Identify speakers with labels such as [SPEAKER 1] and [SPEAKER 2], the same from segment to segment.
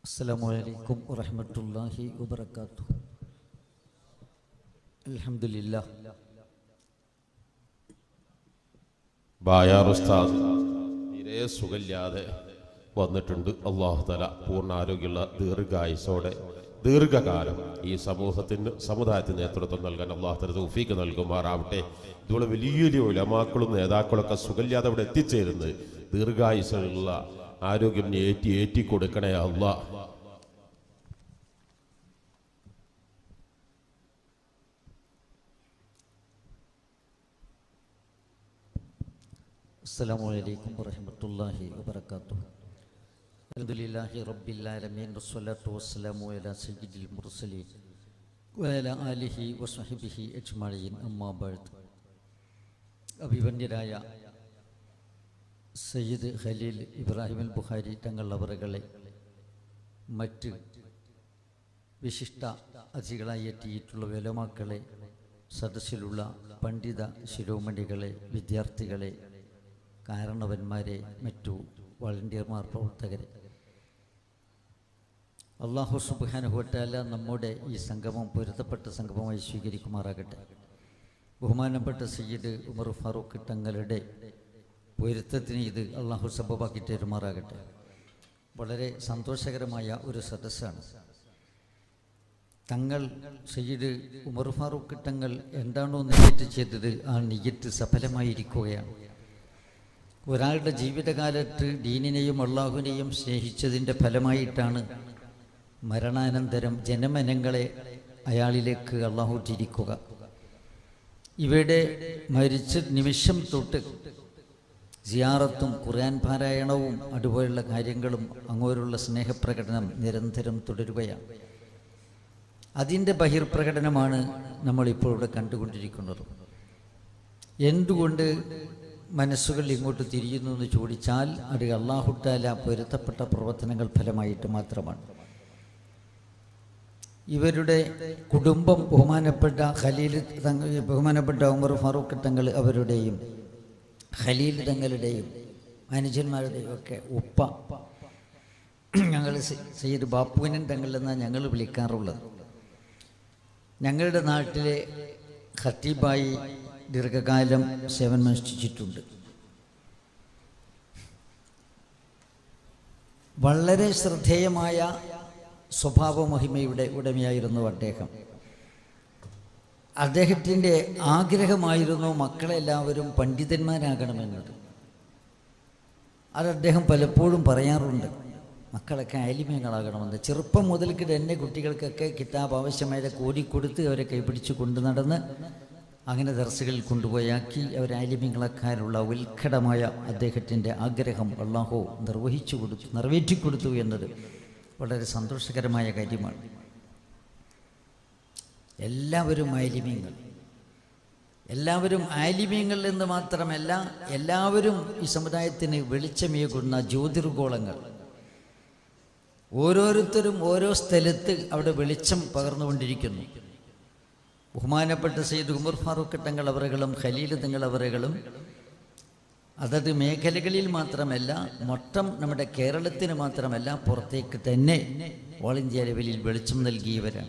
[SPEAKER 1] السلام عليكم ورحمة الله وبركاته الحمد لله
[SPEAKER 2] ബായാർ ഉസ്താദ് തീരെ സുഖമില്ലാതെ വന്നിട്ടുണ്ട് അള്ളാഹു തല പൂർണ്ണ ആരോഗ്യമുള്ള ദീർഘായുസോടെ ദീർഘകാലം ഈ സമൂഹത്തിന് സമുദായത്തിന് നേതൃത്വം നൽകാൻ അള്ളാഹു തല തൗഫീക്ക് നൽകുമാറാവട്ടെ ഇതുപോലെ വലിയ വലിയ ഉലമാക്കളും നേതാക്കളൊക്കെ സുഖമില്ലാതെ അവിടെ എത്തിച്ചേരുന്നത് ദീർഘായുസുള്ള ആരോഗ്യം നീ ഏറ്റി ഏറ്റി കൊടുക്കണേ അള്ളാഹ്
[SPEAKER 1] السلام عليكم ورحمة الله وبركاته الحمد لله رب العالمين والصلاة والسلام على سيد المرسلين وعلى آله وصحبه أجمعين أما بعد അഭിവന്യരായ സയ്യിദ് ഖലീൽ ഇബ്രാഹിം അൽ ബുഖാരി തങ്ങൾ അവറുകളെ മറ്റ് വിശിഷ്ട അതിഥികളായി എത്തിയിട്ടുള്ള വേലമാക്കളെ സദസ്സിലുള്ള പണ്ഡിത ശിരോമണികളെ വിദ്യാർത്ഥികളെ കാരണവന്മാരെ മറ്റു വളണ്ടിയർമാർ പ്രവർത്തകരെ അള്ളാഹു സുബാനുഹോട്ടാല നമ്മുടെ ഈ സംഗമം പൊരുത്തപ്പെട്ട സംഗമമായി സ്വീകരിക്കുമാറാകട്ടെ ബഹുമാനപ്പെട്ട സയ്യിദ് ഉമർ ഫാറൂഖ് തങ്ങളുടെ പൊരുത്തത്തിന് ഇത് അള്ളാഹു സബബാക്കി തരുമാറാകട്ടെ വളരെ സന്തോഷകരമായ ഒരു സദസ്സാണ് തങ്ങൾ സയ്യിദ് ഉമർ ഫാറൂഖ് തങ്ങൾ എന്താണോ നിയറ്റ് ചെയ്തത് ആ നിയറ്റ് സഫലമായിരിക്കുകയാണ് ഒരാളുടെ ജീവിതകാലത്ത് ദീനിനെയും അള്ളാഹുവിനെയും സ്നേഹിച്ചതിൻ്റെ ഫലമായിട്ടാണ് മരണാനന്തരം ജനമനങ്ങളെ അയാളിലേക്ക് അള്ളാഹു തിരിക്കുക ഇവിടെ മരിച്ച നിമിഷം തൊട്ട് സിയാറത്തും ഖുർആൻ പാരായണവും അതുപോലുള്ള കാര്യങ്ങളും അങ്ങോട്ടുള്ള സ്നേഹപ്രകടനം നിരന്തരം തുടരുകയാണ് അതിൻ്റെ ബഹിർപ്രകടനമാണ് നമ്മളിപ്പോൾ ഇവിടെ കണ്ടുകൊണ്ടിരിക്കുന്നത് എന്തുകൊണ്ട് മനസ്സുകൾ ഇങ്ങോട്ട് തിരിയുന്നു എന്ന് ചോദിച്ചാൽ അത് അള്ളാഹുട്ടാല പൊരുത്തപ്പെട്ട പ്രവർത്തനങ്ങൾ ഫലമായിട്ട് മാത്രമാണ് ഇവരുടെ കുടുംബം ബഹുമാനപ്പെട്ട ഖലീൽ തങ്ങൾ ബഹുമാനപ്പെട്ട ഉമർ ഫാറൂഖ് തങ്ങൾ അവരുടെയും ഖലീൽ തങ്ങളുടെയും അനുജന്മാരുടെയും ഒക്കെ ഉപ്പ ഞങ്ങൾ സയ്യിദ് ബാപ്പുവിനൻ തങ്ങൾ എന്നാണ് ഞങ്ങൾ വിളിക്കാറുള്ളത് ഞങ്ങളുടെ നാട്ടിലെ ഖത്തീബായി ദീർഘകാലം സേവനമനുഷ്ഠിച്ചിട്ടുണ്ട് വളരെ ശ്രദ്ധേയമായ സ്വഭാവ മഹിമയുടെ ഉടമയായിരുന്നു അദ്ദേഹം അദ്ദേഹത്തിൻ്റെ ആഗ്രഹമായിരുന്നു മക്കളെല്ലാവരും പണ്ഡിതന്മാരാകണമെന്നത് അത് അദ്ദേഹം പലപ്പോഴും പറയാറുണ്ട് മക്കളൊക്കെ ആലിമ്യങ്ങളാകണമെന്ന് ചെറുപ്പം മുതൽക്ക് തന്നെ കുട്ടികൾക്കൊക്കെ കിതാബ് ആവശ്യമായ കോരിക്കൊടുത്ത് അവരെ കൈപിടിച്ച് കൊണ്ടു നടന്ന് അങ്ങനെ ദർസുകളിൽ കൊണ്ടുപോയാക്കി അവർ ആലിമ്യങ്ങളക്കാനുള്ള ഉത്കടമായ അദ്ദേഹത്തിൻ്റെ ആഗ്രഹം അള്ളാഹു നിർവഹിച്ചു കൊടുത്തു നിറവേറ്റിക്കൊടുത്തു എന്നത് വളരെ സന്തോഷകരമായ കാര്യമാണ് എല്ലാവരും ആലിമ്യങ്ങൾ എല്ലാവരും ആലിമ്യങ്ങൾ എന്ന് മാത്രമല്ല എല്ലാവരും ഈ സമുദായത്തിന് വെളിച്ചമേകുന്ന ജ്യോതിർഗോളങ്ങൾ ഓരോരുത്തരും ഓരോ സ്ഥലത്ത് അവിടെ വെളിച്ചം പകർന്നുകൊണ്ടിരിക്കുന്നു ബഹുമാനപ്പെട്ട സെയ്ദ് ഉമർ ഫാറൂഖ് തങ്ങൾ അവറുകളും ഖലീൽ തങ്ങൾ അവറുകളും അതത് മേഖലകളിൽ മാത്രമല്ല മൊത്തം നമ്മുടെ കേരളത്തിന് മാത്രമല്ല പുറത്തേക്ക് തന്നെ ഓൾ ഇന്ത്യ ലെവലിൽ വെളിച്ചം നൽകിയവരാണ്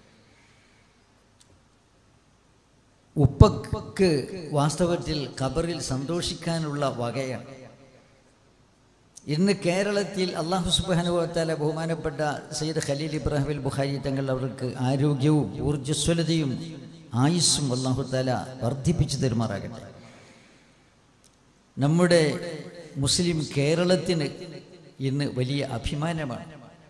[SPEAKER 1] ഉപ്പക്ക് വാസ്തവത്തിൽ ഖബറിൽ സന്തോഷിക്കാനുള്ള വകയാണ് ഇന്ന് കേരളത്തിൽ അള്ളാഹു സുബാനുഭവത്താല ബഹുമാനപ്പെട്ട സയ്യിദ് ഖലീൽ ഇബ്രാഹിം ബുഖാരി തങ്ങൾ അവർക്ക് ആരോഗ്യവും ഊർജ്ജസ്വലതയും ആയുസ്സും അള്ളാഹു താല വർദ്ധിപ്പിച്ചു തരുമാറാകട്ടെ നമ്മുടെ മുസ്ലിം കേരളത്തിന് ഇന്ന് വലിയ അഭിമാനമാണ്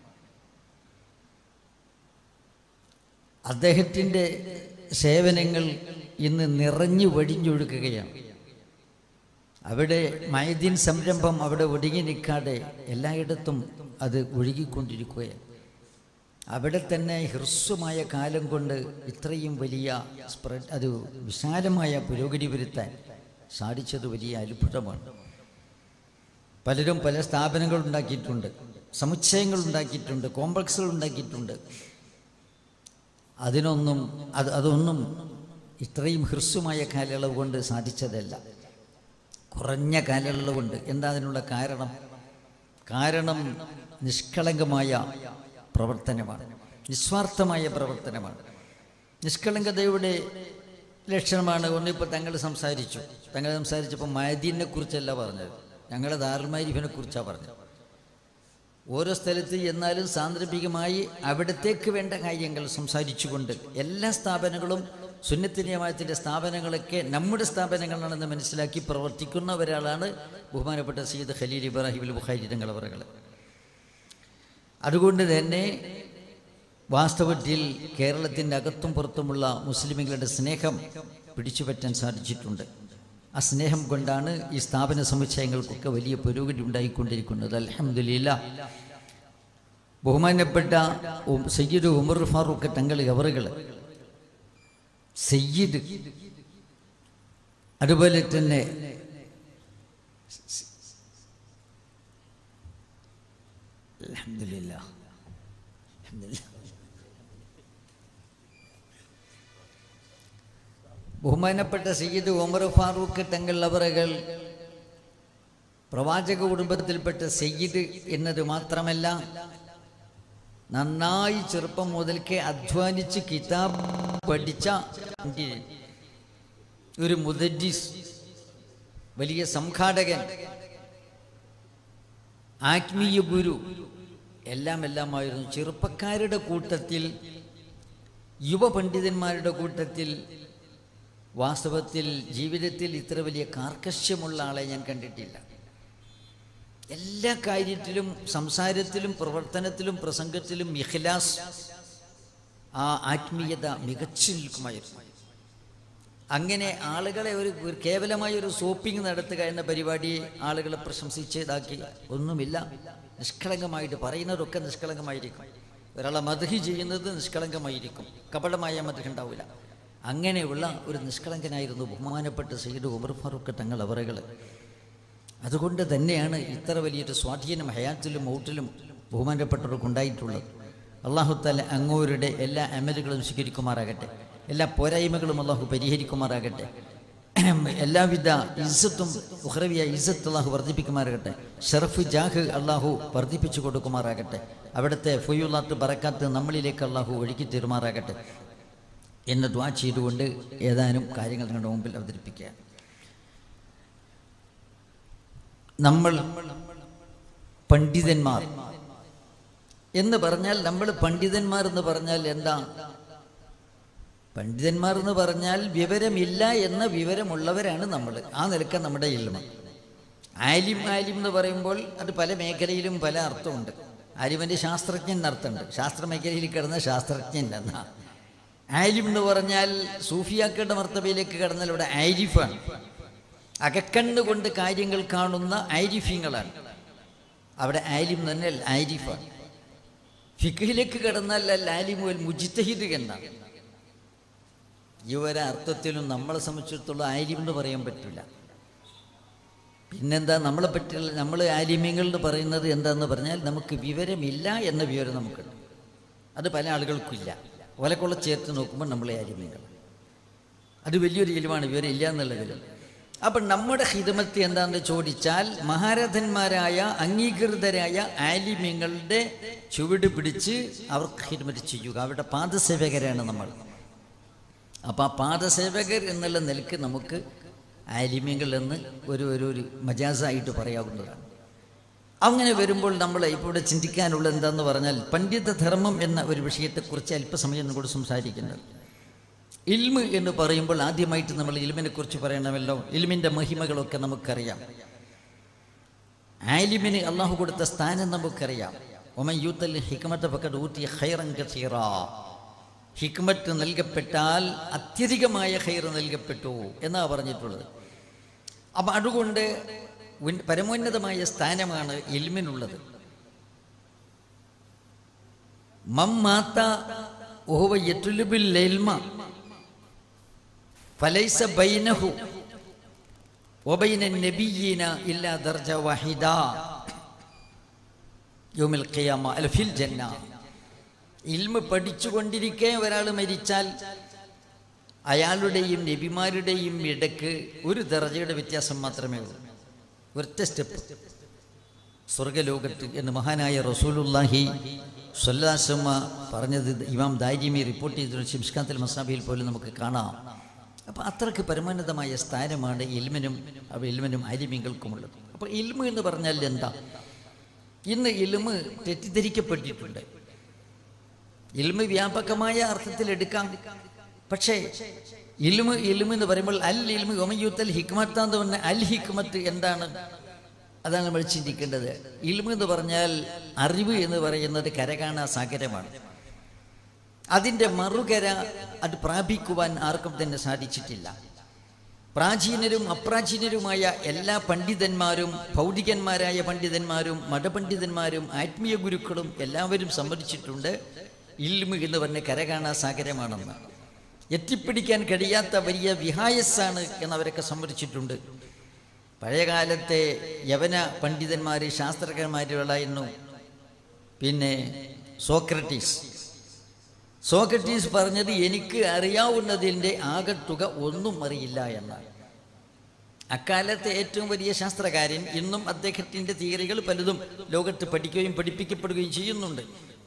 [SPEAKER 1] അദ്ദേഹത്തിൻ്റെ സേവനങ്ങൾ ഇന്ന് നിറഞ്ഞു വടിഞ്ഞൊഴുകുകയാണ് അവിടെ മൈദീൻ സംരംഭം അവിടെ ഒടുങ്ങി നിൽക്കാതെ എല്ലായിടത്തും അത് ഒഴുകിക്കൊണ്ടിരിക്കുകയാണ് അവിടെ തന്നെ ഹ്രസ്വമായ കാലം കൊണ്ട് ഇത്രയും വലിയ സ്പ്രെഡ് അത് വിശാലമായ പുരോഗതി വരുത്താൻ സാധിച്ചത് വലിയ അത്ഭുതമാണ് പലരും പല സ്ഥാപനങ്ങൾ ഉണ്ടാക്കിയിട്ടുണ്ട് സമുച്ചയങ്ങൾ ഉണ്ടാക്കിയിട്ടുണ്ട് കോംപ്ലക്സുകൾ ഉണ്ടാക്കിയിട്ടുണ്ട് അതിനൊന്നും അത് അതൊന്നും ഇത്രയും ഹ്രസ്വമായ കാലയളവ് കൊണ്ട് സാധിച്ചതല്ല കുറഞ്ഞ കാലയളവ് കൊണ്ട് എന്താ അതിനുള്ള കാരണം കാരണം നിഷ്കളങ്കമായ പ്രവർത്തനമാണ് നിസ്വാർത്ഥമായ പ്രവർത്തനമാണ് നിഷ്കളങ്കതയുടെ ലക്ഷണമാണ് ഒന്നിപ്പോൾ തങ്ങൾ സംസാരിച്ചു തങ്ങൾ സംസാരിച്ചപ്പോൾ മയദീനെ കുറിച്ചല്ല പറഞ്ഞത് ഞങ്ങളുടെ ദാറുമാരിഫിനെ കുറിച്ചാണ് പറഞ്ഞത് ഓരോ സ്ഥലത്ത് എന്നാലും സാന്ദർഭികമായി അവിടത്തേക്ക് വേണ്ട കാര്യങ്ങൾ സംസാരിച്ചുകൊണ്ട് എല്ലാ സ്ഥാപനങ്ങളും സുന്നത്ത് നിയമത്തിൻ്റെ സ്ഥാപനങ്ങളൊക്കെ നമ്മുടെ സ്ഥാപനങ്ങളാണെന്ന് മനസ്സിലാക്കി പ്രവർത്തിക്കുന്ന ഒരാളാണ് ബഹുമാനപ്പെട്ട സയ്യിദ് ഖലീൽ ഇബ്രാഹിം ബുഖാരി തങ്ങളവറുകൾ അതുകൊണ്ട് തന്നെ വാസ്തവത്തിൽ കേരളത്തിൻ്റെ അകത്തും പുറത്തുമുള്ള മുസ്ലിമുകളുടെ സ്നേഹം പിടിച്ചുപറ്റാൻ സാധിച്ചിട്ടുണ്ട് ആ സ്നേഹം കൊണ്ടാണ് ഈ സ്ഥാപന സമുച്ചയങ്ങൾക്കൊക്കെ വലിയ പുരോഗതി ഉണ്ടായിക്കൊണ്ടിരിക്കുന്നത് അലഹമില്ല ബഹുമാനപ്പെട്ട ഉം സയ്യിദ് ഉമർ ഫാറൂഖ് തങ്ങൾ അവറുകൾ സയ്യിദ് അതുപോലെ തന്നെ അൽഹംദുലില്ലാ അൽഹംദുലില്ലാ ബഹുമാനപ്പെട്ട സയ്യിദ് ഉമർ ഫാറൂഖ് തങ്ങൾ അവറുകൾ പ്രവാചക കുടുംബത്തിൽപ്പെട്ട സയ്യിദ് എന്നത് മാത്രമല്ല നന്നായി ചെറുപ്പം മുതൽക്കേ അധ്വാനിച്ച് കിതാബ് പഠിച്ച ഒരു മുദജിസ് വലിയ സംഘാടകൻ ആത്മീയ ഗുരു എല്ലാം എല്ലാമായിരുന്നു ചെറുപ്പക്കാരുടെ കൂട്ടത്തിൽ യുവ പണ്ഡിതന്മാരുടെ കൂട്ടത്തിൽ വാസ്തവത്തിൽ ജീവിതത്തിൽ ഇത്ര വലിയ കാർക്കശ്യമുള്ള ആളെ ഞാൻ കണ്ടിട്ടില്ല എല്ലാ കാര്യത്തിലും സംസാരത്തിലും പ്രവർത്തനത്തിലും പ്രസംഗത്തിലും ഇഖ്ലാസ് ആ ആത്മീയത മികച്ചു നിൽക്കുമായിരുന്നു അങ്ങനെ ആളുകളെ ഒരു ഒരു കേവലമായ ഒരു സോപ്പിംഗ് നടത്തുക എന്ന പരിപാടി ആളുകളെ പ്രശംസിച്ച് ഇതാക്കി ഒന്നുമില്ല നിഷ്കളങ്കമായിട്ട് പറയുന്നതൊക്കെ നിഷ്കളങ്കമായിരിക്കും ഒരാളെ മധുഹി ചെയ്യുന്നത് നിഷ്കളങ്കമായിരിക്കും കപടമായ മധുഹ ഉണ്ടാവില്ല അങ്ങനെയുള്ള ഒരു നിഷ്കളങ്കനായിരുന്നു ബഹുമാനപ്പെട്ട സയ്യിദ് ഉമർ ഫാറൂഖ് തങ്ങൾ അവറുകൾ അതുകൊണ്ട് തന്നെയാണ് ഇത്ര വലിയൊരു സ്വാധീനം ഹയാത്തിലും ഔട്ടിലും ബഹുമാനപ്പെട്ടവർക്ക് ഉണ്ടായിട്ടുള്ളത് അള്ളാഹുത്താല അങ്ങോരുടെ എല്ലാ അമലുകളും സ്വീകരിക്കുമാറാകട്ടെ എല്ലാ പോരായ്മകളും അള്ളാഹു പരിഹരിക്കുമാറാകട്ടെ എല്ലാവിധ ഇസ്സത്തും ഉഹ്രവിയ ഇസ്സത്ത് അള്ളാഹു വർദ്ധിപ്പിക്കുമാറാകട്ടെ ഷറഫ് ജാഹ് അള്ളാഹു വർദ്ധിപ്പിച്ചു കൊടുക്കുമാറാകട്ടെ അവിടുത്തെ ഫൊയ്യുള്ളാത്ത് പറക്കാത്ത് നമ്മളിലേക്ക് അള്ളാഹു ഒഴുക്കി തരുമാറാകട്ടെ എന്ന് ദ്വാ ചെയ്തുകൊണ്ട് ഏതാനും കാര്യങ്ങൾ നിങ്ങളുടെ മുമ്പിൽ അവതരിപ്പിക്കുക നമ്മൾ പണ്ഡിതന്മാർ എന്ന് പറഞ്ഞാൽ നമ്മൾ പണ്ഡിതന്മാർ എന്ന് പറഞ്ഞാൽ എന്താ പണ്ഡിതന്മാർ എന്ന് പറഞ്ഞാൽ വിവരമില്ല എന്ന വിവരമുള്ളവരാണ് നമ്മൾ ആ നിലക്ക നമ്മുടെ ഇൽമ ആലിം ആലിം എന്ന് പറയുമ്പോൾ അത് പല മേഖലയിലും പല അർത്ഥമുണ്ട് ആലിമൻ്റെ ശാസ്ത്രജ്ഞൻ എന്നർത്ഥമുണ്ട് ശാസ്ത്ര മേഖലയിൽ കിടന്ന ശാസ്ത്രജ്ഞൻ എന്നാ ആലിം എന്ന് പറഞ്ഞാൽ സൂഫിയാക്കളുടെ മർത്തബയിലേക്ക് കടന്നാൽ ഇവിടെ ആരിഫാണ് അകക്കണ്ണുകൊണ്ട് കാര്യങ്ങൾ കാണുന്ന ആരിഫ്യങ്ങളാണ് അവിടെ ആലിം തന്നെ അൽ ആരിഫാണ് ഫിഖിലേക്ക് കടന്നാൽ അൽ ആലിമു അൽ മുജിത്തഹിദ് എന്നാണ് ഈ ഒരു അർത്ഥത്തിലും നമ്മളെ സംബന്ധിച്ചിടത്തോളം ആലിം എന്ന് പറയാൻ പറ്റില്ല പിന്നെന്താ നമ്മളെ പറ്റിയുള്ള നമ്മൾ ആലിമ്യങ്ങൾ എന്ന് പറയുന്നത് എന്താന്ന് പറഞ്ഞാൽ നമുക്ക് വിവരമില്ല എന്ന വിവരം നമുക്കുണ്ട് അത് പല ആളുകൾക്കും ഇല്ല ഓലക്കുള്ള ചേർത്ത് നോക്കുമ്പോൾ നമ്മളെ ആലിമ്യങ്ങൾ അത് വലിയൊരു ഇലിമാണ് വിവരം ഇല്ല എന്നുള്ള വിവരം അപ്പം നമ്മുടെ ഹിതമത്ത് എന്താണെന്ന് ചോദിച്ചാൽ മഹാരഥന്മാരായ അംഗീകൃതരായ ആലിമ്യങ്ങളുടെ ചുവട് പിടിച്ച് അവർക്ക് ഹിതമത്ത് ചെയ്യുക അവരുടെ പാദസേവകരാണ് നമ്മൾ അപ്പോൾ ആ പാദസേവകർ എന്നുള്ള നിലക്ക് നമുക്ക് ആലിമ്യങ്ങൾ എന്ന് ഒരു ഒരു ഒരു മജാസായിട്ട് പറയാവുന്നതാണ് അങ്ങനെ വരുമ്പോൾ നമ്മൾ ഇപ്പോൾ ഇവിടെ ചിന്തിക്കാനുള്ള എന്താന്ന് പറഞ്ഞാൽ പണ്ഡിത ധർമ്മം എന്ന ഒരു വിഷയത്തെക്കുറിച്ച് അല്പസമയം നിങ്ങളോട് സംസാരിക്കുന്നത് ഇൽമ് എന്ന് പറയുമ്പോൾ ആദ്യമായിട്ട് നമ്മൾ ഇൽമിനെ കുറിച്ച് പറയണമല്ലോ ഇൽമിൻ്റെ മഹിമകളൊക്കെ നമുക്കറിയാം ആലിമിന് അള്ളാഹു കൊടുത്ത സ്ഥാനം നമുക്കറിയാം ഒമൻ യൂത്തൽ ഹിക്മത്ത് പക്കത്ത് ഊത്തിയ ഖൈറൻ കസീറ ഹിക്മത്ത് നൽകപ്പെട്ടാൽ അത്യധികമായ ഖൈർ നൽകപ്പെട്ടു എന്നാണ് പറഞ്ഞിട്ടുള്ളത് അപ്പം അതുകൊണ്ട് ഉൻ- പരമോന്നതമായ സ്ഥാനമാണ് ഇൽമിനുള്ളത് മമ്മാത്ത ഓഹവ യറ്റുലുബിൽ ഇൽമ ഫലൈസ ബൈനഹു വബൈന നബിയീന ഇല്ലാ ദർജ വഹിദ യൗമിൽ ഖിയാമ അല്ല ഫിൽ ജന്ന ഇൽമ പഠിച്ചുകൊണ്ടിരിക്കെ ഒരാൾ മരിച്ചാൽ അയാളുടെയും നബിമാരുടെയും ഇടയ്ക്ക് ഒരു ദർജയുടെ വ്യത്യാസം മാത്രമേ ഉള്ളൂ ഒറ്റ സ്റ്റെപ്പ് സ്വർഗലോകത്ത് എന്ന് മഹാനായ റസൂലുല്ലാഹി സ്വല്ലാസമ്മ പറഞ്ഞത് ഇമാം ദാരിമി റിപ്പോർട്ട് ചെയ്തിട്ടുള്ള ശിംസ്കാത്തിൽ മസാബിയിൽ പോലും നമുക്ക് കാണാം അപ്പോൾ അത്രയ്ക്ക് പരമോന്നതമായ സ്ഥാനമാണ് ഇൽമിനും അവ ഇൽമിനും അരിമികൾക്കുമുള്ളത് അപ്പോൾ ഇൽമു എന്ന് പറഞ്ഞാൽ എന്താ ഇന്ന് ഇൽമ് തെറ്റിദ്ധരിക്കപ്പെട്ടിട്ടുണ്ട് ഇൽമ് വ്യാപകമായ അർത്ഥത്തിൽ എടുക്കാം പക്ഷേ ഇൽമ് ഇൽമ് എന്ന് പറയുമ്പോൾ അൽ ഇൽമ് ഒമയൂത്തൽ ഹിക്മത്താന്ന് പറഞ്ഞ അൽ ഹിക്മത്ത് എന്താണ് അതാണ് നമ്മൾ ചിന്തിക്കേണ്ടത് ഇൽമ് എന്ന് പറഞ്ഞാൽ അറിവ് എന്ന് പറയുന്നത് കരകാണാ സാഗരമാണ് അതിൻ്റെ മറുകര അത് പ്രാപിക്കുവാൻ ആർക്കും തന്നെ സാധിച്ചിട്ടില്ല പ്രാചീനരും അപ്രാചീനരുമായ എല്ലാ പണ്ഡിതന്മാരും ഭൗതികന്മാരായ പണ്ഡിതന്മാരും മതപണ്ഡിതന്മാരും ആത്മീയ ഗുരുക്കളും എല്ലാവരും സമ്മതിച്ചിട്ടുണ്ട് ഇൽമ് എന്ന് പറഞ്ഞ കരകാണാ സാഗരമാണെന്ന് എത്തിപ്പിടിക്കാൻ കഴിയാത്ത വലിയ വിഹായസ്സാണ് എന്നവരൊക്കെ സമ്മതിച്ചിട്ടുണ്ട് പഴയകാലത്തെ യവന പണ്ഡിതന്മാർ ശാസ്ത്രജ്ഞന്മാരുകളായിരുന്നു പിന്നെ സോക്രട്ടീസ് സോക്രട്ടീസ് പറഞ്ഞത് എനിക്ക് അറിയാവുന്നതിൻ്റെ ആകത്തുക ഒന്നും അറിയില്ല എന്നാണ് അക്കാലത്തെ ഏറ്റവും വലിയ ശാസ്ത്രകാരൻ ഇന്നും അദ്ദേഹത്തിൻ്റെ തിയറികൾ പലതും ലോകത്ത് പഠിക്കുകയും പഠിപ്പിക്കപ്പെടുകയും ചെയ്യുന്നുണ്ട്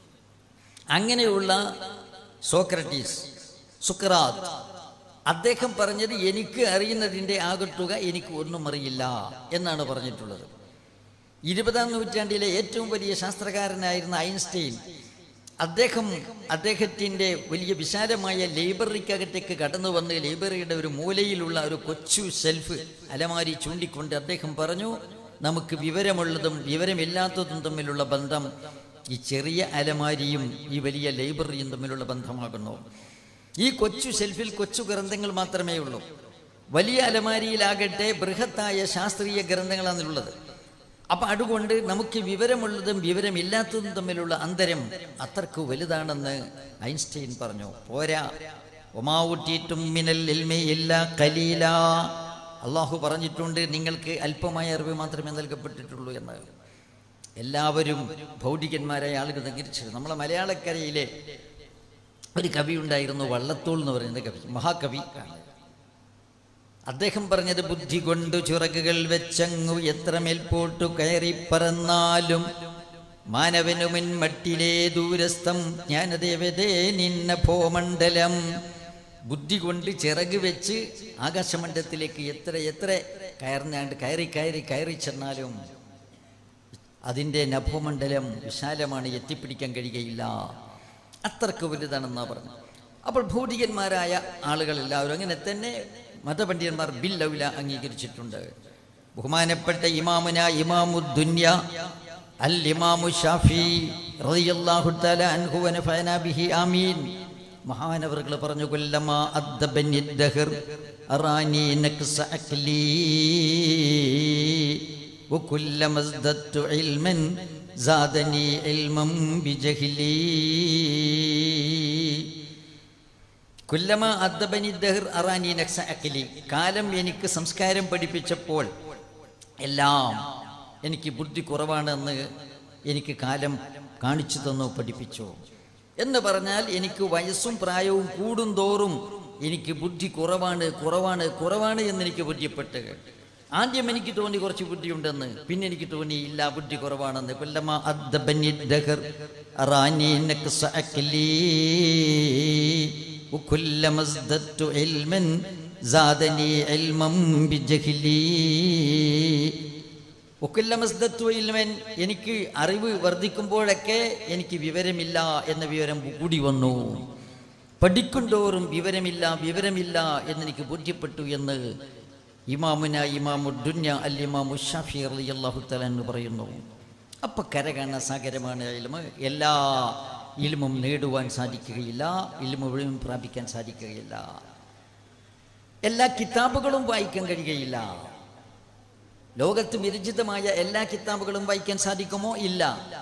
[SPEAKER 1] അങ്ങനെയുള്ള സോക്രട്ടീസ് സുക്രാത്ത് അദ്ദേഹം പറഞ്ഞത് എനിക്ക് അറിയുന്നതിൻ്റെ ആകത്തുക എനിക്ക് ഒന്നും അറിയില്ല എന്നാണ് പറഞ്ഞിട്ടുള്ളത് ഇരുപതാം നൂറ്റാണ്ടിലെ ഏറ്റവും വലിയ ശാസ്ത്രകാരനായിരുന്ന ഐൻസ്റ്റൈൻ അദ്ദേഹം അദ്ദേഹത്തിൻ്റെ വലിയ വിശാലമായ ലൈബ്രറിക്കകത്തേക്ക് കടന്നു വന്ന് ലൈബ്രറിയുടെ ഒരു മൂലയിലുള്ള ഒരു കൊച്ചു ഷെൽഫ് അലമാരി ചൂണ്ടിക്കൊണ്ട് അദ്ദേഹം പറഞ്ഞു നമുക്ക് വിവരമുള്ളതും വിവരമില്ലാത്തതും തമ്മിലുള്ള ബന്ധം ഈ ചെറിയ അലമാരിയും ഈ വലിയ ലൈബ്രറിയും തമ്മിലുള്ള ബന്ധമാകുന്നു ഈ കൊച്ചു ഷെൽഫിൽ കൊച്ചു ഗ്രന്ഥങ്ങൾ മാത്രമേ ഉള്ളൂ വലിയ അലമാരിയിലാകട്ടെ ബൃഹത്തായ ശാസ്ത്രീയ ഗ്രന്ഥങ്ങളാണുള്ളത് അപ്പൊ അതുകൊണ്ട് നമുക്ക് വിവരമുള്ളതും വിവരമില്ലാത്തതും തമ്മിലുള്ള അന്തരം അത്രക്ക് വലുതാണെന്ന് ഐൻസ്റ്റൈൻ പറഞ്ഞു പോരാ ഒമാവുറ്റീറ്റും മിനൽ ഇൽമി ഇല്ല കലീല അള്ളാഹു പറഞ്ഞിട്ടുണ്ട് നിങ്ങൾക്ക് അല്പമായ അറിവ് മാത്രമേ നൽകപ്പെട്ടിട്ടുള്ളൂ എന്ന് എല്ലാവരും ഭൗതികന്മാരായ ആളുകൾ തകരിച്ചത് നമ്മളെ മലയാളക്കരയിലെ ഒരു കവി ഉണ്ടായിരുന്നു വള്ളത്തോൾ എന്ന് പറയുന്ന കവി മഹാകവി ആണ് അദ്ദേഹം പറഞ്ഞത് ബുദ്ധി കൊണ്ടു ചിറകുകൾ വെച്ചങ്ങു എത്ര മേൽപോട്ടു കയറി പറന്നാലും മാനവനുമിൻ മട്ടിലെ ദൂരസ്ഥം ജ്ഞാനദേവതേ നിന്ന ഭോമണ്ഡലം ബുദ്ധി കൊണ്ട് ചിറക് വെച്ച് ആകാശമണ്ഡലത്തിലേക്ക് എത്ര എത്ര കയർന്നാണ്ട് കയറി കയറി കയറി ചെന്നാലും അതിൻ്റെ നഭോമണ്ഡലം വിശാലമാണ് എത്തിപ്പിടിക്കാൻ കഴിയുകയില്ല അത്രക്ക് വലുതാണെന്നാണ് പറഞ്ഞത് അപ്പോൾ ഭൗതികന്മാരായ ആളുകൾ എല്ലാവരും അങ്ങനെ തന്നെ മതപണ്ഡിതന്മാർ ബില്ലൗല അംഗീകരിച്ചിട്ടുണ്ട് ബഹുമാനപ്പെട്ട ഇമാമുന ഇമാമുദ്ദുന്യ അൽ ഇമാമു ഷാഫി റളിയല്ലാഹു തആല അൻഹു വനഫഅന ബിഹി ആമീൻ മഹാനവറുകൾ പറഞ്ഞു കൊല്ലമാ അദ്ദബനി ദഹർ അറാനി നക്സ അക്ലീ وكلما ازددت علما زادني علما بجهلي കുല്ലമ അദ്ദബനി ദഹർ അറാനി നക്സ അഖിലി കാലം എനിക്ക് സംസ്കാരം പഠിപ്പിച്ചപ്പോൾ എല്ലാം എനിക്ക് ബുദ്ധി കുറവാണെന്ന് എനിക്ക് കാലം കാണിച്ചു തന്നു പഠിപ്പിച്ചു എന്ന് പറഞ്ഞാൽ എനിക്ക് വയസ്സും പ്രായവും കൂടും തോറും എനിക്ക് ബുദ്ധി കുറവാണ് കുറവാണ് കുറവാണ് എന്ന് എനിക്ക് ബുദ്ധിപ്പെട്ട് ആദ്യം എനിക്ക് തോന്നി കുറച്ച് ബുദ്ധിയുണ്ടെന്ന് പിന്നെ എനിക്ക് തോന്നി ഇല്ല ബുദ്ധി കുറവാണെന്ന് കൊല്ലമ അദ്ദബനി ദഹർ അറാനി നക്സ അഖിലി وكلما ازددت علما زادني علما بجهلي وكلما ازددت علما എനിക്ക് അറിവ് വർദ്ധിക്കുമ്പോഴൊക്കെ എനിക്ക് വിവരമില്ല എന്ന വിവരം കൂടി വന്നു പഠിക്കുന്തോറും വിവരമില്ല വിവരമില്ല എന്നെനിക്ക് ബോധ്യപ്പെട്ടു എന്ന് ഇമാമുന ഇമാമു ദുന്യ അൽ ഇമാമു ഷാഫി അള്ളാഹു എന്ന് പറയുന്നു അപ്പൊ കരകാണ സാഗരമാണ് ഇൽമ എല്ലാ ഇൽമും നേടുവാൻ സാധിക്കുകയില്ല ഇൽമ മുഴുവൻ പ്രാപിക്കാൻ സാധിക്കുകയില്ല എല്ലാ കിതാബുകളും വായിക്കാൻ കഴിയുകയില്ല ലോകത്ത് വിരചിതമായ എല്ലാ കിതാബുകളും വായിക്കാൻ സാധിക്കുമോ ഇല്ല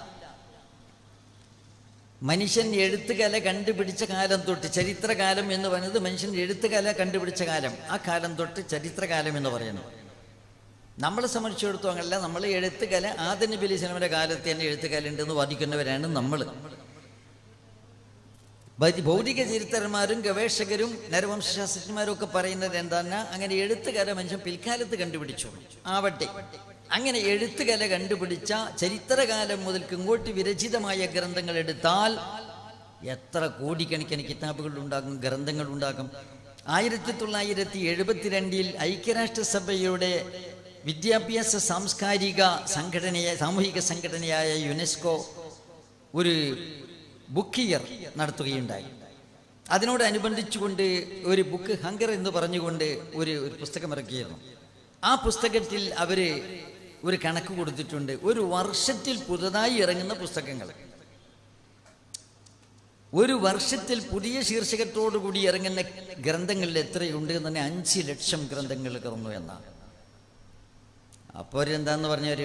[SPEAKER 1] മനുഷ്യൻ എഴുത്തുകല കണ്ടുപിടിച്ച കാലം തൊട്ട് ചരിത്രകാലം എന്ന് പറയുന്നത് മനുഷ്യൻ എഴുത്തുകല കണ്ടുപിടിച്ച കാലം ആ കാലം തൊട്ട് ചരിത്രകാലം എന്ന് പറയുന്നു നമ്മളെ സംബന്ധിച്ചിടത്തോളം അങ്ങനല്ല നമ്മൾ എഴുത്തുകല ആദന ബലി സിനിമയുടെ കാലത്ത് തന്നെ എഴുത്തുകല ഉണ്ടെന്ന് വാദിക്കുന്നവരാണ് നമ്മൾ ഭൗതിക ചരിത്രന്മാരും ഗവേഷകരും നരവംശാസ്ത്രജ്ഞന്മാരും ഒക്കെ പറയുന്നത് എന്താണെന്ന് അങ്ങനെ എഴുത്തുകാരെ മനുഷ്യൻ പിൽക്കാലത്ത് കണ്ടുപിടിച്ചു ആവട്ടെ അങ്ങനെ എഴുത്തുകല കണ്ടുപിടിച്ച ചരിത്രകാലം മുതൽക്ക് ഇങ്ങോട്ട് വിരചിതമായ ഗ്രന്ഥങ്ങൾ എടുത്താൽ എത്ര കോടിക്കണക്കിന് കിതാബുകൾ ഉണ്ടാകും ഗ്രന്ഥങ്ങൾ ഉണ്ടാകും ആയിരത്തി തൊള്ളായിരത്തി എഴുപത്തിരണ്ടിൽ ഐക്യരാഷ്ട്രസഭയുടെ വിദ്യാഭ്യാസ സാംസ്കാരിക സംഘടനയായ സാമൂഹിക സംഘടനയായ യുനെസ്കോ ഒരു ബുക്ക് ഇയർ നടത്തുകയുണ്ടായി അതിനോടനുബന്ധിച്ചുകൊണ്ട് ഒരു ബുക്ക് ഹങ്കർ എന്ന് പറഞ്ഞുകൊണ്ട് ഒരു ഒരു പുസ്തകം ഇറക്കിയിരുന്നു ആ പുസ്തകത്തിൽ അവർ ഒരു കണക്ക് കൊടുത്തിട്ടുണ്ട് ഒരു വർഷത്തിൽ പുതുതായി ഇറങ്ങുന്ന പുസ്തകങ്ങൾ ഒരു വർഷത്തിൽ പുതിയ ശീർഷകത്തോടുകൂടി ഇറങ്ങുന്ന ഗ്രന്ഥങ്ങളിൽ എത്രയുണ്ട് എന്ന് തന്നെ അഞ്ച് ലക്ഷം ഗ്രന്ഥങ്ങൾ കറന്നു എന്നാണ് അപ്പോൾ എന്താന്ന് പറഞ്ഞ ഒരു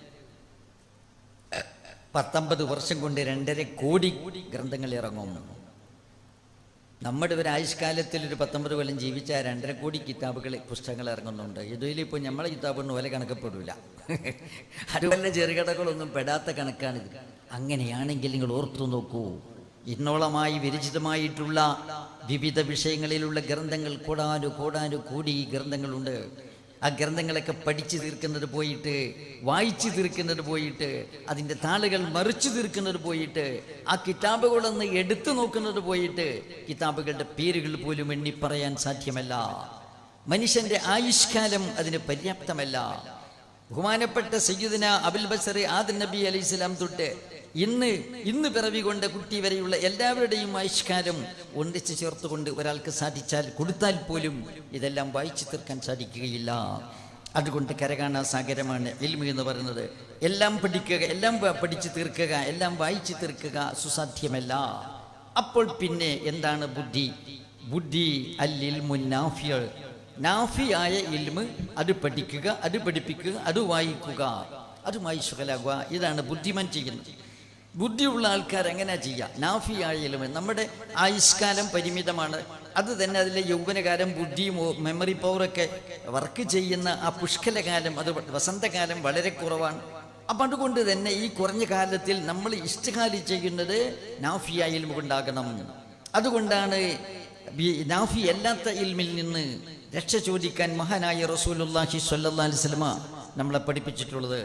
[SPEAKER 1] പത്തൊമ്പത് വർഷം കൊണ്ട് രണ്ടര കോടി ഗ്രന്ഥങ്ങൾ ഇറങ്ങും നമ്മുടെ ഒരു ആയുഷ്കാലത്തിൽ ഒരു പത്തൊമ്പത് കൊല്ലം ജീവിച്ച രണ്ടര കോടി കിതാബുകൾ പുസ്തകങ്ങൾ ഇറങ്ങുന്നുണ്ട് ഇതിലിപ്പോൾ നമ്മളെ കിതാബൊന്നും വില കണക്കപ്പെടില്ല അതുപോലെ ചെറുകടകളൊന്നും പെടാത്ത കണക്കാണിത് അങ്ങനെയാണെങ്കിൽ നിങ്ങൾ ഓർത്തു നോക്കൂ ഇന്നോളമായി വിരചിതമായിട്ടുള്ള വിവിധ വിഷയങ്ങളിലുള്ള ഗ്രന്ഥങ്ങൾ കോടാനു കോടാനു കോടി ഗ്രന്ഥങ്ങളുണ്ട് ആ ഗ്രന്ഥങ്ങളൊക്കെ പഠിച്ചു തീർക്കുന്നത് പോയിട്ട് വായിച്ചു തീർക്കുന്നത് പോയിട്ട് അതിൻ്റെ താളുകൾ മറിച്ചു തീർക്കുന്നത് പോയിട്ട് ആ കിതാബുകളൊന്ന് എടുത്തു നോക്കുന്നത് പോയിട്ട് കിതാബുകളുടെ പേരുകൾ പോലും എണ്ണി പറയാൻ സാധ്യമല്ല മനുഷ്യന്റെ ആയുഷ്കാലം അതിന് പര്യാപ്തമല്ല ബഹുമാനപ്പെട്ട സയ്യിദിന അബുൽ ബസർ ആദൻ നബി അലൈഹി സ്വലാം തൊട്ട് ഇന്ന് ഇന്ന് പിറവി കൊണ്ട കുട്ടി വരെയുള്ള എല്ലാവരുടെയും ആയുഷ്കാലം ഒന്നിച്ച് ചേർത്തുകൊണ്ട് ഒരാൾക്ക് സാധിച്ചാൽ കൊടുത്താൽ പോലും ഇതെല്ലാം വായിച്ചു തീർക്കാൻ സാധിക്കുകയില്ല അതുകൊണ്ട് കരകാണ സാഗരമാണ് ഇൽമ എന്ന് പറയുന്നത് എല്ലാം പഠിക്കുക എല്ലാം പ- പഠിച്ചു തീർക്കുക എല്ലാം വായിച്ചു തീർക്കുക സുസാധ്യമല്ല അപ്പോൾ പിന്നെ എന്താണ് ബുദ്ധി ബുദ്ധി അല്ലിൽ മുന്നാഫിയ നാഫിയായ ഇൽമ് അത് പഠിക്കുക അത് പഠിപ്പിക്കുക അത് വായിക്കുക അതുമായി സുഖലാകുക ഇതാണ് ബുദ്ധിമാൻ ചെയ്യുന്നത് ബുദ്ധിയുള്ള ആൾക്കാർ എങ്ങനെ ചെയ്യുക നാഫിയായ ഇൽമ് നമ്മുടെ ആയുഷ്കാലം പരിമിതമാണ് അത് തന്നെ അതിലെ യൗവനകാലം ബുദ്ധിയും ഓ- മെമ്മറി പവറൊക്കെ വർക്ക് ചെയ്യുന്ന ആ പുഷ്കലകാലം അത് വസന്തകാലം വളരെ കുറവാണ് അപ്പം അതുകൊണ്ട് തന്നെ ഈ കുറഞ്ഞ കാലത്തിൽ നമ്മൾ ഇഷ്ടകാലി ചെയ്യുന്നത് നാഫിയ ഇൽമ കൊണ്ടാകണം അതുകൊണ്ടാണ് ഈ നാഫി അല്ലാത്ത ഇൽമിൽ നിന്ന് രക്ഷ ചോദിക്കാൻ മഹാനായ റസൂലുള്ളാഹി സ്വല്ലല്ലാഹി അലൈഹി വസല്ലമ നമ്മളെ പഠിപ്പിച്ചിട്ടുള്ളത്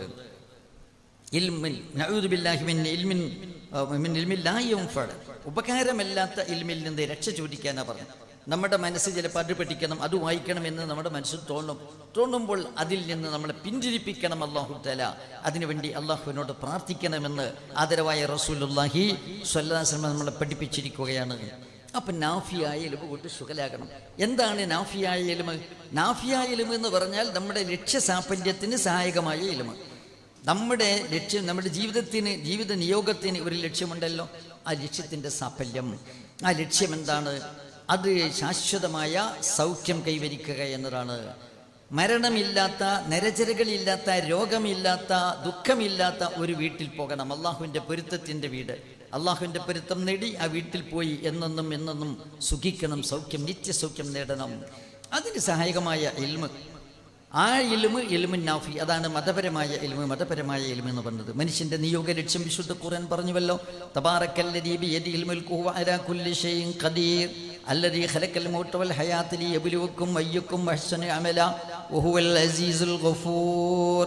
[SPEAKER 1] ഇൽമിൻ നഊദു ബില്ലാഹി മിൻ ഇൽമിൻ ആ, മിൻ ഇൽമിൻ ലാ യൻഫഅ ഉപകാരമല്ലാത്ത ഇൽമിൽ നിന്ന് രക്ഷ ചോദിക്കാനാ പറഞ്ഞു നമ്മുടെ മനസ്സ് ചിലപ്പോൾ അത് പഠിക്കണം അത് വായിക്കണം എന്ന് നമ്മുടെ മനസ്സിൽ തോന്നും തോന്നുമ്പോൾ അതിൽ നിന്ന് നമ്മളെ പിന്തിരിപ്പിക്കണം അള്ളാഹു തല അതിനുവേണ്ടി അള്ളാഹുവിനോട് പ്രാർത്ഥിക്കണമെന്ന് ആദരവായ റസൂലുള്ളാഹി സ്വല്ലല്ലാഹി അലൈഹി വസല്ലം നമ്മളെ പഠിപ്പിച്ചിരിക്കുകയാണ് അപ്പം നാഫിയായ എലുമ്പ് കൊണ്ട് സുഖലാകണം എന്താണ് നാഫിയായ എലുമ് നാഫിയായ എലുമ് എന്ന് പറഞ്ഞാൽ നമ്മുടെ ലക്ഷ്യസാഫല്യത്തിന് സഹായകമായ എലുമ് നമ്മുടെ ലക്ഷ്യം നമ്മുടെ ജീവിതത്തിന് ജീവിത നിയോഗത്തിന് ഒരു ലക്ഷ്യമുണ്ടല്ലോ ആ ലക്ഷ്യത്തിൻ്റെ സാഫല്യം ആ ലക്ഷ്യം എന്താണ് അത് ശാശ്വതമായ സൗഖ്യം കൈവരിക്കുക എന്നതാണ് മരണമില്ലാത്ത നരചരകളില്ലാത്ത രോഗമില്ലാത്ത ദുഃഖമില്ലാത്ത ഒരു വീട്ടിൽ പോകണം അള്ളാഹുവിൻ്റെ പൊരുത്തത്തിൻ്റെ വീട് അള്ളാഹുവിൻ്റെ പൊരുത്തം നേടി ആ വീട്ടിൽ പോയി എന്നെന്നും എന്നെന്നും സുഖിക്കണം സൗഖ്യം നിത്യസൗഖ്യം നേടണം അതിന് സഹായകമായ ഇൽമ് ആ ഇൽമ് ഇൽമുൻ നാഫി അതാണ് മതപരമായ ഇൽമ് മതപരമായ ഇൽമ് എന്ന് പറഞ്ഞത് മനുഷ്യന്റെ നിയോഗ ലക്ഷ്യം വിശുദ്ധ ഖുർആൻ പറഞ്ഞുവല്ലോ തബാറക്കല്ലദീ ബിയദിഹിൽ മുൽക്കു വഹുവ അലാ കുല്ലി ഷൈഇൻ ഖദീർ അല്ലദീ ഖലഖൽ മൗത വൽ ഹയാത ലിയബ്ലുവക്കും അയ്യുക്കും അഹ്സനു അമല വഹുവൽ അസീസുൽ ഗഫൂർ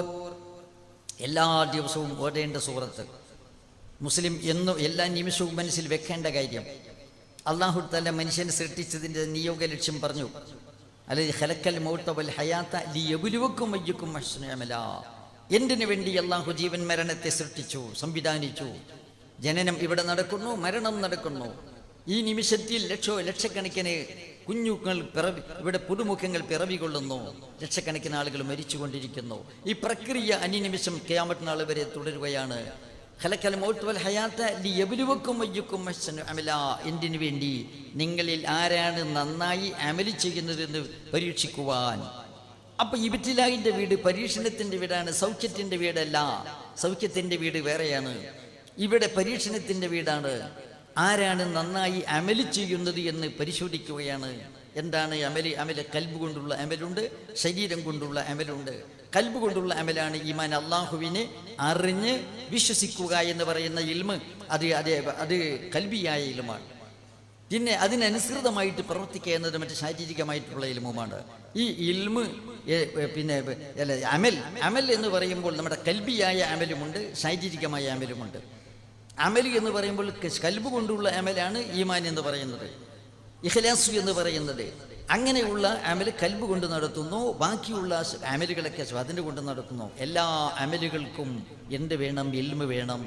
[SPEAKER 1] എല്ലാ ദിവസവും ഓതേണ്ട സൂറത്ത് മുസ്ലിം എന്നും എല്ലാ നിമിഷവും മനസ്സിൽ വെക്കേണ്ട കാര്യം അള്ളാഹു തല മനുഷ്യനെ സൃഷ്ടിച്ചതിൻ്റെ നിയോഗ ലക്ഷ്യം പറഞ്ഞു അല്ലെങ്കിൽ ഹലക്കൽ മൗത്തവൽ ഹയാത്ത ലി എബുലുവക്കും വയ്യക്കും അശ്നമല എന്തിനു വേണ്ടി അള്ളാഹു ജീവൻ മരണത്തെ സൃഷ്ടിച്ചു സംവിധാനിച്ചു ജനനം ഇവിടെ നടക്കുന്നു മരണം നടക്കുന്നു ഈ നിമിഷത്തിൽ ലക്ഷോ ലക്ഷക്കണക്കിന് കുഞ്ഞുങ്ങൾ പിറവി ഇവിടെ പുതുമുഖങ്ങൾ പിറവി കൊള്ളുന്നു ലക്ഷക്കണക്കിന് ആളുകൾ മരിച്ചുകൊണ്ടിരിക്കുന്നു ഈ പ്രക്രിയ അനിനിമിഷം ക്യാമറ്റ് നാൾ വരെ തുടരുകയാണ് ഖലഖൽ മൗത്ത് വൽ ഹയാത്ത ലിയബ്ലുവക്കും വയ്യക്കും അഹ്സനു അമല എന്തിനു വേണ്ടി നിങ്ങളിൽ ആരാണ് നന്നായി അമലി ചെയ്യുന്നതെന്ന് പരീക്ഷിക്കുവാൻ അപ്പൊ ഇബിറ്റിലാഹിന്റെ വീട് പരീക്ഷണത്തിന്റെ വീടാണ് സൗഖ്യത്തിന്റെ വീടല്ല സൗഖ്യത്തിന്റെ വീട് വേറെയാണ് ഇവിടെ പരീക്ഷണത്തിന്റെ വീടാണ് ആരാണ് നന്നായി അമലി ചെയ്യുന്നത് എന്ന് പരിശോധിക്കുകയാണ് എന്താണ് അമല് അമല് കൽബ് കൊണ്ടുള്ള അമലുണ്ട് ശരീരം കൊണ്ടുള്ള അമലുണ്ട് കൽബ് കൊണ്ടുള്ള അമലാണ് ഈമാൻ അള്ളാഹുവിനെ അറിഞ്ഞ് വിശ്വസിക്കുക എന്ന് പറയുന്ന ഇൽമ് അത് അത് അത് കൽബിയായ ഇൽമാണ് പിന്നെ അതിനനുസൃതമായിട്ട് പ്രവർത്തിക്കുക എന്നത് മറ്റ് ശാരീരികമായിട്ടുള്ള ഇൽമുമാണ് ഈ ഇൽമ് എ- എ- പിന്നെ എ- അല്ല അമൽ അമൽ എന്ന് പറയുമ്പോൾ നമ്മുടെ കൽബിയായ അമലുമുണ്ട് ശാരീരികമായ അമലുമുണ്ട് അമൽ എന്ന് പറയുമ്പോൾ ക- കൽബ് കൊണ്ടുള്ള അമലാണ് ഈമാൻ എന്ന് പറയുന്നത് ഇഖ്ലാസു എന്ന് പറയുന്നത് അങ്ങനെയുള്ള അമൽ കൽബ് കൊണ്ട് നടത്തുന്നു ബാക്കിയുള്ള സ് അമലുകളൊക്കെ അതിൻ്റെ കൊണ്ട് നടത്തുന്നു എല്ലാ അമലുകൾക്കും എന്ത് വേണം എൽമ് വേണം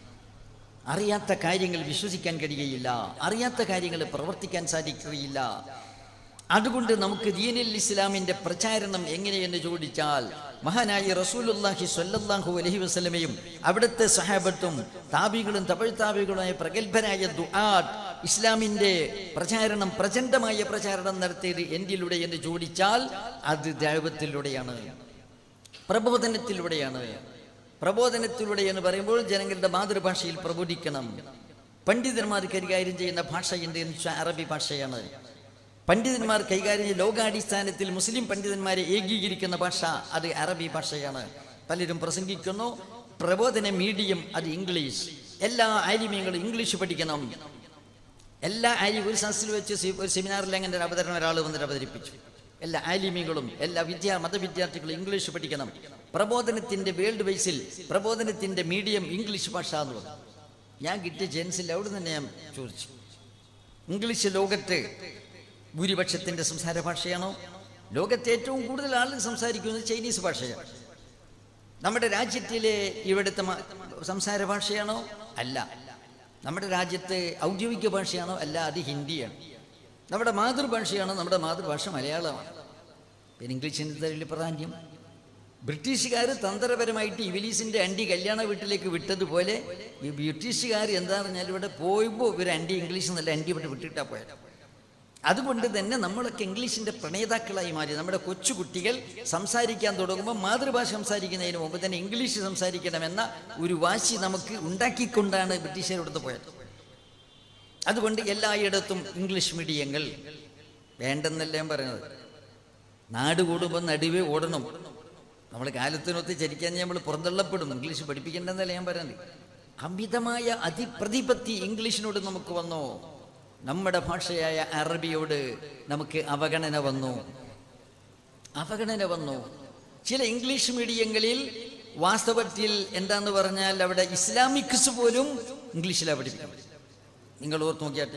[SPEAKER 1] അറിയാത്ത കാര്യങ്ങൾ വിശ്വസിക്കാൻ കഴിയുകയില്ല അറിയാത്ത കാര്യങ്ങൾ പ്രവർത്തിക്കാൻ സാധിക്കുകയില്ല അതുകൊണ്ട് നമുക്ക് ദീനിൽ ഇസ്ലാമിന്റെ പ്രചാരണം എങ്ങനെയെന്ന് ചോദിച്ചാൽ മഹാനായ റസൂലുല്ലാഹി സ്വല്ലല്ലാഹു അലൈഹി വസല്ലമയും അവിടുത്തെ സഹാബത്തും താബികളും തമിഴ് താബികളുമായ പ്രഗത്ഭരായ ദുആത്ത് ഇസ്ലാമിന്റെ പ്രചാരണം പ്രചണ്ഡമായ പ്രചാരണം നടത്തിയത് എന്തിലൂടെ എന്ന് ചോദിച്ചാൽ അത് ദൈവത്തിലൂടെയാണ് പ്രബോധനത്തിലൂടെയാണ് പ്രബോധനത്തിലൂടെ എന്ന് പറയുമ്പോൾ ജനങ്ങളുടെ മാതൃഭാഷയിൽ പ്രബോധിക്കണം പണ്ഡിതന്മാർ കൈകാര്യം ചെയ്യുന്ന ഭാഷ എന്ത് എന്ന് വെച്ചാൽ അറബി ഭാഷയാണ് പണ്ഡിതന്മാർ കൈകാര്യം ചെയ്യുന്ന ലോകാടിസ്ഥാനത്തിൽ മുസ്ലിം പണ്ഡിതന്മാരെ ഏകീകരിക്കുന്ന ഭാഷ അത് അറബി ഭാഷയാണ് പലരും പ്രസംഗിക്കുന്നു പ്രബോധന മീഡിയം അത് ഇംഗ്ലീഷ് എല്ലാ ആലിമ്യങ്ങളും ഇംഗ്ലീഷ് പഠിക്കണം എല്ലാ ആലി ഒരു സദസ്സിൽ വെച്ച് സി- ഒരു സെമിനാറിൽ അങ്ങനെ ഒരു അവതരണം ഒരാൾ വന്നിട്ട് അവതരിപ്പിച്ചു എല്ലാ ആലിമികളും എല്ലാ വിദ്യാ മതവിദ്യാർത്ഥികളും ഇംഗ്ലീഷ് പഠിക്കണം പ്രബോധനത്തിന്റെ വേൾഡ് വൈസിൽ പ്രബോധനത്തിന്റെ മീഡിയം ഇംഗ്ലീഷ് ഭാഷ എന്ന് പറഞ്ഞു ഞാൻ കിട്ടിയ ജെൻസിൽ അവിടെ തന്നെ ഞാൻ ചോദിച്ചു ഇംഗ്ലീഷ് ലോകത്ത് ഭൂരിപക്ഷത്തിന്റെ സംസാര ഭാഷയാണോ ലോകത്തെ ഏറ്റവും കൂടുതൽ ആളുകൾ സംസാരിക്കുന്നത് ചൈനീസ് ഭാഷയാണ് നമ്മുടെ രാജ്യത്തിലെ ഇവിടുത്തെ മ- സംസാര ഭാഷയാണോ അല്ല നമ്മുടെ രാജ്യത്തെ ഔദ്യോഗിക ഭാഷയാണോ അല്ല അത് ഹിന്ദിയാണ് നമ്മുടെ മാതൃഭാഷയാണോ നമ്മുടെ മാതൃഭാഷ മലയാളമാണ് പിന്നെ ഇംഗ്ലീഷിന് എന്താ വലിയ പ്രാധാന്യം ബ്രിട്ടീഷുകാർ തന്ത്രപരമായിട്ട് ഇവലീസിന്റെ അണ്ടി കല്യാണ വീട്ടിലേക്ക് വിട്ടതുപോലെ ഈ ബ്രിട്ടീഷുകാർ എന്താ പറഞ്ഞാൽ ഇവിടെ പോയപ്പോൾ ഇവർ അണ്ടി ഇംഗ്ലീഷ് എന്നല്ല അണ്ടി ഇവിടെ വിട്ടിട്ടാ പോയത് അതുകൊണ്ട് തന്നെ നമ്മളൊക്കെ ഇംഗ്ലീഷിന്റെ പ്രണേതാക്കളായി മാറി നമ്മുടെ കൊച്ചുകുട്ടികൾ സംസാരിക്കാൻ തുടങ്ങുമ്പോൾ മാതൃഭാഷ സംസാരിക്കുന്നതിന് മുമ്പ് തന്നെ ഇംഗ്ലീഷ് സംസാരിക്കണമെന്ന ഒരു വാശി നമുക്ക് ഉണ്ടാക്കിക്കൊണ്ടാണ് ബ്രിട്ടീഷുകാരോട് പോയത് അതുകൊണ്ട് എല്ലായിടത്തും ഇംഗ്ലീഷ് മീഡിയങ്ങൾ വേണ്ടെന്നല്ല ഞാൻ പറയുന്നത് നാട് കൂടുമ്പോൾ നടുവേ ഓടണം നമ്മൾ കാലത്തിനൊത്ത് ചരിക്കാൻ നമ്മൾ പുറന്തള്ളപ്പെടും ഇംഗ്ലീഷ് പഠിപ്പിക്കേണ്ടെന്നല്ല ഞാൻ പറയുന്നത് അമിതമായ അതിപ്രതിപത്തി ഇംഗ്ലീഷിനോട് നമുക്ക് വന്നു നമ്മുടെ ഭാഷയായ അറബിയോട് നമുക്ക് അവഗണന വന്നു അവഗണന വന്നു ചില ഇംഗ്ലീഷ് മീഡിയങ്ങളിൽ വാസ്തവത്തിൽ എന്താന്ന് പറഞ്ഞാൽ അവിടെ ഇസ്ലാമിക്സ് പോലും ഇംഗ്ലീഷിലാണ് പഠിപ്പിക്കുന്നത് നിങ്ങൾ ഓർത്ത് നോക്കിയാട്ടെ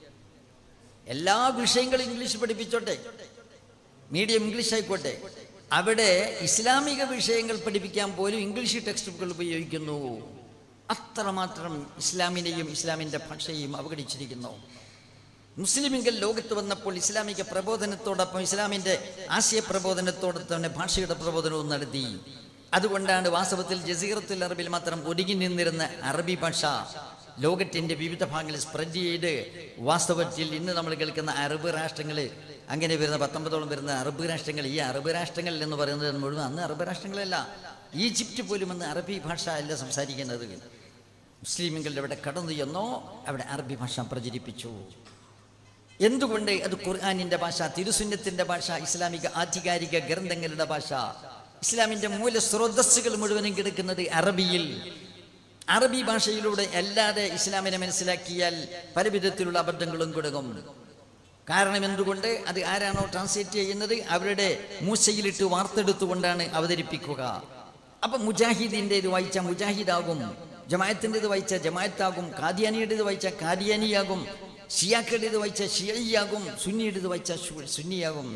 [SPEAKER 1] എല്ലാ വിഷയങ്ങളും ഇംഗ്ലീഷ് പഠിപ്പിച്ചോട്ടെ മീഡിയം ഇംഗ്ലീഷ് ആയിക്കോട്ടെ അവിടെ ഇസ്ലാമിക വിഷയങ്ങൾ പഠിപ്പിക്കാൻ പോലും ഇംഗ്ലീഷ് ടെക്സ്റ്റ് ബുക്കുകൾ ഉപയോഗിക്കുന്നു അത്രമാത്രം ഇസ്ലാമിനെയും ഇസ്ലാമിൻ്റെ ഭാഷയെയും അവഗണിച്ചിരിക്കുന്നു മുസ്ലിമിങ്ങൾ ലോകത്ത് വന്നപ്പോൾ ഇസ്ലാമിക പ്രബോധനത്തോടൊപ്പം ഇസ്ലാമിൻ്റെ ആശയ പ്രബോധനത്തോടൊപ്പം തന്നെ ഭാഷയുടെ പ്രബോധനവും നടത്തി അതുകൊണ്ടാണ് വാസ്തവത്തിൽ ജസീറത്തുൽ അറബിൽ മാത്രം ഒതുങ്ങി നിന്നിരുന്ന അറബി ഭാഷ ലോകത്തിന്റെ വിവിധ ഭാഗങ്ങളിൽ സ്പ്രെഡ് ചെയ്ത് വാസ്തവത്തിൽ ഇന്ന് നമ്മൾ കേൾക്കുന്ന അറബ് രാഷ്ട്രങ്ങൾ അങ്ങനെ വരുന്ന പത്തൊമ്പതോളം വരുന്ന അറബ് രാഷ്ട്രങ്ങൾ ഈ അറബ് രാഷ്ട്രങ്ങൾ എന്ന് പറയുന്നത് മുഴുവൻ അന്ന് അറബ് രാഷ്ട്രങ്ങളല്ല ഈജിപ്റ്റ് പോലും അന്ന് അറബി ഭാഷ അല്ല സംസാരിക്കുന്നത് മുസ്ലിമുകൾ അവിടെ കടന്നു ചെന്നോ അവിടെ അറബി ഭാഷ പ്രചരിപ്പിച്ചു എന്തുകൊണ്ട് അത് ഖുർആാനിന്റെ ഭാഷ തിരുസുന്നത്തിന്റെ ഭാഷ ഇസ്ലാമിക ആധികാരിക ഗ്രന്ഥങ്ങളുടെ ഭാഷ ഇസ്ലാമിന്റെ മൂല സ്രോതസ്സുകൾ മുഴുവനും കിടക്കുന്നത് അറബിയിൽ അറബി ഭാഷയിലൂടെ അല്ലാതെ ഇസ്ലാമിനെ മനസ്സിലാക്കിയാൽ പല വിധത്തിലുള്ള അബദ്ധങ്ങളും കൊടുക്കും കാരണം എന്തുകൊണ്ട് അത് ആരാണോ ട്രാൻസ്ലേറ്റ് ചെയ്യുന്നത് അവരുടെ മൂശയിലിട്ട് വാർത്തെടുത്തുകൊണ്ടാണ് അവതരിപ്പിക്കുക അപ്പൊ മുജാഹിദിൻ്റെത് വായിച്ച മുജാഹിദാകും ജമായത്തിൻ്റെത് വായിച്ച ജമായത്താകും കാദിയാനിയുടേത് വായിച്ച കാദിയാനിയാകും ഷിയാക്കളുടേത് വായിച്ച ഷിയയാകും സുന്നിയുടേത് വായിച്ച ശു- സുന്നിയാകും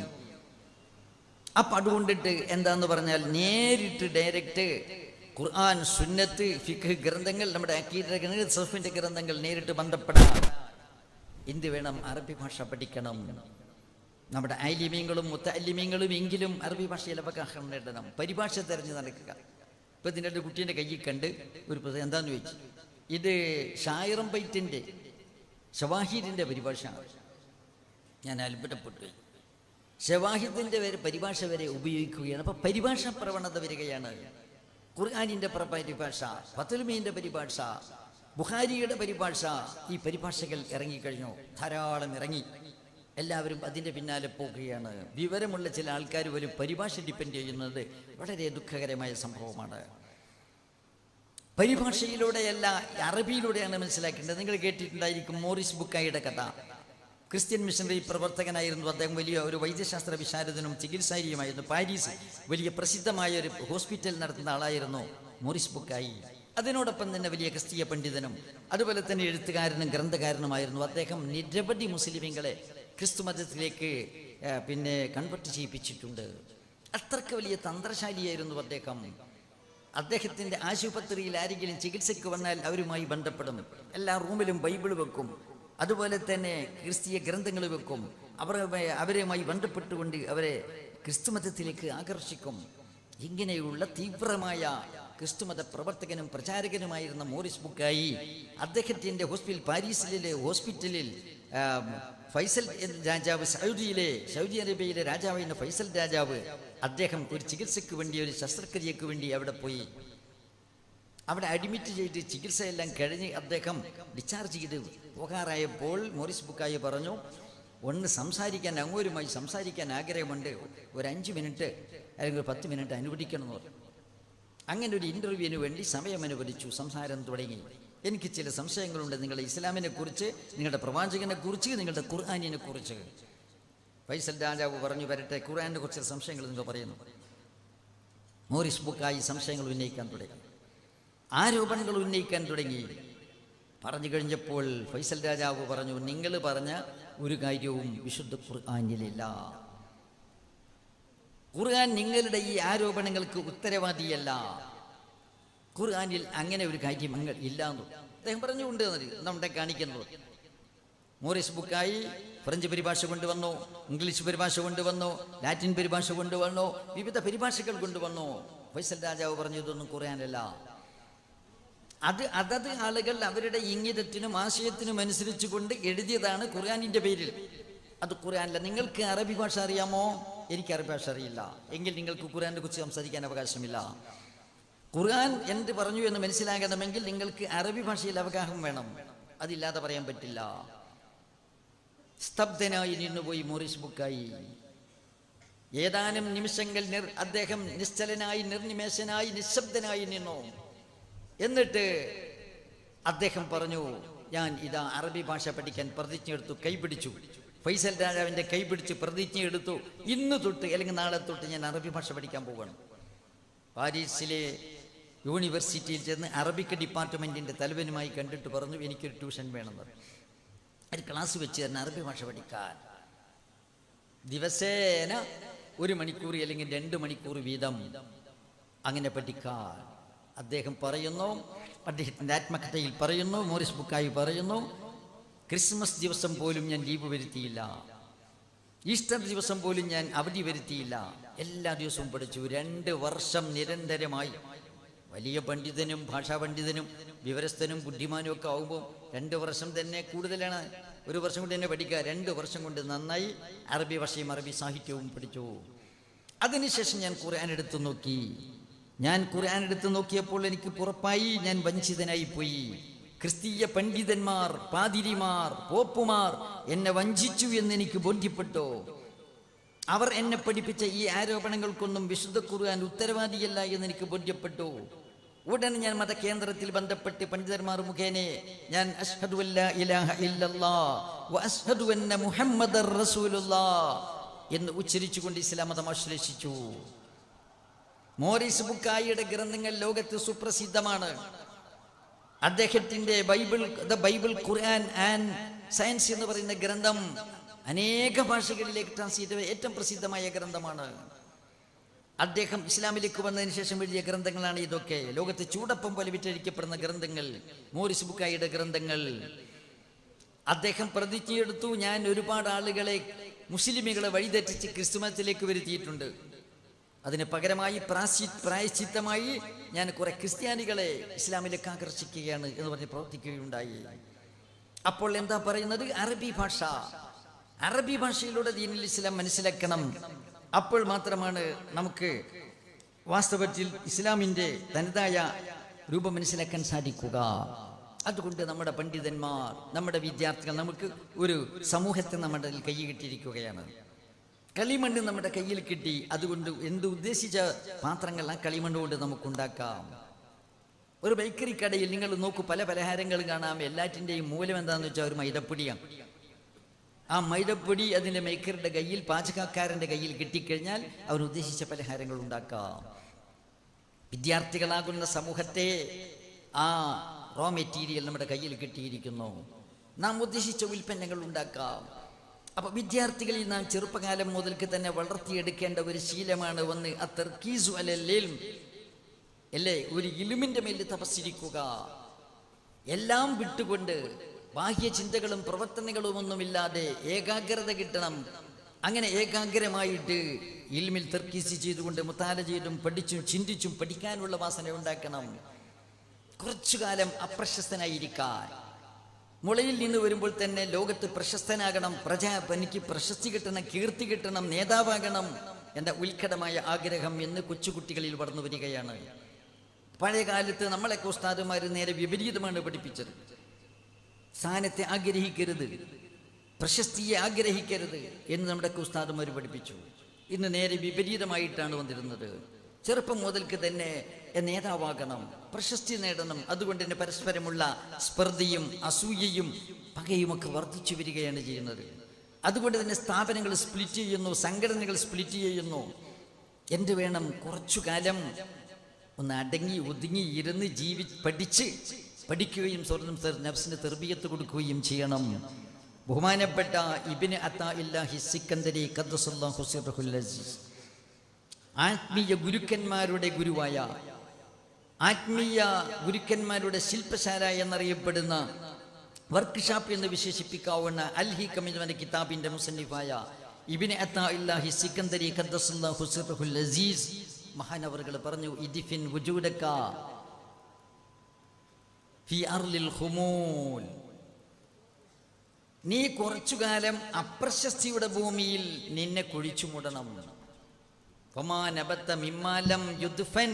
[SPEAKER 1] അപ്പൊ അതുകൊണ്ടിട്ട് എന്താന്ന് പറഞ്ഞാൽ നേരിട്ട് ഡയറക്റ്റ് ഖുർആൻ സുന്നത്ത് ഫിഖ് ഗ്രന്ഥങ്ങൾ നമ്മുടെ അക്കീദ ഗ്രന്ഥങ്ങൾ സഫിന്റെ ഗ്രന്ഥങ്ങൾ നേരിട്ട് ബന്ധപ്പെടാൻ എന്ത് വേണം അറബി ഭാഷ പഠിക്കണം നമ്മുടെ ആലിമ്യങ്ങളും മുത്തല്ലിമ്യങ്ങളും എങ്കിലും അറബി ഭാഷയിൽ അവകാശം നേടണം പരിഭാഷ തെരഞ്ഞു നടക്കുക ഇപ്പൊ ഇതിൻ്റെ ഒരു കുട്ടീൻ്റെ കയ്യിൽ കണ്ട് ഒരു പ്രസ- എന്താന്ന് ചോദിച്ചു ഇത് ഷായിറം പൈറ്റിൻ്റെ ഷവാഹിദിൻ്റെ പരിഭാഷ ഞാൻ അത്ഭുതപ്പെട്ടു പോയി. ഷവാഹിദിന്റെ വരെ പരിഭാഷ വരെ ഉപയോഗിക്കുകയാണ് അപ്പൊ പരിഭാഷ പ്രവണത വരികയാണ് ഖുർആാനിന്റെ പ്ര- പരിഭാഷ ഫത്തുൽമീന്റെ പരിഭാഷ ബുഹാരിയുടെ പരിഭാഷ ഈ പരിഭാഷകൾ ഇറങ്ങിക്കഴിഞ്ഞു ധാരാളം ഇറങ്ങി എല്ലാവരും അതിന്റെ പിന്നാലെ പോകുകയാണ് വിവരമുള്ള ചില ആൾക്കാർ പോലും പരിഭാഷ ഡിപ്പെൻഡ് ചെയ്യുന്നത് വളരെ ദുഃഖകരമായ സംഭവമാണ് പരിഭാഷയിലൂടെയല്ല അറബിയിലൂടെയാണ് മനസ്സിലാക്കേണ്ടത് നിങ്ങൾ കേട്ടിട്ടുണ്ടായിരിക്കും മോറിസ് ബുക്കായിയുടെ കഥ ക്രിസ്ത്യൻ മിഷണറി പ്രവർത്തകനായിരുന്നു അദ്ദേഹം വലിയ ഒരു വൈദ്യശാസ്ത്ര വിശാരദനും ചികിത്സാരിയുമായിരുന്നു പാരീസ് വലിയ പ്രസിദ്ധമായ ഒരു ഹോസ്പിറ്റൽ നടത്തുന്ന ആളായിരുന്നു മോറിസ് ബുക്കായി അതിനോടൊപ്പം തന്നെ വലിയ ക്രിസ്തീയ പണ്ഡിതനും അതുപോലെ തന്നെ എഴുത്തുകാരനും ഗ്രന്ഥകാരനുമായിരുന്നു അദ്ദേഹം നിരവധി മുസ്ലിമീങ്ങളെ ക്രിസ്തു മതത്തിലേക്ക് ആ, പിന്നെ കൺവെർട്ട് ചെയ്യിപ്പിച്ചിട്ടുണ്ട് അത്രക്ക് വലിയ തന്ത്രശാലിയായിരുന്നു അദ്ദേഹം അദ്ദേഹത്തിന്റെ ആശുപത്രിയിൽ ആരെങ്കിലും ചികിത്സയ്ക്ക് വന്നാൽ അവരുമായി ബന്ധപ്പെടും എല്ലാ റൂമിലും ബൈബിൾ വെക്കും അതുപോലെ തന്നെ ക്രിസ്തീയ ഗ്രന്ഥങ്ങൾ വെക്കും അവർ അവരുമായി ബന്ധപ്പെട്ടുകൊണ്ട് അവരെ ക്രിസ്തുമതത്തിലേക്ക് ആകർഷിക്കും ഇങ്ങനെയുള്ള തീവ്രമായ ക്രിസ്തുമത പ്രവർത്തകനും പ്രചാരകനുമായിരുന്ന മോറിസ് ബുക്കായി അദ്ദേഹത്തിന്റെ ഹോസ്പിറ്റൽ പാരീസിലെ ഹോസ്പിറ്റലിൽ ആ, ഫൈസൽ എന്ന രാജാവ് സൗദിയിലെ സൗദി അറേബ്യയിലെ രാജാവായിരുന്ന ഫൈസൽ രാജാവ് അദ്ദേഹം ഒരു ചികിത്സയ്ക്ക് വേണ്ടി ഒരു ശസ്ത്രക്രിയക്ക് വേണ്ടി അവിടെ പോയി അവിടെ അഡ്മിറ്റ് ചെയ്ത് ചികിത്സയെല്ലാം കഴിഞ്ഞ് അദ്ദേഹം ഡിസ്ചാർജ് ചെയ്ത് പോകാറായപ്പോൾ മോറിസ് ബുക്കായി പറഞ്ഞു ഒന്ന് സംസാരിക്കാൻ അങ്ങോരുമായി സംസാരിക്കാൻ ആഗ്രഹമുണ്ട് ഒരു അഞ്ച് മിനിറ്റ് അല്ലെങ്കിൽ ഒരു പത്ത് മിനിറ്റ് അനുവദിക്കണമെന്ന് പറഞ്ഞു അങ്ങനെ ഒരു ഇൻ്റർവ്യൂവിന് വേണ്ടി സമയം അനുവദിച്ചു സംസാരം തുടങ്ങി എനിക്ക് ചില സംശയങ്ങളുണ്ട് നിങ്ങളുടെ ഇസ്ലാമിനെ കുറിച്ച് നിങ്ങളുടെ പ്രവാചകനെ കുറിച്ച് നിങ്ങളുടെ ഖുർആാനിനെ കുറിച്ച് ഫൈസൽ രാജാവ് പറഞ്ഞു വരട്ടെ ഖുർആാനിനെ കുറിച്ച് സംശയങ്ങൾ നിങ്ങൾ പറയുന്നു മോറിസ് ബുക്കായി സംശയങ്ങൾ ഉന്നയിക്കാൻ തുടങ്ങി ആരോപണങ്ങൾ ഉന്നയിക്കാൻ തുടങ്ങി പറഞ്ഞു കഴിഞ്ഞപ്പോൾ ഫൈസൽ രാജാവ് പറഞ്ഞു നിങ്ങൾ പറഞ്ഞ ഒരു കാര്യവും വിശുദ്ധ ഖുർആാനിലില്ല ഖുർആൻ നിങ്ങളുടെ ഈ ആരോപണങ്ങൾക്ക് ഉത്തരവാദിയല്ല ഖുർആനിൽ അങ്ങനെ ഒരു കാര്യം അങ്ങ് ഇല്ല എന്ന് അദ്ദേഹം പറഞ്ഞുകൊണ്ട് നമ്മുടെ കാണിക്കുന്നത് മോറിസ് ബുക്കായി ഫ്രഞ്ച് പരിഭാഷ കൊണ്ടുവന്നു ഇംഗ്ലീഷ് പരിഭാഷ കൊണ്ടുവന്നു ലാറ്റിൻ പരിഭാഷ കൊണ്ടുവന്നു വിവിധ പരിഭാഷകൾ കൊണ്ടുവന്നു ഫൈസൽ രാജാവ് പറഞ്ഞു ഇതൊന്നും ഖുർആനല്ല അത് അതത് ആളുകൾ അവരുടെ ഇംഗിതത്തിനും ആശയത്തിനും അനുസരിച്ച് കൊണ്ട് എഴുതിയതാണ് ഖുർആാനിന്റെ പേരിൽ അത് ഖുർആനല്ല നിങ്ങൾക്ക് അറബി ഭാഷ അറിയാമോ എനിക്ക് അറബി ഭാഷ അറിയില്ല എങ്കിൽ നിങ്ങൾക്ക് ഖുർആനെ കുറിച്ച് സംസാരിക്കാൻ അവകാശമില്ല ഖുർആൻ എന്ത് പറഞ്ഞു എന്ന് മനസ്സിലാകണമെങ്കിൽ നിങ്ങൾക്ക് അറബി ഭാഷയിൽ അവഗാഹം വേണം അതില്ലാതെ പറയാൻ പറ്റില്ല സ്തബ്ധനായി നിന്നുപോയി മോറിസ് ബുക്കായി ഏതാനും നിമിഷങ്ങൾ നിർ അദ്ദേഹം നിശ്ചലനായി നിർനിമേഷനായി നിശബ്ദനായി നിന്നു എന്നിട്ട് അദ്ദേഹം പറഞ്ഞു ഞാൻ ഇതാ അറബി ഭാഷ പഠിക്കാൻ പ്രതിജ്ഞ എടുത്തു കൈപിടിച്ചു ഫൈസൽ രാജാവിന്റെ കൈപിടിച്ച് പ്രതിജ്ഞ എടുത്തു ഇന്ന് തൊട്ട് അല്ലെങ്കിൽ നാളെ തൊട്ട് ഞാൻ അറബി ഭാഷ പഠിക്കാൻ പോവുകയാണ് പാരീസിലെ യൂണിവേഴ്സിറ്റിയിൽ ചെന്ന് അറബിക് ഡിപ്പാർട്ട്മെന്റിന്റെ തലവനുമായി കണ്ടിട്ട് പറഞ്ഞു എനിക്കൊരു ട്യൂഷൻ വേണമെന്ന് പറഞ്ഞു ഒരു ക്ലാസ് വെച്ച് തന്നെ അറബി ഭാഷ പഠിക്കാൻ ദിവസേന ഒരു മണിക്കൂർ അല്ലെങ്കിൽ രണ്ട് മണിക്കൂർ വീതം അങ്ങനെ പഠിക്കാൻ അദ്ദേഹം പറയുന്നു അദ്ദേഹത്തിൻ്റെ ആത്മകഥയിൽ പറയുന്നു മോറിസ് ബുക്കായി പറയുന്നു ക്രിസ്മസ് ദിവസം പോലും ഞാൻ ലീവ് വരുത്തിയില്ല ഈസ്റ്റർ ദിവസം പോലും ഞാൻ അവധി വരുത്തിയില്ല എല്ലാ ദിവസവും പഠിച്ചു രണ്ട് വർഷം നിരന്തരമായി വലിയ പണ്ഡിതനും ഭാഷാ പണ്ഡിതനും വിവരസ്ഥനും ബുദ്ധിമാനും ഒക്കെ ആകുമ്പോൾ രണ്ട് വർഷം തന്നെ കൂടുതലാണ് ഒരു വർഷം കൊണ്ട് തന്നെ പഠിക്കുക രണ്ട് വർഷം കൊണ്ട് നന്നായി അറബി ഭാഷയും അറബി സാഹിത്യവും പഠിച്ചു അതിനുശേഷം ഞാൻ ഖുർആൻ എടുത്തു നോക്കി ഞാൻ ഖുർആൻ എടുത്തു നോക്കിയപ്പോൾ എനിക്ക് പുറപ്പായി ഞാൻ വഞ്ചിതനായി പോയി ക്രിസ്തീയ പണ്ഡിതന്മാർ പാതിരിമാർ പോപ്പുമാർ എന്നെ വഞ്ചിച്ചു എന്ന് എനിക്ക് ബോധ്യപ്പെട്ടു അവർ എന്നെ പഠിപ്പിച്ച ഈ ആരോപണങ്ങൾക്കൊന്നും വിശുദ്ധ ഖുർആൻ ഉത്തരവാദിയല്ല എന്ന് എനിക്ക് ബോധ്യപ്പെട്ടു ഉടനെ ഞാൻ മതകേന്ദ്രത്തിൽ ബന്ധപ്പെട്ട് പണ്ഡിതന്മാർ മുഖേന ഞാൻ അഷ്ഹദു അല്ലാ ഇലാഹ ഇല്ലല്ലാ വ അഷ്ഹദു അന്ന മുഹമ്മദർ റസൂലുള്ളാ എന്ന് ഉച്ചരിച്ചുകൊണ്ട് ഇസ്ലാം മതം ആശ്ലേഷിച്ചു മോറിസ് ബുക്കായിയുടെ ഗ്രന്ഥങ്ങൾ ലോകത്ത് സുപ്രസിദ്ധമാണ് അദ്ദേഹത്തിന്റെ Bible the Bible Quran and science എന്ന് പറയുന്ന ഗ്രന്ഥം അനേക ഭാഷകളിലേക്ക് ട്രാൻസ്ലേറ്റ് ചെയ്ത ഏറ്റവും പ്രസിദ്ധമായ ഗ്രന്ഥമാണ് അദ്ദേഹം ഇസ്ലാമിലേക്ക് വന്നതിന് ശേഷം എഴുതിയ ഗ്രന്ഥങ്ങളാണ് ഇതൊക്കെ ലോകത്ത് ചൂടപ്പം പോലെ വിറ്റഴിക്കപ്പെടുന്ന ഗ്രന്ഥങ്ങൾ മോറിസ് ബുക്കായിയുടെ ഗ്രന്ഥങ്ങൾ അദ്ദേഹം പ്രതിജ്ഞയെടുത്തു ഞാൻ ഒരുപാട് ആളുകളെ മുസ്ലിമുകളെ വഴിതെറ്റിച്ച് ക്രിസ്തുമതത്തിലേക്ക് വരുത്തിയിട്ടുണ്ട് അതിന് പകരമായി പ്രാശി പ്രായശ്ചിത്തമായി ഞാൻ കുറെ ക്രിസ്ത്യാനികളെ ഇസ്ലാമിലേക്ക് ആകർഷിക്കുകയാണ് എന്ന് പറഞ്ഞ് പ്രവർത്തിക്കുകയുണ്ടായി അപ്പോൾ എന്താ പറയുന്നത് അറബി ഭാഷ അറബി ഭാഷയിലൂടെ ദീനിൽ ഇസ്ലാം മനസ്സിലാക്കണം അപ്പോൾ മാത്രമാണ് നമുക്ക് വാസ്തവത്തിൽ ഇസ്ലാമിൻ്റെ തനതായ രൂപം മനസ്സിലാക്കാൻ സാധിക്കുക അതുകൊണ്ട് നമ്മുടെ പണ്ഡിതന്മാർ നമ്മുടെ വിദ്യാർത്ഥികൾ നമുക്ക് ഒരു സമൂഹത്തെ നമ്മുടെ കൈ കിട്ടിയിരിക്കുകയാണ് കളിമണ്ണ് നമ്മുടെ കയ്യിൽ കിട്ടി അതുകൊണ്ട് എന്ത് ഉദ്ദേശിച്ച പാത്രങ്ങൾ ആ കളിമണ്ണ് കൊണ്ട് നമുക്കുണ്ടാക്കാം ഒരു ബേക്കറി കടയിൽ നിങ്ങൾ നോക്കൂ പല പലഹാരങ്ങളും കാണാം എല്ലാറ്റിൻ്റെയും മൂലം എന്താണെന്ന് വെച്ചാൽ ഒരു മൈദപ്പൊടിയാണ് ആ മൈദപ്പൊടി അതിൻ്റെ മേക്കറുടെ കയ്യിൽ പാചകക്കാരൻ്റെ കയ്യിൽ കിട്ടിക്കഴിഞ്ഞാൽ അവർ ഉദ്ദേശിച്ച പലഹാരങ്ങൾ ഉണ്ടാക്കാം വിദ്യാർത്ഥികളാകുന്ന സമൂഹത്തെ ആ റോ മെറ്റീരിയൽ നമ്മുടെ കയ്യിൽ കിട്ടിയിരിക്കുന്നു നാം ഉദ്ദേശിച്ച ഉൽപ്പന്നങ്ങൾ ഉണ്ടാക്കാം അപ്പൊ വിദ്യാർത്ഥികളിൽ നാം ചെറുപ്പകാലം മുതൽക്ക് തന്നെ വളർത്തിയെടുക്കേണ്ട ഒരു ശീലമാണ് ഒന്ന് അത്തർക്കീസു അലല്ലേൽ അല്ലേ ഒരു ഇലുമിന്റെ മേൽ തപസ്സിരിക്കുക എല്ലാം വിട്ടുകൊണ്ട് ബാഹ്യ ചിന്തകളും പ്രവർത്തനങ്ങളും ഒന്നുമില്ലാതെ ഏകാഗ്രത കിട്ടണം അങ്ങനെ ഏകാഗ്രമായിട്ട് ഇൽമിൽ തർക്കീസ് ചെയ്തുകൊണ്ട് മുത്താല ചെയ്തും പഠിച്ചും ചിന്തിച്ചും പഠിക്കാനുള്ള വാസന ഉണ്ടാക്കണം കുറച്ചു കാലം അപ്രശസ്തനായിരിക്കാൻ മുളയിൽ നിന്ന് വരുമ്പോൾ തന്നെ ലോകത്ത് പ്രശസ്തനാകണം പ്രജ എനിക്ക് പ്രശസ്തി കിട്ടണം കീർത്തി കിട്ടണം നേതാവാകണം എന്ന ഉത്കടമായ ആഗ്രഹം എന്ന് കൊച്ചുകുട്ടികളിൽ വളർന്നു വരികയാണ് പഴയ കാലത്ത് നമ്മളൊക്കെ ഉസ്താദുമാർ നേരെ വിപരീതമാണ് പഠിപ്പിച്ചത് സ്ഥാനത്തെ ആഗ്രഹിക്കരുത് പ്രശസ്തിയെ ആഗ്രഹിക്കരുത് എന്ന് നമ്മുടെ ഉസ്താദുമാർ പഠിപ്പിച്ചു ഇന്ന് നേരെ വിപരീതമായിട്ടാണ് വന്നിരുന്നത് ചെറുപ്പം മുതൽക്ക് തന്നെ നേതാവാകണം പ്രശസ്തി നേടണം അതുകൊണ്ട് തന്നെ പരസ്പരമുള്ള സ്പർദ്ധയും അസൂയയും പകയുമൊക്കെ വർദ്ധിച്ചു വരികയാണ് ചെയ്യുന്നത് അതുകൊണ്ട് തന്നെ സ്ഥാപനങ്ങൾ സ്പ്ലിറ്റ് ചെയ്യുന്നു സംഘടനകൾ സ്പ്ലിറ്റ് ചെയ്യുന്നു എന്ത് വേണം കുറച്ചു കാലം ഒന്ന് അടങ്ങി ഒതുങ്ങി ഇരുന്ന് ജീവി പഠിച്ച് പഠിക്കുകയും സ്വർണ്ണം നഫ്സിന് തെർബിയത്ത് കൊടുക്കുകയും ചെയ്യണം ബഹുമാനപ്പെട്ട ഇബിന് അത്ത ഇല്ലാഹി സിക്കന്ദരി ഖദ്ദസുല്ലാഹു സിർഹുൽ അസീസ് ആത്മീയ ഗുരുക്കന്മാരുടെ ഗുരുവായ ആത്മീയ ഗുരുക്കന്മാരുടെ ശില്പശാല എന്നറിയപ്പെടുന്ന വർക്ക് ഷാപ്പ് എന്ന് വിശേഷിപ്പിക്കാവുന്ന അൽഹി കമിജ് കിതാബിന്റെ മുസന്നിഫായ ഇബിന് അത്ത ഇല്ലാഹി സിക്കന്ദരി ഖദ്ദസുല്ലാഹു സിർഹുൽ അസീസ് മഹാനവറുകൾ പറഞ്ഞു ഇദിഫിൻ വുജൂദക ഫി അർലിൽ ഖുമൂൽ നീ കുറച്ചു കാലം അപ്രശസ്തിയുടെ ഭൂമിയിൽ നിന്നെ കുഴിച്ചു മൂടണം ഫമാ നബത്ത മിമ്മാലം യുദ്ഫൻ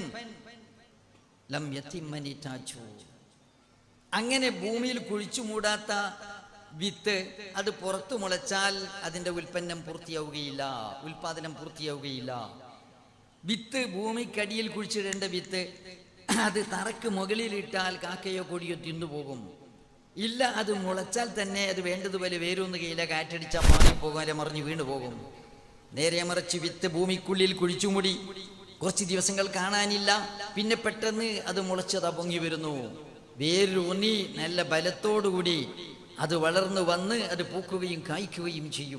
[SPEAKER 1] ലം യതിമ്മനി താച്ചു അങ്ങനെ ഭൂമിയിൽ കുഴിച്ചു മൂടാത്ത വിത്ത് അത് പുറത്തു മുളച്ചാൽ അതിന്റെ ഉൽപ്പന്നം പൂർത്തിയാവുകയില്ല ഉൽപാദനം പൂർത്തിയാവുകയില്ല വിത്ത് ഭൂമിക്കടിയിൽ കുഴിച്ചിടേണ്ട വിത്ത് അത് തറക്ക് മുകളിലിട്ടാൽ കാക്കയോ കൊടിയോ തിന്നുപോകും ഇല്ല അത് മുളച്ചാൽ തന്നെ അത് വേണ്ടതുപോലെ വേരൊന്നുകയില്ല കാറ്റടിച്ചാൽ മാറിപ്പോകും അല്ലെ മറിഞ്ഞ് വീണു പോകും നേരെ മറിച്ച് വിത്ത് ഭൂമിക്കുള്ളിൽ കുഴിച്ചുമൂടി കുറച്ച് ദിവസങ്ങൾ കാണാനില്ല പിന്നെ പെട്ടെന്ന് അത് മുളച്ചതാ പൊങ്ങി വരുന്നു വേരൂന്നി നല്ല ബലത്തോടുകൂടി അത് വളർന്നു വന്ന് അത് പൂക്കുകയും കായ്ക്കുകയും ചെയ്യും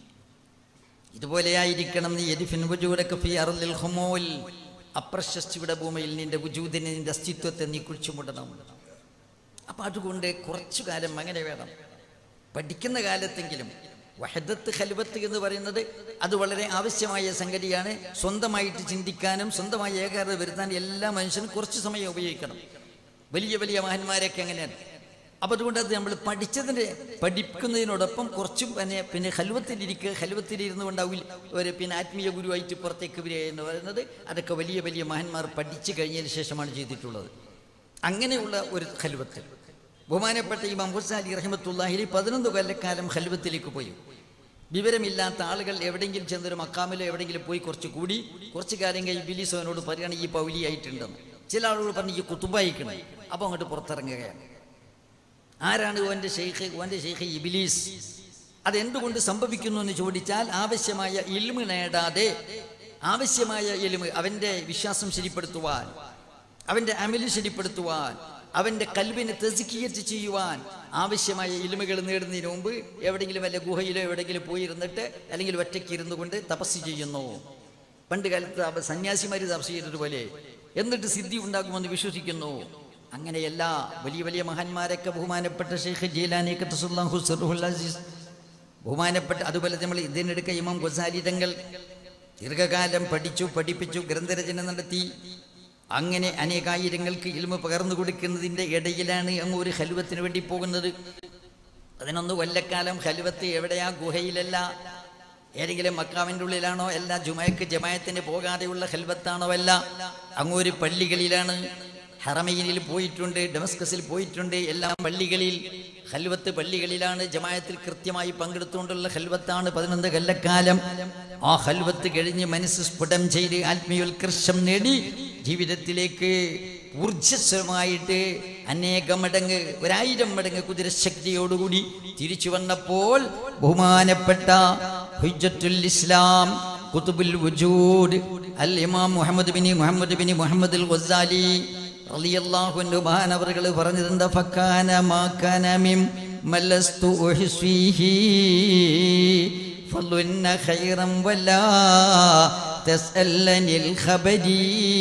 [SPEAKER 1] ഇതുപോലെയായിരിക്കണം നീ എരിഫിൻ വുജൂദക ഫീ അർളിൽ ഖുമൂൽ അപ്രശസ്തിയുടെ ഭൂമിയിൽ നിന്റെ വുജൂദിനെ നിന്റെ അസ്തിത്വത്തെ നീ കുഴിച്ചുമുടണം അപ്പൊ അതുകൊണ്ട് കുറച്ചു കാലം അങ്ങനെ വേണം പഠിക്കുന്ന കാലത്തെങ്കിലും വഹദത്ത് ഖൽവത്ത് എന്ന് പറയുന്നത് അത് വളരെ ആവശ്യമായ സംഗതിയാണ് സ്വന്തമായിട്ട് ചിന്തിക്കാനും സ്വന്തമായി ഏകാഗ്രത വരുത്താൻ എല്ലാ മനുഷ്യനും കുറച്ച് സമയം ഉപയോഗിക്കണം വലിയ വലിയ മഹന്മാരൊക്കെ അങ്ങനെയാണ് അപ്പൊ അതുകൊണ്ട് അത് നമ്മൾ പഠിച്ചതിന്റെ പഠിക്കുന്നതിനോടൊപ്പം കുറച്ചും പിന്നെ പിന്നെ ഹൽവത്തിലിരിക്കുക ഹൽവത്തിലിരുന്നു കൊണ്ടാവില്ല ഒരു പിന്നെ ആത്മീയ ഗുരുവായിട്ട് പുറത്തേക്ക് വരിക എന്ന് പറയുന്നത് അതൊക്കെ വലിയ വലിയ മഹന്മാർ പഠിച്ചു കഴിഞ്ഞതിന് ശേഷമാണ് ചെയ്തിട്ടുള്ളത് അങ്ങനെയുള്ള ഒരു ഹൽവത്ത് ബഹുമാനപ്പെട്ട ഇമാം ഹുസാലി റഹ്മത്തുല്ലാഹിലി പതിനൊന്ന് കൊല്ലക്കാലം ഹൽവത്തിലേക്ക് പോയി വിവരമില്ലാത്ത ആളുകൾ എവിടെയെങ്കിലും ചെന്നൊരു മക്കാമിലോ എവിടെയെങ്കിലും പോയി കുറച്ച് കൂടി കുറച്ച് കാലം കഴിഞ്ഞ് ബിലീസോനോട് പറയുകയാണ് ഈ പൗലിയായിട്ടുണ്ടെന്ന് ചില ആളുകൾ പറഞ്ഞ് ഈ കുത്തുബായിക്കണം അപ്പോൾ അങ്ങോട്ട് പുറത്തിറങ്ങുകയാണ് ആരാണ് ഓൻ്റെ ഷെയ്ഖ് ഓൻ്റെ ഷെയ്ഖ് ഇബിലീസ് അതെന്തുകൊണ്ട് സംഭവിക്കുന്നു എന്ന് ചോദിച്ചാൽ ആവശ്യമായ ഇൽമ് നേടാതെ ആവശ്യമായ ഇൽമ് അവൻ്റെ വിശ്വാസം ശരിപ്പെടുത്തുവാൻ അവൻ്റെ അമല് ശരിപ്പെടുത്തുവാൻ അവൻ്റെ കൽവിനെ തെസിക്കിയറ്റ് ചെയ്യുവാൻ ആവശ്യമായ ഇൽമുകൾ നേടുന്നതിന് മുമ്പ് എവിടെയെങ്കിലും വല്ല ഗുഹയിലോ എവിടെയെങ്കിലും പോയിരുന്നിട്ട് അല്ലെങ്കിൽ ഒറ്റയ്ക്ക് ഇരുന്നു കൊണ്ട് തപസ് ചെയ്യുന്നു പണ്ട് കാലത്ത് അവ സന്യാസിമാർ തപസ് ചെയ്തതുപോലെ എന്നിട്ട് സിദ്ധി ഉണ്ടാകുമെന്ന് വിശ്വസിക്കുന്നു അങ്ങനെയല്ല വലിയ വലിയ മഹാന്മാരൊക്കെ ബഹുമാനപ്പെട്ട ഷെയ്ഖ് ജീലാനി ഖത്തസുല്ലാഹു സിർഹുൽ അസീസ് ബഹുമാനപ്പെട്ട അതുപോലെ നമ്മൾ ഇതിനെടുക്ക ഇമാം ഗൊസാലി തങ്ങൾ ദീർഘകാലം പഠിച്ചു പഠിപ്പിച്ചു ഗ്രന്ഥരചന നടത്തി അങ്ങനെ അനേകായിരങ്ങൾക്ക് ഇൽമ പകർന്നു കൊടുക്കുന്നതിൻ്റെ ഇടയിലാണ് അങ്ങ് ഒരു ഹലുവത്തിന് വേണ്ടി പോകുന്നത് അതിനൊന്ന് കൊല്ലക്കാലം ഹലുവത്ത് എവിടെയാ ഗുഹയിലല്ല ഏതെങ്കിലും മക്കാവിൻ്റെ ഉള്ളിലാണോ അല്ല ജുമയക്ക് ജമായത്തിന് പോകാതെയുള്ള ഹൽവത്താണോ അല്ല അങ്ങൊരു പള്ളികളിലാണ് ഹറമയിനിൽ പോയിട്ടുണ്ട് ഡെമസ്കസിൽ പോയിട്ടുണ്ട് എല്ലാ പള്ളികളിൽ ഹൽവത്ത് പള്ളികളിലാണ് ജമായത്തിൽ കൃത്യമായി പങ്കെടുത്തുകൊണ്ടുള്ള ഹൽവത്താണ് പതിനൊന്ന് കൊല്ലക്കാലം ആ ഹൽവത്ത് കഴിഞ്ഞ് മനസ്സ് സ്ഫുടം ചെയ്ത് ആത്മീയോത്കർഷം നേടി ജീവിതത്തിലേക്ക് ഊർജസ്വമായിട്ട് അനേകം മടങ്ങ് ഒരായിരം മടങ്ങ് കുതിരശക്തിയോടുകൂടി തിരിച്ചു വന്നപ്പോൾ ബഹുമാനപ്പെട്ട ഹുജ്ജത്തുൽ ഇസ്ലാം കുതുബുൽ വജൂദ് അൽ ഇമാം മുഹമ്മദ് ബിനി മുഹമ്മദ് ബിനി മുഹമ്മദ് അൽ ഗസാലി റളിയല്ലാഹു അൻഹു മഹാനവറുകൾ പറഞ്ഞിട്ടുണ്ട് ഫക്കാന മാക്കാന മിം മലസ്തു ഉഹ്സിഹി ഫളുന്ന ഖൈറൻ വലാ തസ്അലനിൽ ഖബരി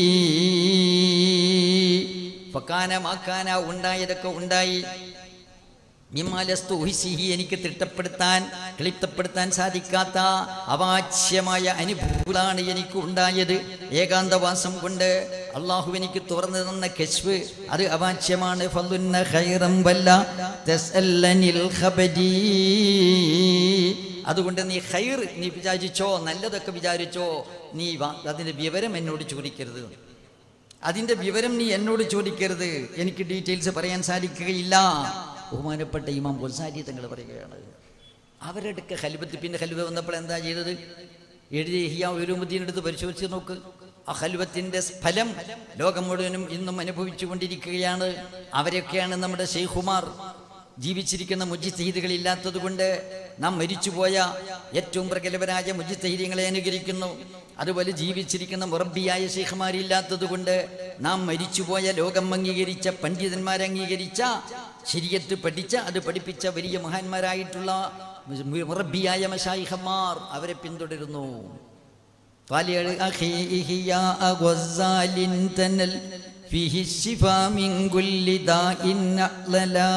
[SPEAKER 1] ഫക്കാന മാക്കാന ഉണ്ടായതൊക്കെ ഉണ്ടായി മിമ്മാലസ്തു ഉഹിസിഹി എനിക്ക് തിട്ടപ്പെടുത്താൻ ക്ലിപ്തപ്പെടുത്താൻ സാധിക്കാത്ത അവാച്യമായ അനുഭൂതാണ് എനിക്ക് ഉണ്ടായത് ഏകാന്തവാസം കൊണ്ട് അള്ളാഹു എനിക്ക് തുറന്നു തന്ന കശ്വ് അത് അവാച്യമാണ് ഫലുന്ന ഖൈറം വല്ല തസ്അല്ലനിൽ ഖബരി അതുകൊണ്ട് നീ ഖൈർ നീ വിചാരിച്ചോ നല്ലതൊക്കെ വിചാരിച്ചോ നീ വാ- അതിന്റെ വിവരം എന്നോട് ചോദിക്കരുത് അതിന്റെ വിവരം നീ എന്നോട് ചോദിക്കരുത് എനിക്ക് ഡീറ്റെയിൽസ് പറയാൻ സാധിക്കുകയില്ല ബഹുമാനപ്പെട്ട ഇമാം ഗൊൽസാരി തങ്ങൾ പറയുകയാണ് അവരുടെ ഹലുബത്ത് പിന്നെ ഹലുവ വന്നപ്പോൾ എന്താ ചെയ്തത് എഴുതി ഹിയാ ഉലുമുദ്ദീനെടുത്ത് പരിശോധിച്ച് നോക്ക് ആ ഹലുവത്തിന്റെ ഫലം ലോകം മുഴുവനും ഇന്നും അനുഭവിച്ചുകൊണ്ടിരിക്കുകയാണ് അവരൊക്കെയാണ് നമ്മുടെ ഷെയ്ഖുമാർ ജീവിച്ചിരിക്കുന്ന മുജിത്തഹീദുകൾ ഇല്ലാത്തത് കൊണ്ട് നാം മരിച്ചുപോയ ഏറ്റവും പ്രഗത്ഭരായ മുജിത്തഹീദങ്ങളെ അനുകരിക്കുന്നു അതുപോലെ ജീവിച്ചിരിക്കുന്ന മുറബിയായ ശേഖമാരില്ലാത്തത് കൊണ്ട് നാം മരിച്ചുപോയ ലോകം അംഗീകരിച്ച പണ്ഡിതന്മാരെ അംഗീകരിച്ച ശരിയത്ത് പഠിച്ച അത് പഠിപ്പിച്ച വലിയ മഹാന്മാരായിട്ടുള്ള മുറബിയായ മഷായിഹന്മാർ അവരെ പിന്തുടരുന്നു طالع أخي إحياء غزال تنل فيه الشفاء من كل داء أعللا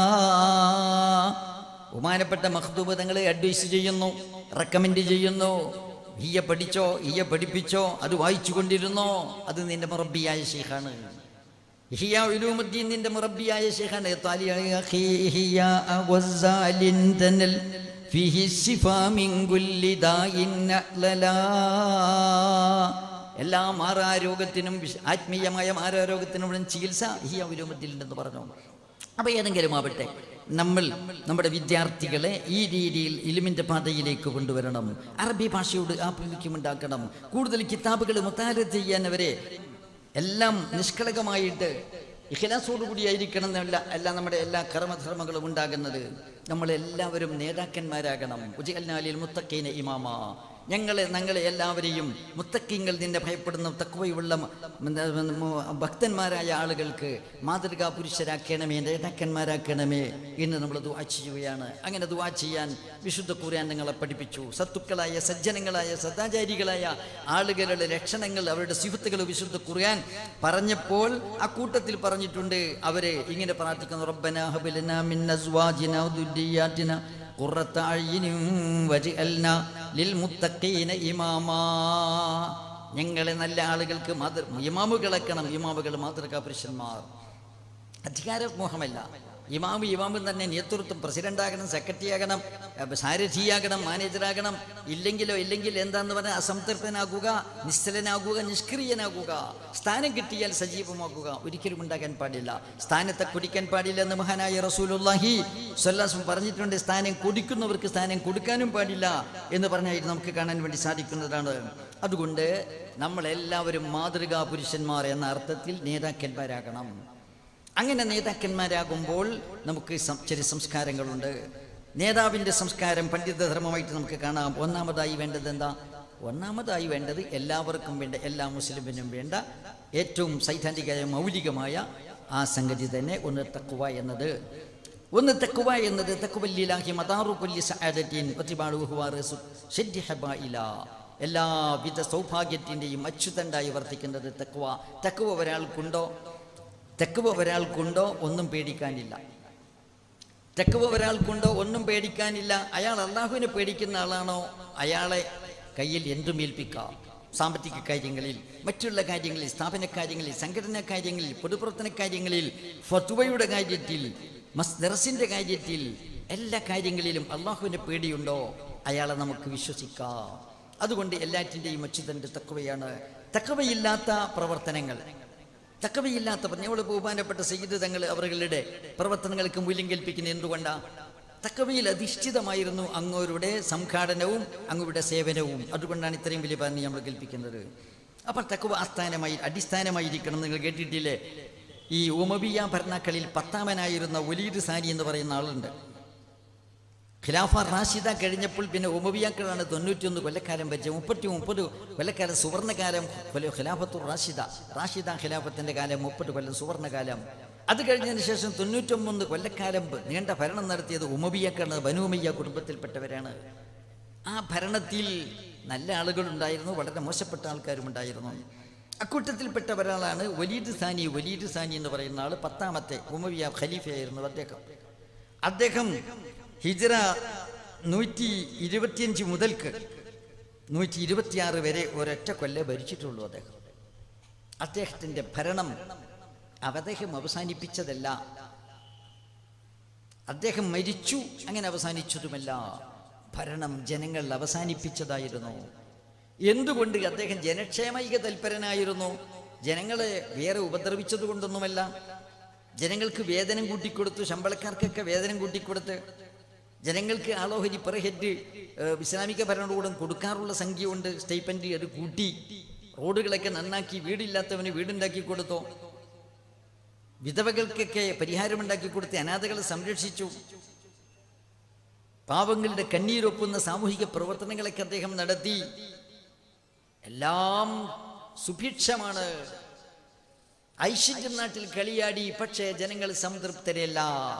[SPEAKER 1] ബഹുമാനപ്പെട്ട മഖ്ദൂബ് തങ്ങളെ അഡ്വൈസ് ചെയ്യുന്നു റെക്കമെൻഡ് ചെയ്യുന്നു ഈയ പഠിച്ചോ ഈയ പഠിപ്പിച്ചോ അത് വായിച്ചു കൊണ്ടിരുന്നോ അത് നിന്റെ മുറബിയായ ശേഖാണ് ഇഹിയ ഉലൂമുദ്ദീൻ നിന്റെ മുറബിയായ ശേഖാണ് താലിയ അഖി ഇഹിയ ഗസാലിൻ തനൽ ഫിഹി ശിഫാ മിൻ കുല്ലി ദാഇൻ അഅ്ലലാ. എല്ലാ മാറാരോഗത്തിനും വിശ- ആത്മീയമായ മാറാരോഗത്തിനും ഉള്ള ചികിത്സ ഹിയ ഉലൂമുദ്ദീൻ പറഞ്ഞു അപ്പൊ ഏതെങ്കിലും ആവട്ടെ നമ്മൾ നമ്മുടെ വിദ്യാർത്ഥികളെ ഈ രീതിയിൽ ഇലിമിന്റെ പാതയിലേക്ക് കൊണ്ടുവരണം അറബി ഭാഷയോട് ആഭിമുഖ്യമുണ്ടാക്കണം കൂടുതൽ കിതാബുകൾ മുത്താര ചെയ്യാൻ അവരെ എല്ലാം നിഷ്കളങ്കമായിട്ട് ഇഖലാസോടുകൂടിയായിരിക്കണം എന്നല്ല എല്ലാം നമ്മുടെ എല്ലാ കർമ്മധർമ്മങ്ങളും ഉണ്ടാകുന്നത് നമ്മളെല്ലാവരും നേതാക്കന്മാരാകണം ഉജയൽനാലിൽ മുത്തക്കീന ഇമാമ ഞങ്ങളെ ഞങ്ങളെ എല്ലാവരെയും മുത്തക്കിങ്ങൾ നിന്നെ ഭയപ്പെടുന്ന തക്വയുള്ള മ- മ- മ- ഭക്തന്മാരായ ആളുകൾക്ക് മാതൃകാ പുരുഷരാക്കണമേ നേതാക്കന്മാരാക്കണമേ എന്ന് നമ്മൾ ദുവാ ചെയ്യുകയാണ് അങ്ങനെ ദുവാ ചെയ്യാൻ വിശുദ്ധ ഖുർആൻ നിങ്ങളെ പഠിപ്പിച്ചു സത്തുക്കളായ സജ്ജനങ്ങളായ സദാചാരികളായ ആളുകളുടെ ലക്ഷണങ്ങൾ അവരുടെ സിഫത്തുകൾ വിശുദ്ധ ഖുർആൻ പറഞ്ഞപ്പോൾ ആ കൂട്ടത്തിൽ പറഞ്ഞിട്ടുണ്ട് അവരെ ഇങ്ങനെ പ്രാർത്ഥിക്കുന്നു റബ്ബന ഹബിലന മിൻ അസ്വാജിന വദുരിയാതിന ഖുറത്ത അയ്യിനും വജ്അൽന ലിൽമുത്തഖീന ഇമാമാ ഞങ്ങളെ നല്ല ആളുകൾക്ക് മാതൃ ഇമാമുകളക്കണം ഇമാമുകൾ മാതൃകാ പുരുഷന്മാർ അധികാരമോഹമല്ല ഇമാമ് ഇമാമും തന്നെ നേതൃത്വം പ്രസിഡന്റ് ആകണം സെക്രട്ടറി ആകണം അഹ് സാരഥിയാകണം മാനേജറാകണം ഇല്ലെങ്കിലോ ഇല്ലെങ്കിൽ എന്താന്ന് പറഞ്ഞാൽ അസംതൃപ്തനാകുക നിശ്ചലനാകുക നിഷ്ക്രിയനാകുക സ്ഥാനം കിട്ടിയാൽ സജീവമാകുക ഒരിക്കലും ഉണ്ടാകാൻ പാടില്ല സ്ഥാനത്തെ കുടിക്കാൻ പാടില്ല എന്ന് മഹാനായ റസൂലുള്ളാഹി സ്വല്ലാസും പറഞ്ഞിട്ടുണ്ട് സ്ഥാനം കൊടുക്കുന്നവർക്ക് സ്ഥാനം കൊടുക്കാനും പാടില്ല എന്ന് പറഞ്ഞാൽ നമുക്ക് കാണാൻ വേണ്ടി സാധിക്കുന്നതാണ് അതുകൊണ്ട് നമ്മളെല്ലാവരും മാതൃകാ പുരുഷന്മാർ എന്ന അർത്ഥത്തിൽ നേതാക്കന്മാരാകണം അങ്ങനെ നേതാക്കന്മാരാകുമ്പോൾ നമുക്ക് സം- ചില സംസ്കാരങ്ങളുണ്ട് നേതാവിൻ്റെ സംസ്കാരം പണ്ഡിതധർമ്മമായിട്ട് നമുക്ക് കാണാം ഒന്നാമതായി വേണ്ടത് എന്താ ഒന്നാമതായി വേണ്ടത് എല്ലാവർക്കും വേണ്ട എല്ലാ മുസ്ലിമിനും വേണ്ട ഏറ്റവും സൈദ്ധാന്തികമായ മൗലികമായ ആ സംഗതി തന്നെ ഒന്ന് തക്കുവ എന്നത് ഒന്ന് തക്കുവ എന്നത് തക്കുവല്ലിലാഹി മദാറു കൊല്ലി സഅദത്തിൻ വത്തിബാളു ഹുവ റസു ഷദ്ദി ഹബായില എല്ലാവിധ സൗഭാഗ്യത്തിൻ്റെയും അച്യുതണ്ടായി വർത്തിക്കുന്നത് തക്കുവ തക്കുവ ഒരാൾക്കുണ്ടോ തെക്കുവ ഒരാൾക്കുണ്ടോ ഒന്നും പേടിക്കാനില്ല തെക്കുവ ഒരാൾക്കുണ്ടോ ഒന്നും പേടിക്കാനില്ല അയാൾ അള്ളാഹുവിനെ പേടിക്കുന്ന ആളാണോ അയാളെ കയ്യിൽ എന്തും ഏൽപ്പിക്കാം സാമ്പത്തിക കാര്യങ്ങളിൽ മറ്റുള്ള കാര്യങ്ങളിൽ സ്ഥാപന കാര്യങ്ങളിൽ സംഘടനാ കാര്യങ്ങളിൽ പൊതുപ്രവർത്തന കാര്യങ്ങളിൽ ഫത്വയുടെ കാര്യത്തിൽ മസ് ദർസിന്റെ കാര്യത്തിൽ എല്ലാ കാര്യങ്ങളിലും അള്ളാഹുവിനെ പേടിയുണ്ടോ അയാളെ നമുക്ക് വിശ്വസിക്കാം അതുകൊണ്ട് എല്ലാറ്റിൻ്റെയും അച്യുതൻ്റെ തക്കവയാണ് തക്കവയില്ലാത്ത പ്രവർത്തനങ്ങൾ തക്കവയില്ലാത്ത പറഞ്ഞവള് ബഹുമാനപ്പെട്ട സയ്യിദ് തങ്ങൾ അവരുടെ പ്രവർത്തനങ്ങൾക്ക് മൂല്യം കൽപ്പിക്കുന്ന എന്തുകൊണ്ടാ തക്കവയിൽ അധിഷ്ഠിതമായിരുന്നു അങ്ങോരുടെ സംഘാടനവും അങ്ങയുടെ സേവനവും അതുകൊണ്ടാണ് ഇത്രയും വലിയ പറഞ്ഞ് നമ്മൾ കൽപ്പിക്കുന്നത് അപ്പോൾ തക്കുവ ആസ്ഥാനമായി അടിസ്ഥാനമായിരിക്കണം നിങ്ങൾ കേട്ടിട്ടില്ലേ ഈ ഉമബിയ ഭരണക്കളിൽ പത്താമനായിരുന്ന ഒലീദ് സാനി എന്ന് പറയുന്ന ആളുണ്ട് ഖിലാഫ റാഷിദ കഴിഞ്ഞപ്പോൾ പിന്നെ ഉമബിയാക്കളാണ് തൊണ്ണൂറ്റിയൊന്ന് കൊല്ലക്കാലം ഭരിച്ചത് മുപ്പത്തി മുപ്പത് കൊല്ലക്കാലം സുവർണകാലം കൊല- ഖിലാഫത്തു റാഷിദ റാഷിദ ഖിലാഫത്തിന്റെ കാലം മുപ്പത് കൊല്ലം സുവർണകാലം അത് കഴിഞ്ഞതിന് ശേഷം തൊണ്ണൂറ്റൊമ്പത് കൊല്ലക്കാലം നീണ്ട ഭരണം നടത്തിയത് ഉമബിയാക്കളാണ് ബനുമയ്യ കുടുംബത്തിൽപ്പെട്ടവരാണ് ആ ഭരണത്തിൽ നല്ല ആളുകളുണ്ടായിരുന്നു വളരെ മോശപ്പെട്ട ആൾക്കാരും ഉണ്ടായിരുന്നു അക്കൂട്ടത്തിൽപ്പെട്ട ഒരാളാണ് വലീദ് സാനി വലീദ് സാനി എന്ന് പറയുന്ന ആൾ പത്താമത്തെ ഉമവിയ ഖലീഫയായിരുന്നു അദ്ദേഹം അദ്ദേഹം ഹിജ്റ നൂറ്റി ഇരുപത്തിയഞ്ച് മുതൽക്ക് നൂറ്റി ഇരുപത്തിയാറ് വരെ ഒരൊറ്റ കൊല്ലേ ഭരിച്ചിട്ടുള്ളൂ അദ്ദേഹം അദ്ദേഹത്തിൻ്റെ ഭരണം അദ്ദേഹം അവസാനിപ്പിച്ചതല്ല അദ്ദേഹം മരിച്ചു അങ്ങനെ അവസാനിച്ചതുമല്ല ഭരണം ജനങ്ങൾ അവസാനിപ്പിച്ചതായിരുന്നു എന്തുകൊണ്ട് അദ്ദേഹം ജനക്ഷേമൈക തൽപരനായിരുന്നു ജനങ്ങളെ വേറെ ഉപദ്രവിച്ചത് കൊണ്ടൊന്നുമല്ല ജനങ്ങൾക്ക് വേതനം കൂട്ടിക്കൊടുത്തു ശമ്പളക്കാർക്കൊക്കെ വേതനം കൂട്ടിക്കൊടുത്ത് ജനങ്ങൾക്ക് ആളോഹരി പെർ ഹെഡ് ഏഹ്, ഇസ്ലാമിക ഭരണകൂടം കൊടുക്കാറുള്ള സംഖ്യയുണ്ട് സ്റ്റൈപ്പൻഡ് അത് കൂട്ടി റോഡുകളൊക്കെ നന്നാക്കി വീടില്ലാത്തവന് വീടുണ്ടാക്കി കൊടുത്തു വിധവകൾക്കൊക്കെ പരിഹാരമുണ്ടാക്കി കൊടുത്ത് അനാഥകളെ സംരക്ഷിച്ചു പാവങ്ങളുടെ കണ്ണീരൊപ്പുന്ന സാമൂഹിക പ്രവർത്തനങ്ങളൊക്കെ അദ്ദേഹം നടത്തി എല്ലാം സുഭിക്ഷമാണ് ഐശ്വര്യം നാട്ടിൽ കളിയാടി പക്ഷേ ജനങ്ങൾ സംതൃപ്തരല്ല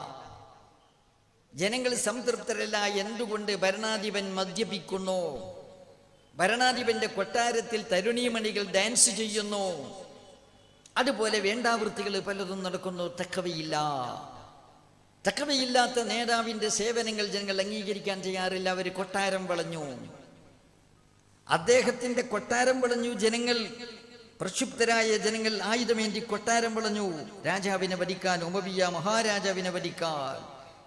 [SPEAKER 1] ജനങ്ങൾ സംതൃപ്തരല്ല എന്തുകൊണ്ട് ഭരണാധിപൻ മദ്യപിക്കുന്നു ഭരണാധിപന്റെ കൊട്ടാരത്തിൽ തരുണീമണികൾ ഡാൻസ് ചെയ്യുന്നു അതുപോലെ വേണ്ടാവൃത്തികൾ പലതും നടക്കുന്നു തക്കവയില്ല തക്കവയില്ലാത്ത നേതാവിന്റെ സേവനങ്ങൾ ജനങ്ങൾ അംഗീകരിക്കാൻ ചെയ്യാറില്ല അവർ കൊട്ടാരം വളഞ്ഞു അദ്ദേഹത്തിന്റെ കൊട്ടാരം വളഞ്ഞു ജനങ്ങൾ പ്രക്ഷുബ്ധരായ ജനങ്ങൾ ആയുധമേന്തി കൊട്ടാരം വളഞ്ഞു രാജാവിനെ വധിക്കാൻ ഉമവിയ മഹാരാജാവിനെ വധിക്കാൻ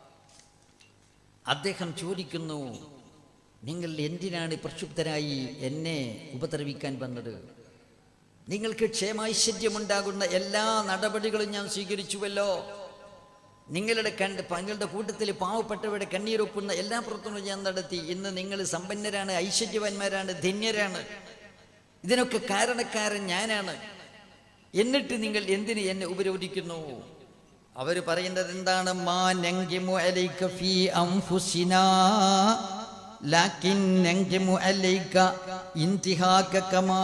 [SPEAKER 1] അദ്ദേഹം ചോദിക്കുന്നു നിങ്ങൾ എന്തിനാണ് പ്രക്ഷുബ്ധരായി എന്നെ ഉപദ്രവിക്കാൻ വന്നത് നിങ്ങൾക്ക് ക്ഷേമൈശ്വര്യമുണ്ടാകുന്ന എല്ലാ നടപടികളും ഞാൻ സ്വീകരിച്ചുവല്ലോ നിങ്ങളുടെ കണ്ട് നിങ്ങളുടെ കൂട്ടത്തിൽ പാവപ്പെട്ടവരുടെ കണ്ണീരൊപ്പുന്ന എല്ലാ പ്രവർത്തനവും ഞാൻ നടത്തി ഇന്ന് നിങ്ങൾ സമ്പന്നരാണ് ഐശ്വര്യവാന്മാരാണ് ധന്യരാണ് ഇതിനൊക്കെ കാരണക്കാരൻ ഞാനാണ് എന്നിട്ട് നിങ്ങൾ എന്തിന് എന്നെ ഉപരോധിക്കുന്നു അവർ പറയുന്നത് എന്താണ് മാ നങ്കിമു അലൈക ഫീ അൻഫുസിനാ ലാക്കിൻ നങ്കിമു അലൈക ഇന്തിഹാക കമാ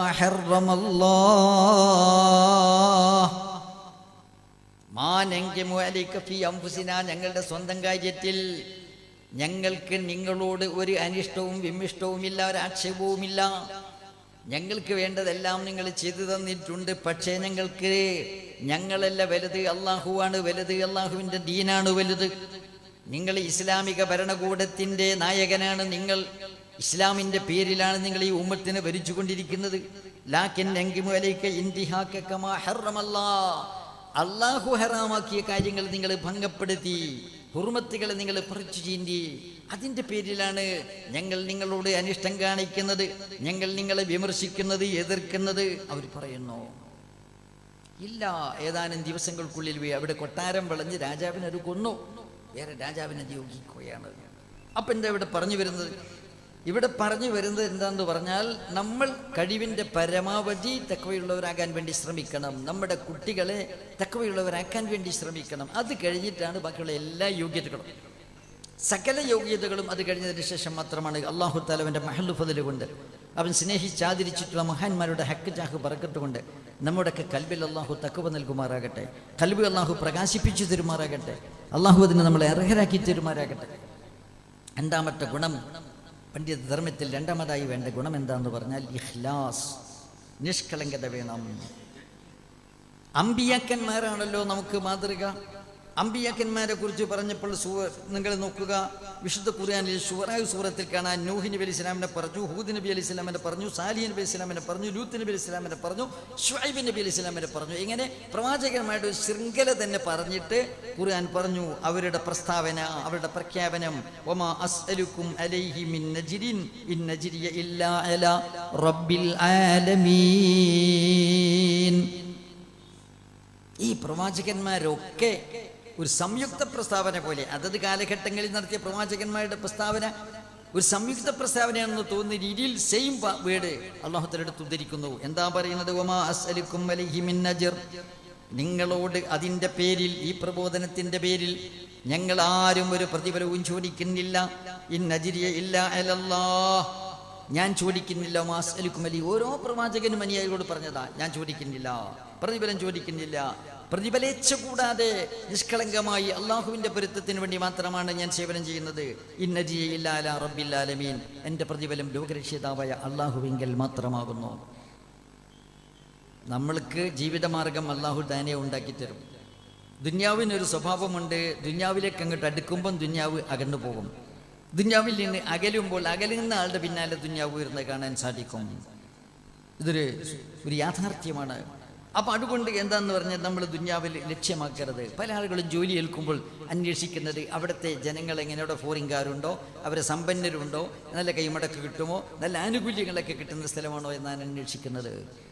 [SPEAKER 1] ഹറമല്ലാഹ് മാനെങ്കിമു അലൈക ഫീ അൻഫുസിനാ ഞങ്ങളുടെ സ്വന്തം കാര്യത്തിൽ ഞങ്ങൾക്ക് നിങ്ങളോട് ഒരു അനിഷ്ടവും വിമിഷ്ടവുമില്ല ഒരു ആക്ഷേപവുമില്ല ഞങ്ങൾക്ക് വേണ്ടതെല്ലാം നിങ്ങൾ ചെയ്തു തന്നിട്ടുണ്ട് പക്ഷേ ഞങ്ങൾക്ക് ഞങ്ങളല്ല വലുത് അള്ളാഹുവാണ് വലുത് അള്ളാഹുവിൻ്റെ ദീനാണ് വലുത് നിങ്ങൾ ഇസ്ലാമിക ഭരണകൂടത്തിൻ്റെ നായകനാണ് നിങ്ങൾ ഇസ്ലാമിൻ്റെ പേരിലാണ് നിങ്ങൾ ഈ ഉമ്മത്തിനെ ഭരിച്ചുകൊണ്ടിരിക്കുന്നത് ലാക്കിൻ എങ്കിമുലേക്ക് ഇന്തിഹാക്കമാ ഹറമല്ലാ അള്ളാഹു ഹറാമാക്കിയ കാര്യങ്ങൾ നിങ്ങൾ ഭംഗപ്പെടുത്തി ഹുർമത്തുകളെ നിങ്ങൾ പറിച്ചു ചീന്തി അതിൻ്റെ പേരിലാണ് ഞങ്ങൾ നിങ്ങളോട് അനിഷ്ടം കാണിക്കുന്നത് ഞങ്ങൾ നിങ്ങളെ വിമർശിക്കുന്നത് എതിർക്കുന്നത് അവർ പറയുന്നു ഇല്ല ഏതാനും ദിവസങ്ങൾക്കുള്ളിൽ വേ- അവിടെ കൊട്ടാരം വിളഞ്ഞ് രാജാവിനെ അത് കൊന്നു വേറെ രാജാവിനെ നിയോഗിക്കുകയാണ് അപ്പം എന്താ ഇവിടെ പറഞ്ഞു വരുന്നത് ഇവിടെ പറഞ്ഞു വരുന്നത് എന്താന്ന് പറഞ്ഞാൽ നമ്മൾ കഴിവിൻ്റെ പരമാവധി തക്കവയുള്ളവരാകാൻ വേണ്ടി ശ്രമിക്കണം നമ്മുടെ കുട്ടികളെ തക്കവയുള്ളവരാക്കാൻ വേണ്ടി ശ്രമിക്കണം അത് കഴിഞ്ഞിട്ടാണ് ബാക്കിയുള്ള എല്ലാ യോഗ്യതകളും സകല യോഗ്യതകളും അത് കഴിഞ്ഞതിന് ശേഷം മാത്രമാണ് അള്ളാഹു താലവൻ്റെ മഹല്ലു ഫതിൽ കൊണ്ട് അവൻ സ്നേഹിച്ചാദരിച്ചിട്ടുള്ള മഹാന്മാരുടെ ഹക്ക് ജാഹ് പറക്കത്തുകൊണ്ട് നമ്മുടെയൊക്കെ കൽബിൽ അള്ളാഹു തക്കുവ നൽകുമാറാകട്ടെ കൽബ് അള്ളാഹു പ്രകാശിപ്പിച്ചു തരുമാറാകട്ടെ അള്ളാഹു അതിന് നമ്മളെ അർഹരാക്കി തരുമാറാകട്ടെ രണ്ടാമത്തെ ഗുണം പണ്ഡിത ധർമ്മത്തിൽ രണ്ടാമതായി വേണ്ട ഗുണം എന്താന്ന് പറഞ്ഞാൽ ഇഖ്ലാസ് നിഷ്കളങ്കത വേണം അമ്പിയാക്കന്മാരാണല്ലോ നമുക്ക് മാതൃക അമ്പിയാക്കന്മാരെ കുറിച്ച് പറഞ്ഞപ്പോൾ സൂവ നിങ്ങൾ നോക്കുക വിശുദ്ധ ഖുർആനിൽ ഷുറായു സൂറത്തിൽ കാണാൻ നൂഹി നബി അലി ഇസ്ലാമിനെ പറഞ്ഞു ഹൂദ് നബി അലി ഇസ്ലാമിനെ പറഞ്ഞു സാലിഹ് നബി ഇസ്ലാമിനെ പറഞ്ഞു ലൂത്ത് നബി അലി ഇസ്ലാമിനെ പറഞ്ഞു ഷുഐബ് നബി അലി ഇസ്ലാമിനെ പറഞ്ഞു ഇങ്ങനെ പ്രവാചകന്മാരുടെ ഒരു ശൃംഖല തന്നെ പറഞ്ഞിട്ട് ഖുർആൻ പറഞ്ഞു അവരുടെ പ്രസ്താവന അവരുടെ പ്രഖ്യാപനം ഒമാ അസ്അലുക്കും അലൈഹി മിൻ നജ്രിൻ ഇൻ നജ്രിയ ഇല്ലാ അലാ റബ്ബിൽ ആലമീൻ ഈ പ്രവാചകന്മാരൊക്കെ ഒരു സംയുക്ത പ്രസ്താവന പോലെ അതത് കാലഘട്ടങ്ങളിൽ നടത്തിയ പ്രവാചകന്മാരുടെ പ്രസ്താവന ഒരു സംയുക്ത പ്രസ്താവനയാണെന്ന് തോന്നുന്ന രീതിയിൽ സെയിം വേർഡ് അള്ളാഹുത്തലെടുത്ത് ഉദ്ധരിക്കുന്നു എന്താ പറയുന്നത് ഒമാ അസ്അലുക്കും അലൈഹി മിൻ അജ്ർ നിങ്ങളോട് അതിൻ്റെ പേരിൽ ഈ പ്രബോധനത്തിൻ്റെ പേരിൽ ഞങ്ങൾ ആരും ഒരു പ്രതിഫലവും ചോദിക്കുന്നില്ല ഇന്നജിരിയ ഇല്ല അലല്ലാ ഞാൻ ചോദിക്കുന്നില്ല മാസ്അലുക്കും അലി ഓരോ പ്രവാചകനും അനുയായികളോട് പറഞ്ഞതാ ഞാൻ ചോദിക്കുന്നില്ല പ്രതിഫലം ചോദിക്കുന്നില്ല പ്രതിഫലേച്ഛ കൂടാതെ നിഷ്കളങ്കമായി അള്ളാഹുവിൻ്റെ പൊരുത്തത്തിന് വേണ്ടി മാത്രമാണ് ഞാൻ സേവനം ചെയ്യുന്നത് ഇന്നജിയില്ല അല റബ്ബില്ലാലമീൻ എൻ്റെ പ്രതിഫലം ലോകരക്ഷിതാവായ അള്ളാഹുവിങ്കൽ മാത്രമാകുന്നു നമ്മൾക്ക് ജീവിതമാർഗം അള്ളാഹു താനെ ഉണ്ടാക്കി തരും ദുന്യാവിനൊരു സ്വഭാവമുണ്ട് ദുന്യാവിലേക്ക് അങ്ങോട്ട് അടുക്കുമ്പം ദുന്യാവ് അകന്നു പോകും ദുന്യാവിൽ നിന്ന് അകലുമ്പോൾ അകലുന്ന ആളുടെ പിന്നാലെ ദുന്യാവ് ഉയർന്ന് കാണാൻ സാധിക്കും ഇതൊരു ഒരു യാഥാർത്ഥ്യമാണ് അപ്പം അതുകൊണ്ട് എന്താന്ന് പറഞ്ഞാൽ നമ്മൾ ദുന്യാവിൽ ലക്ഷ്യമാക്കരുത് പല ആളുകളും ജോലി ഏൽക്കുമ്പോൾ അന്വേഷിക്കുന്നത് അവിടുത്തെ ജനങ്ങൾ എങ്ങനെയുടെ ഫോറിൻകാരുണ്ടോ അവരെ സമ്പന്നരുണ്ടോ നല്ല കൈമടക്ക് കിട്ടുമോ നല്ല ആനുകൂല്യങ്ങളൊക്കെ കിട്ടുന്ന സ്ഥലമാണോ എന്നാണ് അന്വേഷിക്കുന്നത്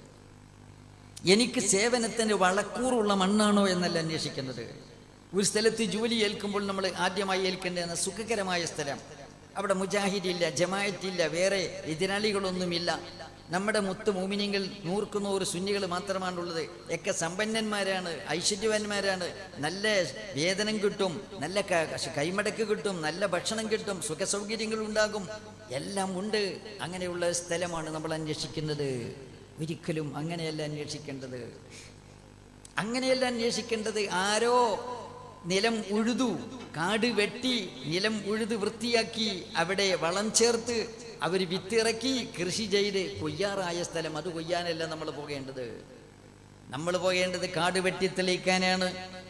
[SPEAKER 1] എനിക്ക് സേവനത്തിന് വളക്കൂറുള്ള മണ്ണാണോ എന്നല്ല അന്വേഷിക്കുന്നത് ഒരു സ്ഥലത്ത് ജോലി ഏൽക്കുമ്പോൾ നമ്മൾ ആദ്യമായി ഏൽക്കേണ്ടതെന്ന് സുഖകരമായ സ്ഥലം അവിടെ മുജാഹിദില്ല ജമായത്തില്ല വേറെ എതിരാളികളൊന്നുമില്ല നമ്മുടെ മുത്ത് മോമിനിങ്ങൾ നൂർക്ക് നൂറ് സുന്നികൾ മാത്രമാണുള്ളത് ഒക്കെ സമ്പന്നന്മാരാണ് ഐശ്വര്യവാന്മാരാണ് നല്ല വേതനം കിട്ടും നല്ല ക- കൈമടക്ക് കിട്ടും നല്ല ഭക്ഷണം കിട്ടും സുഖസൗകര്യങ്ങൾ ഉണ്ടാകും എല്ലാം ഉണ്ട് അങ്ങനെയുള്ള സ്ഥലമാണ് നമ്മൾ അന്വേഷിക്കുന്നത് ഒരിക്കലും അങ്ങനെയല്ല അന്വേഷിക്കേണ്ടത് അങ്ങനെയല്ല അന്വേഷിക്കേണ്ടത് ആരോ നിലം ഉഴുതു കാട് വെട്ടി നിലം ഉഴുത് വൃത്തിയാക്കി അവിടെ വളം ചേർത്ത് അവർ വിത്തിറക്കി കൃഷി ചെയ്ത് കൊയ്യാറായ സ്ഥലം അത് കൊയ്യാനല്ല നമ്മൾ പോകേണ്ടത് നമ്മൾ പോകേണ്ടത് കാട് വെട്ടി തെളിയിക്കാനാണ്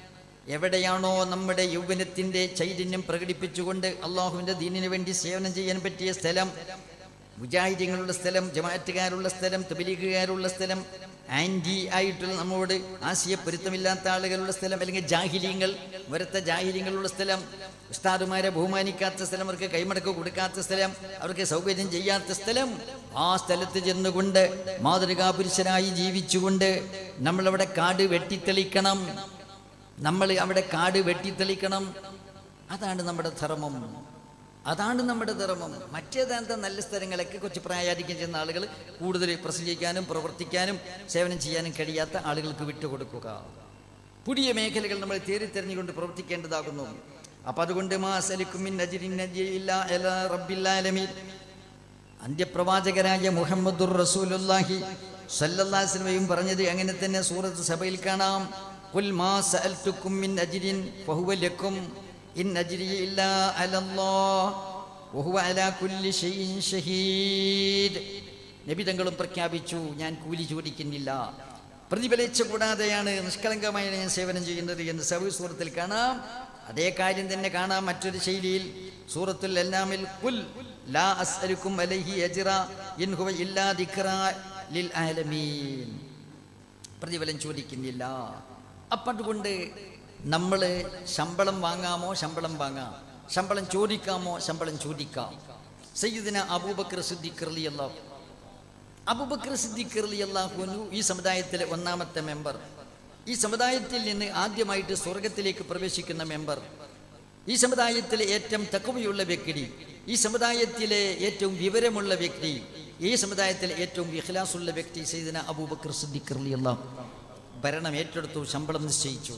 [SPEAKER 1] എവിടെയാണോ നമ്മുടെ യൗവനത്തിൻ്റെ ചൈതന്യം പ്രകടിപ്പിച്ചുകൊണ്ട് അള്ളാഹുവിൻ്റെ ദീനിന് വേണ്ടി സേവനം ചെയ്യാൻ പറ്റിയ സ്ഥലം മുജാഹിദ്യങ്ങളുള്ള സ്ഥലം ജമാഅത്തുകാരുള്ള സ്ഥലം തബലീഗുകാരുള്ള സ്ഥലം ആൻറ്റി ആയിട്ടുള്ള നമ്മോട് ആശയ പൊരുത്തമില്ലാത്ത ആളുകളുള്ള സ്ഥലം അല്ലെങ്കിൽ ജാഹിര്യങ്ങൾ വരത്ത ജാഹിര്യങ്ങളുള്ള സ്ഥലം ഉസ്താദുമാരെ ബഹുമാനിക്കാത്ത സ്ഥലം അവർക്ക് കൈമടക്ക് കൊടുക്കാത്ത സ്ഥലം അവർക്ക് സൗകര്യം ചെയ്യാത്ത സ്ഥലം ആ സ്ഥലത്ത് ചെന്നുകൊണ്ട് മാതൃകാ പുരുഷനായി ജീവിച്ചുകൊണ്ട് നമ്മളവിടെ കാട് വെട്ടിത്തെളിക്കണം നമ്മൾ അവിടെ കാട് വെട്ടിത്തെളിക്കണം അതാണ് നമ്മുടെ ധർമ്മം അതാണ് നമ്മുടെ ധർമ്മം മറ്റേതാന്ത നല്ല സ്ഥലങ്ങളൊക്കെ കൊച്ചു പ്രായാധിക്യം ചെയ്യുന്ന ആളുകൾ കൂടുതൽ പ്രസംഗിക്കാനും പ്രവർത്തിക്കാനും സേവനം ചെയ്യാനും കഴിയാത്ത ആളുകൾക്ക് വിട്ടുകൊടുക്കുക പുതിയ മേഖലകൾ നമ്മൾ തേരി തെരഞ്ഞുകൊണ്ട് പ്രവർത്തിക്കേണ്ടതാകുന്നു അപ്പൊ അതുകൊണ്ട് മാ സലിക്കും മിൻ അജ്രിൻ നജ്യില്ല ഇലാ റബ്ബിൽ ആലമീൻ അന്ത്യപ്രവാചകരായ മുഹമ്മദുർ റസൂലുള്ളാഹി സല്ലല്ലാഹു അലൈഹി വസല്ലമയും പറഞ്ഞത് അങ്ങനെ തന്നെ സൂറത്ത് സഭയിൽ കാണാം ഖുൽ മാ സഅൽതുക്കും മിൻ അജ്രിൻ ഫഹുവ ലക്കും ഇൻ അജ്രി ഇല്ലാ അലല്ലാഹ് വഹുവ അലാ കുല്ലി ഷൈഇൻ ഷഹീദ് നബി തങ്ങളും പ്രഖ്യാപിച്ചു ഞാൻ കൂലി ചോദിക്കുന്നില്ല പ്രതിഫലിച്ച കൂടാതെയാണ് നിഷ്കളങ്കമായി ഞാൻ സേവനം ചെയ്യുന്നത് എന്ന് സബ് സൂറത്തിൽ കാണാം അതേ കാര്യം തന്നെ കാണാം മറ്റൊരു ശൈലിയിൽ സൂറത്തുൽ എല്ലാമിൽ കുൽ ലാ അസ്അലുക്കും അലൈഹി അജ്റ ഇൻ ഹുവ ഇല്ലാ ദിക്റാ ലിൽ ആലമീൻ പ്രതിഫലം ചോദിക്കുന്നില്ല അപ്പം അതുകൊണ്ട് നമ്മൾ ശമ്പളം വാങ്ങാമോ ശമ്പളം വാങ്ങാം ശമ്പളം ചോദിക്കാമോ ശമ്പളം ചോദിക്കാം സയ്യിദിന അബൂബക്കർ സിദ്ദീഖ് റളിയല്ലാഹു അബൂബക്കർ സിദ്ദീഖ് റളിയല്ലാഹു അൻഹു ഈ സമുദായത്തിലെ ഒന്നാമത്തെ മെമ്പർ ഈ സമുദായത്തിൽ നിന്ന് ആദ്യമായിട്ട് സ്വർഗത്തിലേക്ക് പ്രവേശിക്കുന്ന മെമ്പർ ഈ സമുദായത്തിലെ ഏറ്റവും തക്കവയുള്ള വ്യക്തി ഈ സമുദായത്തിലെ ഏറ്റവും വിവരമുള്ള വ്യക്തി ഈ സമുദായത്തിലെ ഏറ്റവും ഇഖ്ലാസുള്ള വ്യക്തി സയ്യിദിന അബൂബക്കർ സിദ്ദീഖ് റളിയല്ലാഹു ഭരണം ഏറ്റെടുത്തു ശമ്പളം നിശ്ചയിച്ചു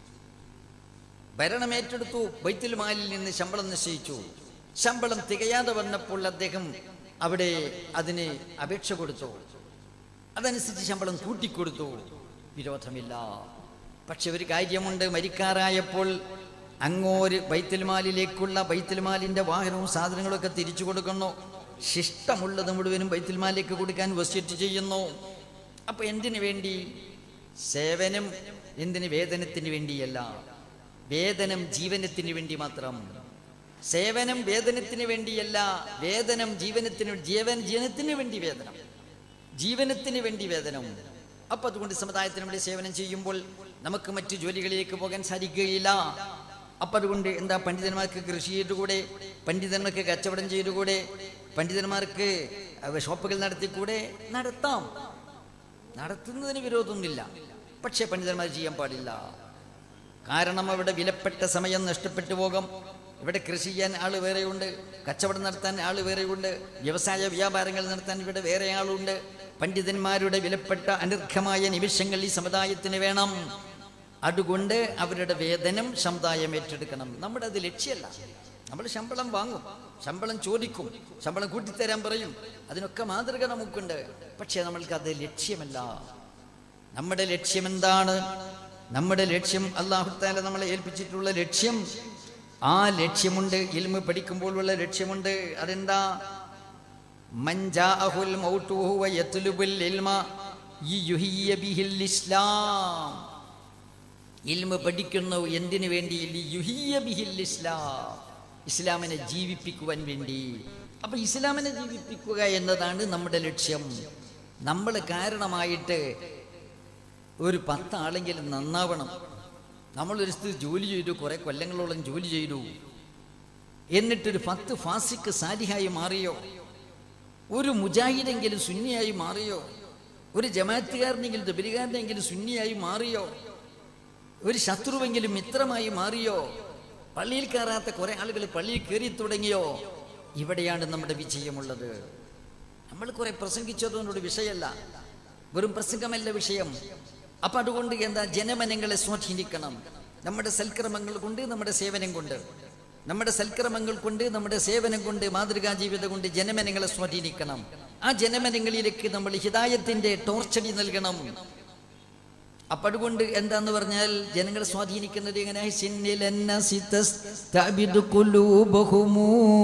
[SPEAKER 1] ഭരണം ഏറ്റെടുത്തു ബൈത്തുൽ മാലിൽ നിന്ന് ശമ്പളം നിശ്ചയിച്ചു ശമ്പളം തികയാതെ വന്നപ്പോൾ അദ്ദേഹം അവിടെ അതിന് അപേക്ഷ കൊടുത്തു അതനുസരിച്ച് ശമ്പളം കൂട്ടിക്കൊടുത്തു വിരോധമില്ല പക്ഷെ ഒരു കാര്യമുണ്ട് മരിക്കാറായപ്പോൾ അങ്ങോര് ബൈത്തുൽമാലിലേക്കുള്ള ബൈത്തുൽമാലിന്റെ വാഹനവും സാധനങ്ങളും ഒക്കെ തിരിച്ചു കൊടുക്കുന്നു ശിഷ്ടമുള്ളത് മുഴുവനും ബൈത്തുൽമാലിലേക്ക് കൊടുക്കാൻ വസ്യറ്റ് ചെയ്യുന്നു അപ്പൊ എന്തിനു വേണ്ടി സേവനം എന്തിന് വേതനത്തിന് വേണ്ടിയല്ല വേതനം ജീവനത്തിന് വേണ്ടി മാത്രം സേവനം വേതനത്തിന് വേണ്ടിയല്ല വേതനം ജീവനത്തിന് ജീവൻ ജീവനത്തിന് വേണ്ടി വേതനം ജീവനത്തിന് വേണ്ടി വേതനം അപ്പൊ അതുകൊണ്ട് സമുദായത്തിന് വേണ്ടി സേവനം ചെയ്യുമ്പോൾ നമുക്ക് മറ്റു ജോലികളിലേക്ക് പോകാൻ സാധിക്കുകയില്ല അപ്പൊ അതുകൊണ്ട് എന്താ പണ്ഡിതന്മാർക്ക് കൃഷി ചെയ്തുകൂടെ പണ്ഡിതന്മാർക്ക് കച്ചവടം ചെയ്തുകൂടെ പണ്ഡിതന്മാർക്ക് അവ ഷോപ്പുകൾ നടത്തിക്കൂടെ നടത്താം നടത്തുന്നതിന് വിരോധമൊന്നുമില്ല പക്ഷേ പണ്ഡിതന്മാർ ചെയ്യാൻ പാടില്ല കാരണം അവിടെ വിലപ്പെട്ട സമയം നഷ്ടപ്പെട്ടു പോകും ഇവിടെ കൃഷി ചെയ്യാൻ ആൾ വേറെയുണ്ട് കച്ചവടം നടത്താൻ ആൾ വേറെയുണ്ട് വ്യവസായ വ്യാപാരങ്ങൾ നടത്താൻ ഇവിടെ വേറെ ആളുണ്ട് പണ്ഡിതന്മാരുടെ വിലപ്പെട്ട അനർഘമായ നിമിഷങ്ങൾ ഈ സമുദായത്തിന് വേണം അതുകൊണ്ട് അവരുടെ വേതനം സമുദായം ഏറ്റെടുക്കണം നമ്മുടെ അത് ലക്ഷ്യമല്ല നമ്മൾ ശമ്പളം വാങ്ങും ശമ്പളം ചോദിക്കും ശമ്പളം കൂട്ടിത്തരാൻ പറയും അതിനൊക്കെ മാതൃക നമുക്കുണ്ട് പക്ഷേ നമ്മൾക്ക് അത് ലക്ഷ്യമല്ല നമ്മുടെ ലക്ഷ്യം എന്താണ് നമ്മുടെ ലക്ഷ്യം അള്ളാഹുത്താല നമ്മളെ ഏൽപ്പിച്ചിട്ടുള്ള ലക്ഷ്യം ആ ലക്ഷ്യമുണ്ട് ഇൽമ പഠിക്കുമ്പോഴുള്ള ലക്ഷ്യമുണ്ട് അതെന്താ മഞ്ചാഅഹുൽ മൗതു വഹുവ യത്ലുബുൽ ഇൽമ യുഹിയ ബിഹിൽ ഇസ്ലാം ഇൽമ പഠിക്കുന്നു എന്തിനു വേണ്ടി യുഹിയ ബിഹിൽ ഇസ്ലാം ഇസ്ലാമിനെ ജീവിപ്പിക്കുവാൻ വേണ്ടി അപ്പൊ ഇസ്ലാമിനെ ജീവിപ്പിക്കുക എന്നതാണ് നമ്മുടെ ലക്ഷ്യം നമ്മൾ കാരണമായിട്ട് ഒരു പത്താളെങ്കിലും നന്നാവണം നമ്മളൊരു സ്ഥിതി ജോലി ചെയ്തു കുറെ കൊല്ലങ്ങളോളം ജോലി ചെയ്തു എന്നിട്ടൊരു പത്ത് ഫാസിക്ക് സാലിഹായി മാറിയോ ഒരു മുജാഹിദെങ്കിലും സുന്നിയായി മാറിയോ ഒരു ജമാഅത്തുകാരനെങ്കിലും ദബലികാരനെങ്കിലും സുന്നിയായി മാറിയോ ഒരു ശത്രുവെങ്കിലും മിത്രമായി മാറിയോ പള്ളിയിൽ കയറാത്ത കുറെ ആളുകൾ പള്ളിയിൽ കയറി തുടങ്ങിയോ ഇവിടെയാണ് നമ്മുടെ വിജയമുള്ളത് നമ്മൾ കുറെ പ്രസംഗിച്ചതുകൊണ്ടൊരു വിഷയമല്ല വെറും പ്രസംഗമല്ല വിഷയം അപ്പൊ അതുകൊണ്ട് എന്താ ജനമനങ്ങളെ സ്വാധീനിക്കണം നമ്മുടെ സൽക്രമങ്ങൾ കൊണ്ട് നമ്മുടെ സേവനം കൊണ്ട് നമ്മുടെ സൽക്രമങ്ങൾ കൊണ്ട് നമ്മുടെ സേവനം കൊണ്ട് മാതൃകാ ജീവിതം കൊണ്ട് ജനമനങ്ങളെ സ്വാധീനിക്കണം ആ ജനമനങ്ങളിലേക്ക് നമ്മൾ ഹിതായത്തിന്റെ ടോർച്ചടി നൽകണം അപ്പൊ അതുകൊണ്ട് എന്താന്ന് പറഞ്ഞാൽ ജനങ്ങളെ സ്വാധീനിക്കുന്നത് എങ്ങനെ സിന്നിൽ الناس تستعبد قلوبهم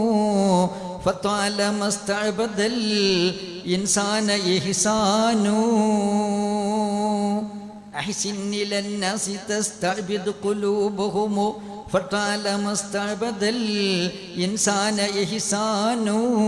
[SPEAKER 1] فطالما استعبد الإنسان إحسان أحسن إلى الناس تستعبد قلوبهم فطالما استعبد الإنسان إحسان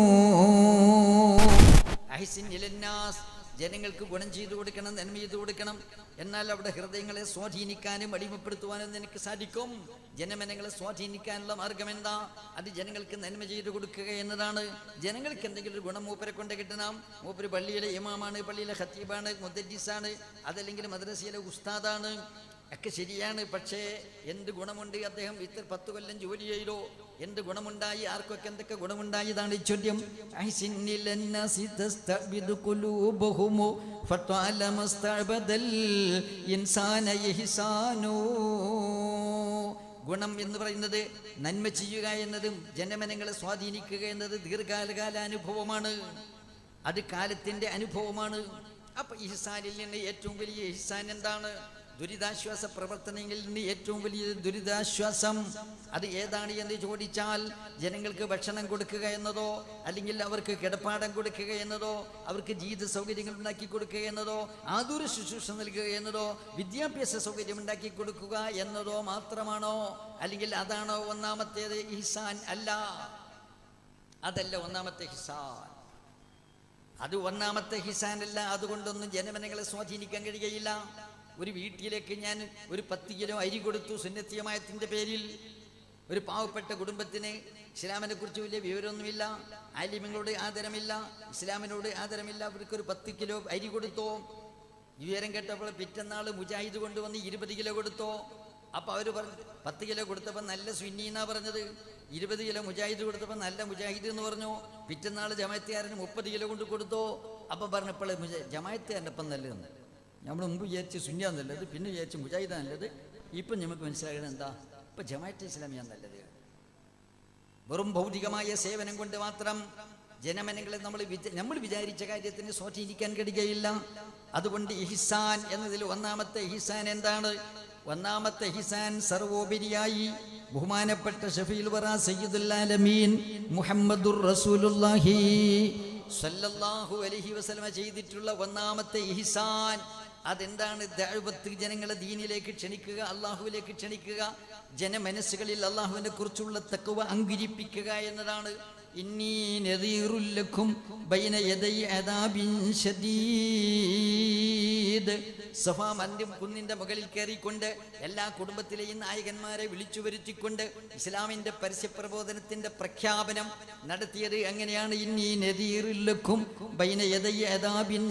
[SPEAKER 1] أحسن إلى الناس ജനങ്ങൾക്ക് ഗുണം ചെയ്തു കൊടുക്കണം നന്മ ചെയ്തു കൊടുക്കണം എന്നാൽ അവിടെ ഹൃദയങ്ങളെ സ്വാധീനിക്കാനും അടിമപ്പെടുത്തുവാനും നിനക്ക് സാധിക്കും ജനമനങ്ങളെ സ്വാധീനിക്കാനുള്ള മാർഗം എന്താ അത് ജനങ്ങൾക്ക് നന്മ ചെയ്തു കൊടുക്കുക എന്നതാണ് ജനങ്ങൾക്ക് എന്തെങ്കിലും ഒരു ഗുണം മൂപ്പരെ കൊണ്ട് കിട്ടണം മൂപ്പര് പള്ളിയിലെ ഇമാമാണ് പള്ളിയിലെ ഖത്തീബാണ് മുദ്ദീസാണ് അതല്ലെങ്കിൽ മദ്രസയിലെ ഉസ്താദാണ് ഒക്കെ ശരിയാണ് പക്ഷേ എന്ത് ഗുണമുണ്ട് അദ്ദേഹം ഇത്ര പത്ത് കൊല്ലം ജോലി ചെയ്തോ എന്ത് ഗുണമുണ്ടായി ആർക്കൊക്കെ എന്തൊക്കെ ഗുണമുണ്ടായതാണ് ഈ ചോദ്യം അഹ്സിന്നിൽ അന്നാസി തസ്തഅ്ബിദു ഖുലൂബഹും ഫതഅലമ സ്തഅബദൽ ഇൻസാന ഇഹ്സാനു ഗുണം എന്ന് പറയുന്നത് നന്മ ചെയ്യുക എന്നതും ജനമനങ്ങളെ സ്വാധീനിക്കുക എന്നത് ദീർഘകാല അനുഭവമാണ് അത് കാലത്തിന്റെ അനുഭവമാണ് അപ്പൊ ഇഹ്സാനിൽ നിന്ന് ഏറ്റവും വലിയ ഇഹ്സാൻ എന്താണ് ദുരിതാശ്വാസ പ്രവർത്തനങ്ങളിൽ നിന്ന് ഏറ്റവും വലിയ ദുരിതാശ്വാസം അത് ഏതാണ് എന്ന് ചോദിച്ചാൽ ജനങ്ങൾക്ക് ഭക്ഷണം കൊടുക്കുക എന്നതോ അല്ലെങ്കിൽ അവർക്ക് കിടപ്പാടം കൊടുക്കുക എന്നതോ അവർക്ക് ജീവിത സൗകര്യങ്ങൾ ഉണ്ടാക്കി കൊടുക്കുക എന്നതോ ആതുര ശുശ്രൂഷ നൽകുക എന്നതോ വിദ്യാഭ്യാസ സൗകര്യം ഉണ്ടാക്കി കൊടുക്കുക എന്നതോ മാത്രമാണോ അല്ലെങ്കിൽ അതാണോ ഒന്നാമത്തേത് ഇഹ്സാൻ അല്ല അതല്ല ഒന്നാമത്തെ ഹിസാൻ അത് ഒന്നാമത്തെ ഹിസാനല്ല അതുകൊണ്ടൊന്നും ജനമനങ്ങളെ സ്വാധീനിക്കാൻ കഴിയുകയില്ല ഒരു വീട്ടിലേക്ക് ഞാൻ ഒരു പത്ത് കിലോ അരി കൊടുത്തു സുന്നത്തിയമായത്തിന്റെ പേരിൽ ഒരു പാവപ്പെട്ട കുടുംബത്തിന് ഇസ്ലാമിനെ കുറിച്ച് വലിയ വിവരമൊന്നുമില്ല ആലിമ്യങ്ങളോട് ആദരമില്ല ഇസ്ലാമിനോട് ആദരമില്ല അവർക്ക് ഒരു പത്ത് കിലോ അരി കൊടുത്തോ വിവരം കേട്ടപ്പോൾ പിറ്റന്നാള് മുജാഹിദ് കൊണ്ടുവന്ന് ഇരുപത് കിലോ കൊടുത്തോ അപ്പൊ അവര് പറഞ്ഞു പത്ത് കിലോ കൊടുത്തപ്പോൾ നല്ല സുന്നി എന്നാ പറഞ്ഞത് ഇരുപത് കിലോ മുജാഹിദ് കൊടുത്തപ്പോൾ നല്ല മുജാഹിദ് എന്ന് പറഞ്ഞു പിറ്റന്നാള് ജമായത്തുകാരന് മുപ്പത് കിലോ കൊണ്ട് കൊടുത്തോ അപ്പൊ പറഞ്ഞപ്പോൾ ജമായത്തുകാരൻ്റെ ഒപ്പം നല്ലതെന്ന് നമ്മൾ മുമ്പ് വിചാരിച്ച് സുന്യാ നല്ലത് പിന്നെ വിചാരിച്ച് മുജാഹിദ നല്ലത് ഇപ്പം നമുക്ക് മനസ്സിലാകുന്നത് എന്താ ഇപ്പം ജമാഅത്ത് ഇസ്ലാമിയാ നല്ലത് വെറും ഭൗതികമായ സേവനം കൊണ്ട് മാത്രം ജനമനങ്ങളെ നമ്മൾ വിച- നമ്മൾ വിചാരിച്ച കാര്യത്തിന് സ്വാധീനിക്കാൻ കഴിയുകയില്ല അതുകൊണ്ട് ഇഹിസാൻ എന്നതിൽ ഒന്നാമത്തെ ഇഹിസാൻ എന്താണ് ഒന്നാമത്തെ ഇഹിസാൻ സർവോപരിയായി ബഹുമാനപ്പെട്ട ഷഫീൽ വറ സയ്യിദുൽ ആലമീൻ മുഹമ്മദുർ റസൂലുള്ളാഹി സല്ലല്ലാഹു അലൈഹി വസല്ലമ ചെയ്തിട്ടുള്ള ഒന്നാമത്തെ ഇഹിസാൻ അതെന്താണ് ദഅവത്ത് ജനങ്ങളെ ദീനിലേക്ക് ക്ഷണിക്കുക അള്ളാഹുവിലേക്ക് ക്ഷണിക്കുക ജനമനസ്സുകളിൽ അള്ളാഹുവിനെ കുറിച്ചുള്ള തക്കുവ അങ്കുരിപ്പിക്കുക എന്നതാണ് ഇന്നീ നദീറുല്ലക്കും ബൈന യദൈ അദാബിൻ ശദീദ് സഫാ മന്ദിം കുന്നിന്റെ മുകളിൽ കയറിക്കൊണ്ട് എല്ലാ കുടുംബത്തിലെയും നായകന്മാരെ വിളിച്ചു വരുത്തിക്കൊണ്ട് ഇസ്ലാമിന്റെ പരസ്യപ്രബോധനത്തിന്റെ പ്രഖ്യാപനം നടത്തിയത് എങ്ങനെയാണ് ഇന്നീ നദീറുല്ലക്കും ബൈന യദൈ അദാബിൻ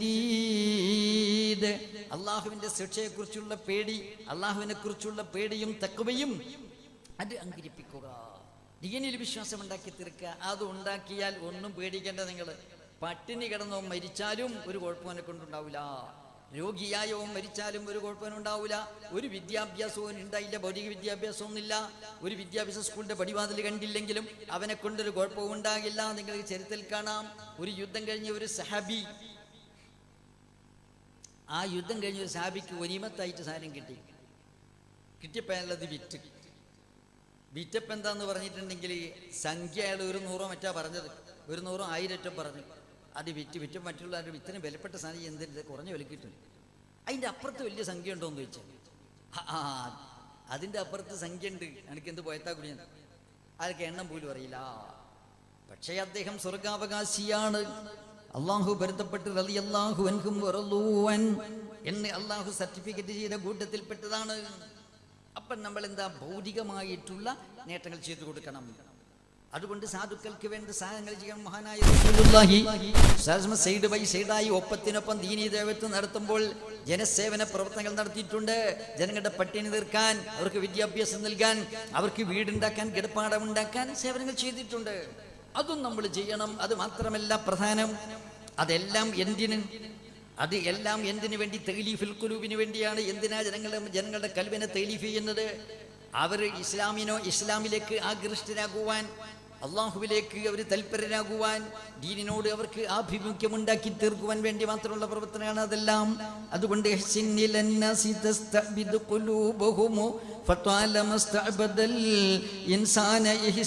[SPEAKER 1] ശദീദ് അള്ളാഹുവിന്റെ ശിക്ഷയെക്കുറിച്ചുള്ള പേടി അള്ളാഹുവിനെ കുറിച്ചുള്ള പേടിയും തക്കവയും അത് അങ്കരിപ്പിക്കുക ദീനിൽ വിശ്വാസം ഉണ്ടാക്കി തീർക്കുക അത് ഉണ്ടാക്കിയാൽ ഒന്നും പേടിക്കേണ്ട നിങ്ങൾ പട്ടിണി കിടന്നോ മരിച്ചാലും ഒരു കുഴപ്പമനെ കൊണ്ടുണ്ടാവില്ല രോഗിയായോ മരിച്ചാലും ഒരു കുഴപ്പമുണ്ടാവില്ല ഒരു വിദ്യാഭ്യാസവും ഉണ്ടായില്ല ഭൗതിക വിദ്യാഭ്യാസമൊന്നുമില്ല ഒരു വിദ്യാഭ്യാസ സ്കൂളിന്റെ പടിവാതിൽ കണ്ടില്ലെങ്കിലും അവനെ കൊണ്ടൊരു കുഴപ്പവും ഉണ്ടാകില്ല നിങ്ങൾക്ക് ചരിത്രത്തിൽ കാണാം ഒരു യുദ്ധം കഴിഞ്ഞ ഒരു സഹാബി ആ യുദ്ധം കഴിഞ്ഞ ഒരു സഹാബിക്ക് ഒനിമത്തായിട്ട് സാധനം കിട്ടി കിട്ടിയപ്പോൾ അയാളത് വിറ്റ് വിറ്റപ്പം എന്താന്ന് പറഞ്ഞിട്ടുണ്ടെങ്കിൽ സംഖ്യ അയാൾ ഒരു നൂറോ മറ്റാ പറഞ്ഞത് ഒരു നൂറോ ആയിരറ്റം പറഞ്ഞു അത് വിറ്റ് വിറ്റ് മറ്റുള്ളവരുടെ ഇത്രയും വിലപ്പെട്ട സാധനം എന്തിന് കുറഞ്ഞ വില കിട്ടും അതിൻ്റെ അപ്പുറത്ത് വലിയ സംഖ്യ ഉണ്ടോ എന്ന് ചോദിച്ചാൽ ആ അതിൻ്റെ അപ്പുറത്ത് സംഖ്യ ഉണ്ട് എനിക്ക് എന്ത് പോയത്താ കുടിയാണ് അയാൾക്ക് എണ്ണം പോലും അറിയില്ല പക്ഷേ അദ്ദേഹം സ്വർഗാവകാശിയാണ് അള്ളാഹു ബന്ധപ്പെട്ട് റലി അള്ളാഹു അൻഹും വറളൂവൻ എന്ന് അള്ളാഹു സർട്ടിഫിക്കറ്റ് ചെയ്ത കൂട്ടത്തിൽപ്പെട്ടതാണ് അപ്പം നമ്മൾ എന്താ ഭൗതികമായിട്ടുള്ള നേട്ടങ്ങൾ ചെയ്തു കൊടുക്കണം അതുകൊണ്ട് സാധുക്കൾക്ക് വേണ്ട സഹായങ്ങൾ ചെയ്യാൻ മഹാനായ റസൂലുള്ളാഹി സൽമ സൈഡ് ബൈ സൈഡായി ഒപ്പത്തിനൊപ്പം ദീനീ ദേവത്വം നടത്തുമ്പോൾ ജനസേവന പ്രവർത്തനങ്ങൾ നടത്തിയിട്ടുണ്ട് ജനങ്ങളുടെ പട്ടിണി തീർക്കാൻ അവർക്ക് വിദ്യാഭ്യാസം നൽകാൻ അവർക്ക് വീടുണ്ടാക്കാൻ കിടപ്പാടം ഉണ്ടാക്കാൻ സേവനങ്ങൾ ചെയ്തിട്ടുണ്ട് അതും നമ്മൾ ചെയ്യണം അത് മാത്രമല്ല പ്രധാനം അതെല്ലാം എന്തിന് അത് എല്ലാം എന്തിനു വേണ്ടി തൈലീഫിൽ കുലൂബിന് വേണ്ടിയാണ് എന്തിനാ ജനങ്ങളുടെ ജനങ്ങളുടെ കൽവിനെ തൈലീഫ് ചെയ്യുന്നത് അവർ ഇസ്ലാമിനോ ഇസ്ലാമിലേക്ക് ആകൃഷ്ടരാകുവാൻ അള്ളാഹുവിലേക്ക് അവർ തൽപരരാകുവാൻ ദീനിനോട് അവർക്ക് ആഭിമുഖ്യമുണ്ടാക്കി തീർക്കുവാൻ വേണ്ടി മാത്രമുള്ള പ്രവർത്തനമാണ് അതെല്ലാം അതുകൊണ്ട് ഇഹ്സിനിൽ അന്നാസി തസ്തഅ്ബിദു ഖുലൂബഹുമു ഫത്വാല മസ്തഅബദൽ ഇൻസാന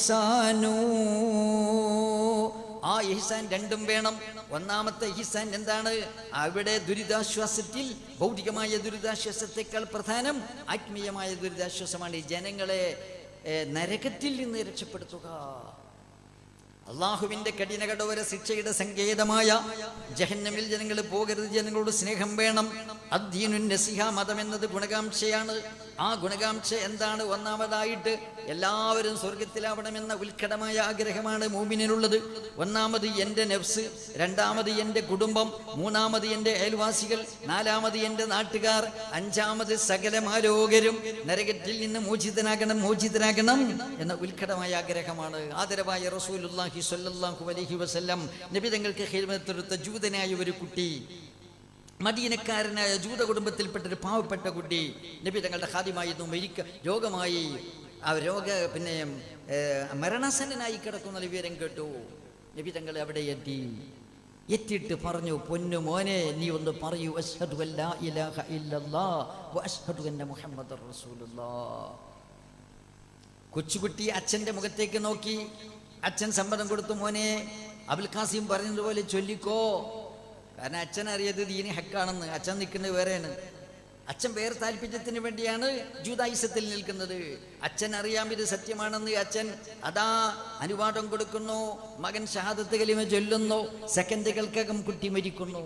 [SPEAKER 1] ഇഹ്സാനു ആ ഇഹ്സാൻ രണ്ടും വേണം ഒന്നാമത്തെ ഇഹ്സാൻ എന്താണ് അവിടെ ദുരിതാശ്വാസത്തിൽ ഭൗതികമായ ദുരിതാശ്വാസത്തെക്കാൾ പ്രധാനം ആത്മീയമായ ദുരിതാശ്വാസമാണ് ഈ ജനങ്ങളെ ഏ, നരകത്തിൽ നിന്ന് രക്ഷപ്പെടുത്തുക അള്ളാഹുവിന്റെ കഠിന കടോര ശിക്ഷയുടെ സങ്കേതമായ ജഹന്നമിൽ ജനങ്ങൾ പോകരുത് ജനങ്ങളോട് സ്നേഹം വേണം അദ്ദീനു നസിഹ മതം എന്നത് ഗുണകാംക്ഷയാണ് ആ ഗുണകാംക്ഷ എന്താണ് ഒന്നാമതായിട്ട് എല്ലാവരും സ്വർഗത്തിലാവണമെന്ന ഉത്കടമായ ആഗ്രഹമാണ് മൂമിനുള്ളത് ഒന്നാമത് എൻ്റെ നെഫ്സ് രണ്ടാമത് എൻ്റെ കുടുംബം മൂന്നാമത് എൻ്റെ അയൽവാസികൾ നാലാമത് എൻ്റെ നാട്ടുകാർ അഞ്ചാമത് സകലമാരോഗ്യരും നരകത്തിൽ നിന്ന് മോചിതനാകണം മോചിതനാകണം എന്ന ഉത്കടമായ ആഗ്രഹമാണ് ആദരവായ റസൂലുള്ളാഹി സ്വല്ലല്ലാഹു അലൈഹി വസല്ലം നബി തങ്ങൾക്ക് ഹിൽമത്തെടുത്ത ജൂതനായ ഒരു കുട്ടി മദീനക്കാരനായ ജൂത കുടുംബത്തിൽപ്പെട്ട ഒരു പാവപ്പെട്ട കുട്ടി നബി തങ്ങളുടെ ഹാദ്യമായിരുന്നു മരിക്ക രോഗമായി ആ രോഗ പിന്നെ ഏ, മരണസന്നനായി കിടക്കുന്ന വിവരം കേട്ടു നബി തങ്ങൾ അവിടെ എത്തി എത്തിയിട്ട് പറഞ്ഞു പൊന്നു മോനെ നീ ഒന്ന് പറയൂ അഷ്ഹദു അല്ലാ ഇലാഹ ഇല്ലല്ലാ വ അഷ്ഹദു അന്ന മുഹമ്മദർ റസൂലുള്ളാഹ് കൊച്ചുകുട്ടി അച്ഛന്റെ മുഖത്തേക്ക് നോക്കി അച്ഛൻ സമ്മതം കൊടുത്തു മോനെ അബുൽ ഖാസിം പറഞ്ഞതുപോലെ ചൊല്ലിക്കോ കാരണം അച്ഛൻ അറിയത് ദീനി ഹക്കാണെന്ന് അച്ഛൻ നിൽക്കുന്നത് വേറെയാണ് അച്ഛൻ വേറെ താല്പര്യത്തിന് വേണ്ടിയാണ് ജൂതായുസത്തിൽ നിൽക്കുന്നത് അച്ഛൻ അറിയാം ഇത് സത്യമാണെന്ന് അച്ഛൻ അതാ അനുവാദം കൊടുക്കുന്നു മകൻ ഷഹാദത്ത് കലിമ ചൊല്ലുന്നു സെക്കൻഡുകൾക്കകം കുട്ടി മരിക്കുന്നു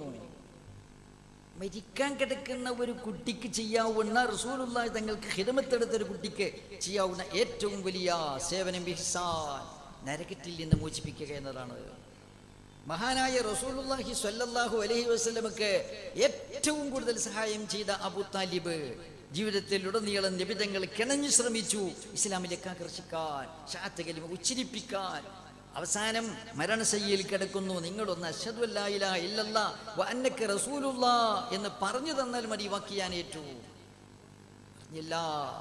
[SPEAKER 1] മരിക്കാൻ കിടക്കുന്ന ഒരു കുട്ടിക്ക് ചെയ്യാവുന്ന റസൂലുള്ള തങ്ങൾക്ക് ഹിതമത്തെടുത്ത ഒരു കുട്ടിക്ക് ചെയ്യാവുന്ന ഏറ്റവും വലിയ സേവനം ഇഹ്സാൻ നരകത്തിൽ നിന്ന് മോചിപ്പിക്കുക എന്നതാണ് മഹാനായ റസൂലുള്ളാഹി സ്വല്ലല്ലാഹു അലൈഹി വസല്ലമക്ക് ഏറ്റവും കൂടുതൽ സഹായം ചെയ്ത അബു താലിബ് ജീവിതത്തിൽ ഉടനീളം നിബിധങ്ങൾ കിണഞ്ഞു ശ്രമിച്ചു ഇസ്ലാമിലേക്ക് ആകർഷിക്കാൻ ഷാത്ത് കലിമ ഉച്ചരിപ്പിക്കാൻ അവസാനം മരണശയ്യയിൽ കിടക്കുന്നു നിങ്ങളൊന്ന് അഷദു അല്ലാ ഇലാഹ ഇല്ലല്ലാ വ അന്നക റസൂലുള്ളാ എന്ന് പറഞ്ഞു തന്നാൽ മതി വാക്കിയാൻ ഏറ്റു പറഞ്ഞില്ല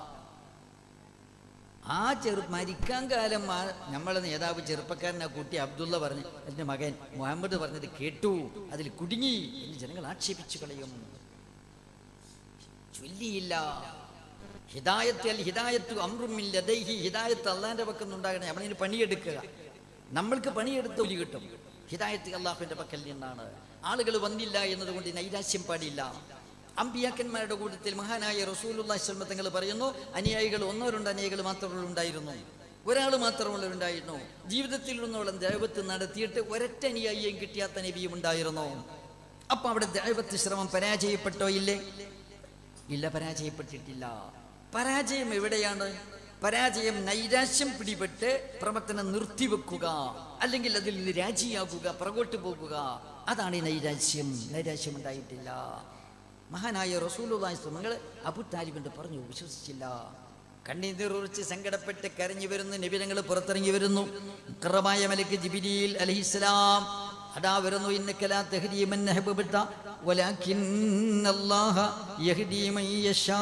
[SPEAKER 1] ആ ചെറു മരിക്കാൻ കാലം ആ നമ്മളെ നേതാവ് ചെറുപ്പക്കാരൻ ആ കുട്ടി അബ്ദുള്ള പറഞ്ഞു എൻ്റെ മകൻ മുഹമ്മദ് പറഞ്ഞത് കേട്ടു അതിൽ കുടുങ്ങി എന്ന് ജനങ്ങൾ ആക്ഷേപിച്ചു കളയും ചൊല്ലിയില്ല ഹിദായത്ത് അൽ ഹിദായത്ത് അമ്രുമില്ല ദൈഹി ഹിദായത്ത് അള്ളാന്റെ പക്കൽ നിന്നുണ്ടാകണേ അവനിന് പണിയെടുക്കുക നമ്മൾക്ക് പണിയെടുത്ത് ഒലി കിട്ടും ഹിദായത്ത് അള്ളാഹുവിന്റെ പക്കൽ നിന്നാണ് ആളുകൾ വന്നില്ല എന്നതുകൊണ്ട് നൈരാശ്യം പാടില്ല അമ്പിയാക്കന്മാരുടെ കൂട്ടത്തിൽ മഹാനായ റസൂലുള്ളാഹി സ്വല്ലല്ലാഹു അലൈഹി തങ്ങൾ പറയുന്നു അനുയായികൾ ഒന്നോ രണ്ടോ അനുയായികൾ മാത്രമേ ഉണ്ടായിരുന്നു ഒരാൾ മാത്രമുള്ള ഉണ്ടായിരുന്നു ജീവിതത്തിൽ നിന്നോളം ദൈവത്ത് നടത്തിയിട്ട് ഒരൊറ്റ അനുയായിയും കിട്ടിയാത്ത നബിയും ഉണ്ടായിരുന്നു അപ്പൊ അവിടെ ദൈവത്ത് ശ്രമം പരാജയപ്പെട്ടോ ഇല്ലേ ഇല്ല പരാജയപ്പെട്ടിട്ടില്ല പരാജയം എവിടെയാണ് പരാജയം നൈരാശ്യം പിടിപെട്ട് പ്രവർത്തനം നിർത്തിവെക്കുക അല്ലെങ്കിൽ അതിൽ നിന്ന് രാജിയാകുക പുറകോട്ട് പോകുക അതാണ് ഈ നൈരാശ്യം നൈരാശ്യം ഉണ്ടായിട്ടില്ല മഹാനായ റസൂലുള്ളാഹി നിങ്ങൾ അബു താലിബിന്റെ പറഞ്ഞു വിശ്വസിച്ചില്ല കണ്ണീരുറിച്ച് സങ്കടപ്പെട്ട് കരഞ്ഞു വരുന്നു നബിനങ്ങൾ പുറത്തിറങ്ങി വരുന്നു ഇക്രമായ മലക്ക് ജിബിരിയിൽ അലഹിസ്സലാം അതാ വരുന്നു ഇന്നക്കലാ തഹ്ദീ മൻ അഹ്ബബ്ത വലാകിന്നല്ലാഹ യഹ്ദീ മൻ യശാ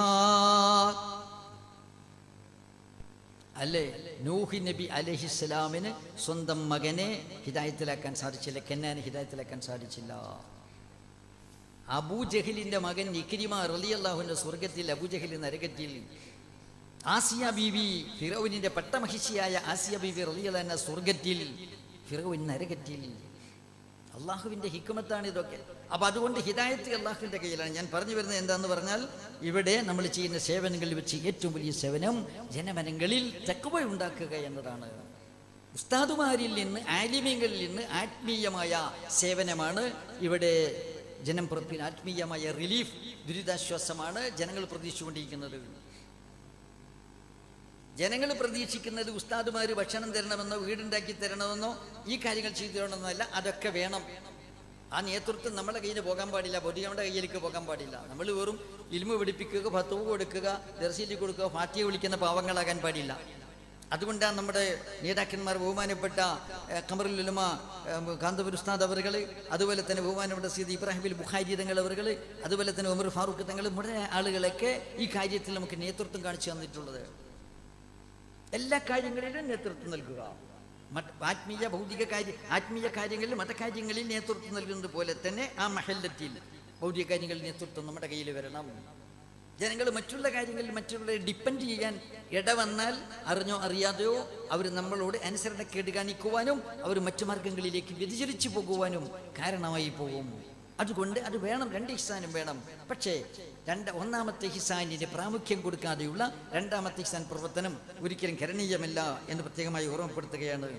[SPEAKER 1] അല്ലേ നൂഹി നബി അലഹിസ്സലാമിന് സ്വന്തം മകനെ ഹിദായത്തിലാക്കാൻ സാധിച്ചില്ല കെന്നാനെ ഹിദായത്തിലാക്കാൻ സാധിച്ചില്ല അബൂജഹലിന്റെ മകൻ ഇക്രിമ റലിയല്ലാഹുവിന്റെ സ്വർഗത്തിൽ അബൂജഹൽ നരകത്തിൽ ആസിയ ബീവി ഫിറോവിനിന്റെ പട്ടമഹിഷിയായ ആസിയ ബീവി റലിയല്ലാന്ന സ്വർഗത്തിൽ ഫിറോവിൻ നരകത്തിൽ അള്ളാഹുവിന്റെ ഹിക്കുമത്താണ് ഇതൊക്കെ അപ്പൊ അതുകൊണ്ട് ഹിദായത്ത് അള്ളാഹുവിന്റെ കയ്യിലാണ് ഞാൻ പറഞ്ഞു വരുന്നത് എന്താന്ന് പറഞ്ഞാൽ ഇവിടെ നമ്മൾ ചെയ്യുന്ന സേവനങ്ങളിൽ വെച്ച് ഏറ്റവും വലിയ സേവനം ജനമനങ്ങളിൽ തെക്കുവ ഉണ്ടാക്കുക എന്നതാണ് ഉസ്താദുമാരിൽ നിന്ന് ആലിമ്യങ്ങളിൽ നിന്ന് ആത്മീയമായ സേവനമാണ് ഇവിടെ ജനം പുറപ്പിന് ആത്മീയമായ റിലീഫ് ദുരിതാശ്വാസമാണ് ജനങ്ങൾ പ്രതീക്ഷിച്ചുകൊണ്ടിരിക്കുന്നത് ജനങ്ങൾ പ്രതീക്ഷിക്കുന്നത് ഉസ്താദുമാർ ഭക്ഷണം തരണമെന്നോ വീടുണ്ടാക്കി തരണമെന്നോ ഈ കാര്യങ്ങൾ ചെയ്തു തരണമെന്നല്ല അതൊക്കെ വേണം ആ നേതൃത്വം നമ്മുടെ കയ്യിൽ പോകാൻ പാടില്ല പൊതുജനങ്ങളുടെ കയ്യിലേക്ക് പോകാൻ പാടില്ല നമ്മൾ വെറും ഇൽമ പിടിപ്പിക്കുക ഭത്തവ് കൊടുക്കുക ദർശിലി കൊടുക്കുക ഫാറ്റിയെ വിളിക്കുന്ന പാവങ്ങളാകാൻ പാടില്ല അതുകൊണ്ടാണ് നമ്മുടെ നേതാക്കന്മാർ ബഹുമാനപ്പെട്ട ഏഹ്, ഖമറുൽ ഉലമ ഏഹ്, കാന്തപുർ ഉസ്താദ് അവറുകൾ അതുപോലെ തന്നെ ബഹുമാനപ്പെട്ട സീദ് ഇബ്രാഹിമിൽ ബുഖാരി തങ്ങൾ അവറുകൾ അതുപോലെ തന്നെ ഉമർ ഫാറൂഖ് തങ്ങൾ മുഴുവൻ ആളുകളൊക്കെ ഈ കാര്യത്തിൽ നമുക്ക് നേതൃത്വം കാണിച്ചു തന്നിട്ടുള്ളത് എല്ലാ കാര്യങ്ങളിലും നേതൃത്വം നൽകുക മറ്റ് ആത്മീയ ഭൗതിക കാര്യ ആത്മീയ കാര്യങ്ങളിൽ മതകാര്യങ്ങളിൽ നേതൃത്വം നൽകുന്നത് പോലെ തന്നെ ആ മഹല്ലത്തിൽ ഭൗതിക കാര്യങ്ങളിൽ നേതൃത്വം നമ്മുടെ കയ്യിൽ വരണം ജനങ്ങൾ മറ്റുള്ള കാര്യങ്ങളിൽ മറ്റുള്ളവരെ ഡിപ്പെൻഡ് ചെയ്യാൻ ഇടവന്നാൽ അറിഞ്ഞോ അറിയാതെയോ അവർ നമ്മളോട് അനുസരണക്കേട് കാണിക്കുവാനും അവർ മറ്റു മാർഗങ്ങളിലേക്ക് വ്യതിചലിച്ചു പോകുവാനും കാരണമായി പോകും അതുകൊണ്ട് അത് വേണം രണ്ട് ഹിസാനും വേണം പക്ഷേ രണ്ട് ഒന്നാമത്തെ ഹിസാനിന് പ്രാമുഖ്യം കൊടുക്കാതെയുള്ള രണ്ടാമത്തെ ഹിസാൻ പ്രവർത്തനം ഒരിക്കലും കരണീയമല്ല എന്ന് പ്രത്യേകമായി ഓർമ്മപ്പെടുത്തുകയാണ്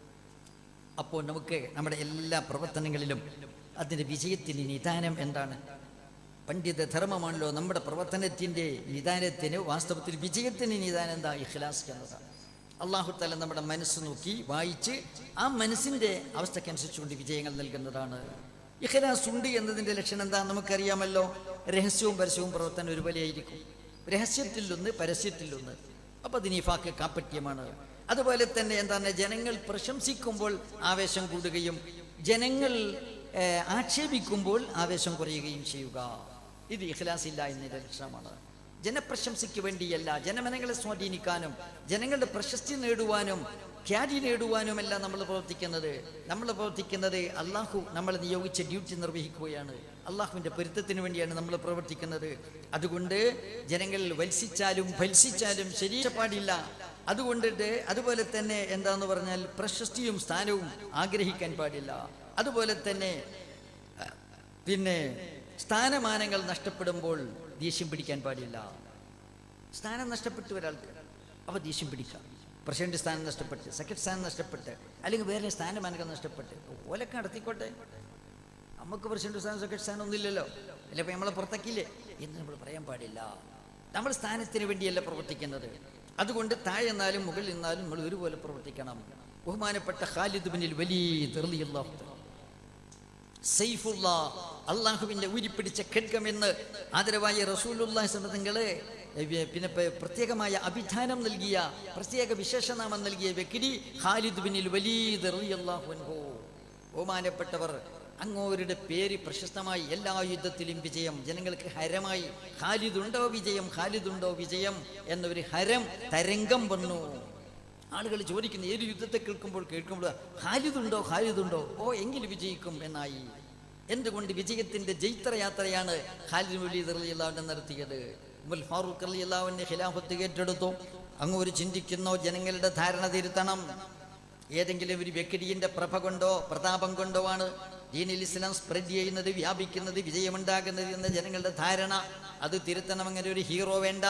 [SPEAKER 1] അപ്പോൾ നമുക്ക് നമ്മുടെ എല്ലാ പ്രവർത്തനങ്ങളിലും അതിൻ്റെ വിജയത്തിന് നിദാനം എന്താണ് പണ്ഡിത ധർമ്മമാണല്ലോ നമ്മുടെ പ്രവർത്തനത്തിൻ്റെ നിദാനത്തിന് വാസ്തവത്തിൽ വിജയത്തിന് നിദാനം എന്താ ഇഖ്ലാസ് എന്നതാണ് അള്ളാഹു തല നമ്മുടെ മനസ്സ് നോക്കി വായിച്ച് ആ മനസ്സിൻ്റെ അവസ്ഥക്കനുസരിച്ചുകൊണ്ട് വിജയങ്ങൾ നൽകുന്നതാണ് ഇഖ്ലാസ് ഉണ്ട് എന്നതിൻ്റെ ലക്ഷണം എന്താ നമുക്കറിയാമല്ലോ രഹസ്യവും പരസ്യവും പ്രവർത്തനം ഒരുപോലെയായിരിക്കും രഹസ്യത്തിലൊന്ന് പരസ്യത്തിലൊന്ന് അപ്പൊ അത് നിഫാക്ക് കാപ്പറ്റ്യമാണ് അതുപോലെ തന്നെ എന്താണ് ജനങ്ങൾ പ്രശംസിക്കുമ്പോൾ ആവേശം കൂടുകയും ജനങ്ങൾ ഏഹ്, ആക്ഷേപിക്കുമ്പോൾ ആവേശം കുറയുകയും ചെയ്യുക ഇത് ഇഖ്ലാസ് ഇല്ല എന്നതിന്റെ ലക്ഷണമാണ് ജനപ്രശംസയ്ക്ക് വേണ്ടിയല്ല ജനമനങ്ങളെ സ്വാധീനിക്കാനും ജനങ്ങളുടെ പ്രശസ്തി നേടുവാനും ഖ്യാതി നേടുവാനുമല്ല നമ്മൾ പ്രവർത്തിക്കുന്നത് നമ്മൾ പ്രവർത്തിക്കുന്നത് അള്ളാഹു നമ്മളെ നിയോഗിച്ച ഡ്യൂട്ടി നിർവഹിക്കുകയാണ് അള്ളാഹുവിൻ്റെ പൊരുത്തത്തിന് വേണ്ടിയാണ് നമ്മൾ പ്രവർത്തിക്കുന്നത് അതുകൊണ്ട് ജനങ്ങൾ വത്സിച്ചാലും ഫത്സിച്ചാലും ശരീര പാടില്ല അതുകൊണ്ടിട്ട് അതുപോലെ തന്നെ എന്താന്ന് പറഞ്ഞാൽ പ്രശസ്തിയും സ്ഥാനവും ആഗ്രഹിക്കാൻ പാടില്ല അതുപോലെ തന്നെ അഹ്, പിന്നെ സ്ഥാനമാനങ്ങൾ നഷ്ടപ്പെടുമ്പോൾ ദേഷ്യം പിടിക്കാൻ പാടില്ല സ്ഥാനം നഷ്ടപ്പെട്ടു ഒരാൾക്ക് അപ്പോൾ ദേഷ്യം പിടിക്കാം പ്രസിഡന്റ് സ്ഥാനം നഷ്ടപ്പെട്ട് സെക്രട്ടറി സ്ഥാനം നഷ്ടപ്പെട്ട് അല്ലെങ്കിൽ വേറെ സ്ഥാനമാനങ്ങൾ നഷ്ടപ്പെട്ട് ഓലൊക്കെ നടത്തിക്കോട്ടെ നമുക്ക് പ്രസിഡന്റ് സ്ഥാനം സെക്രട്ടറി സ്ഥാനം ഒന്നുമില്ലല്ലോ അല്ല ഇപ്പം നമ്മളെ പുറത്താക്കിയില്ലേ എന്ന് നമ്മൾ പറയാൻ പാടില്ല നമ്മൾ സ്ഥാനത്തിന് വേണ്ടിയല്ല പ്രവർത്തിക്കുന്നത് അതുകൊണ്ട് താഴെ നിന്നാലും മുകളിൽ നിന്നാലും നമ്മൾ ഒരുപോലെ പ്രവർത്തിക്കണം ബഹുമാനപ്പെട്ട ഖാലിദ് ബിനിൽ വലിയ തെറിയല്ലാഹു സൈഫുള്ള അള്ളാഹുവിൻ്റെ ഊരിപ്പിടിച്ച ഖഡ്ഗമെന്ന് ആദരവായ റസൂലുല്ലാഹി സംബന്ധങ്ങള് പിന്നെ പ- പ്രത്യേകമായ അഭിധാനം നൽകിയ പ്രത്യേക വിശേഷനാമം നൽകിയ വ്യക്തി ഖാലിദ് ബിനിൽ വലീദ് റളിയല്ലാഹു അൻഹു ബഹുമാനപ്പെട്ടവർ അങ്ങോരുടെ പേര് പ്രശസ്തമായി എല്ലാ യുദ്ധത്തിലും വിജയം ജനങ്ങൾക്ക് ഹരമായി ഖാലിദുണ്ടോ വിജയം ഖാലിദുണ്ടോ വിജയം എന്നൊരു ഹരം തരംഗം വന്നു ആളുകൾ ചോദിക്കുന്ന ഏത് യുദ്ധത്തെ കേൾക്കുമ്പോൾ കേൾക്കുമ്പോൾ ഹാലിദുണ്ടോ ഹാലിദുണ്ടോ ഓ എങ്കിൽ വിജയിക്കും എന്നായി എന്തുകൊണ്ട് വിജയത്തിന്റെ ജൈത്ര യാത്രയാണ് ഖാലിദ് വലീദ് റളിയല്ലാഹു നടത്തിയത് ഉമർ ഫാറൂഖ് റളിയല്ലാഹുവിന്റെ ഖിലാഫത്ത് ഏറ്റെടുത്തു അങ്ങ് ഒരു ചിന്തിക്കുന്നോ ജനങ്ങളുടെ ധാരണ തിരുത്തണം ഏതെങ്കിലും ഒരു വ്യക്തിയുടെ പ്രഭ കൊണ്ടോ പ്രതാപം കൊണ്ടോ ആണ് ദീനിൽ ഇസ്ലാം സ്പ്രെഡ് ചെയ്യുന്നത് വ്യാപിക്കുന്നത് വിജയമുണ്ടാകുന്നത് എന്ന ജനങ്ങളുടെ ധാരണ അത് തിരുത്തണം അങ്ങനെ ഒരു ഹീറോ വേണ്ട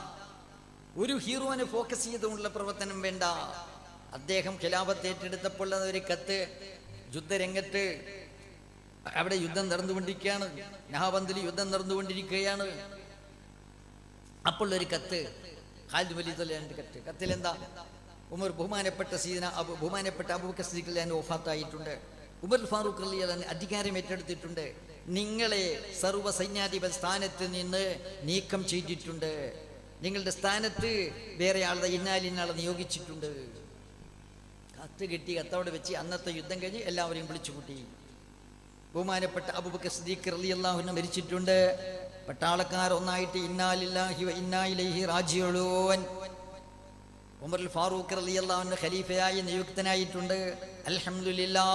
[SPEAKER 1] ഒരു ഹീറോനെ ഫോക്കസ് ചെയ്തുകൊണ്ടുള്ള പ്രവർത്തനം വേണ്ട അദ്ദേഹം ഖിലാഫത്ത് ഏറ്റെടുത്തപ്പോൾ ഒരു കത്ത് യുദ്ധരംഗത്ത് അവിടെ യുദ്ധം നടന്നുകൊണ്ടിരിക്കുകയാണ് നഹാബന്ദിൽ യുദ്ധം നടന്നുകൊണ്ടിരിക്കുകയാണ് അപ്പോൾ ഒരു കത്ത് ഖാലിദ് വലീദ് കത്ത് കത്തിൽ എന്താ ഉമർ ബഹുമാനപ്പെട്ട സീന അബു ബഹുമാനപ്പെട്ട അബൂബക്കർ സിദ്ദീഖ് വഫാത്തായിട്ടുണ്ട് ഉമർ ഫാറൂഖ് അലി അല്ലാൻ അധികാരം ഏറ്റെടുത്തിട്ടുണ്ട് നിങ്ങളെ സർവ്വ സൈന്യാധിപ സ്ഥാനത്ത് നിന്ന് നീക്കം ചെയ്തിട്ടുണ്ട് നിങ്ങളുടെ സ്ഥാനത്ത് വേറെ ആളുടെ ഇന്നാലിന്നാളെ നിയോഗിച്ചിട്ടുണ്ട് കത്ത് കിട്ടി കത്തവിടെ വെച്ച് അന്നത്തെ യുദ്ധം കഴിഞ്ഞ് എല്ലാവരെയും വിളിച്ചു കൂട്ടി ബഹുമാനപ്പെട്ട അബുബക്കർ സിദ്ദീഖ് റളിയല്ലാഹുവിനെ മരിച്ചിട്ടുണ്ട് പട്ടാളക്കാർ ഒന്നായിട്ട് ഇന്നാലില്ലാഹി വ ഇന്നായിലൈഹി റാജിഉലൂൻ ഉമർ ഫാറൂഖ് റളിയല്ലാഹുവിന്റെ ഖലീഫയായി നിയുക്തനായിട്ടുണ്ട് അൽഹംദുലില്ലാ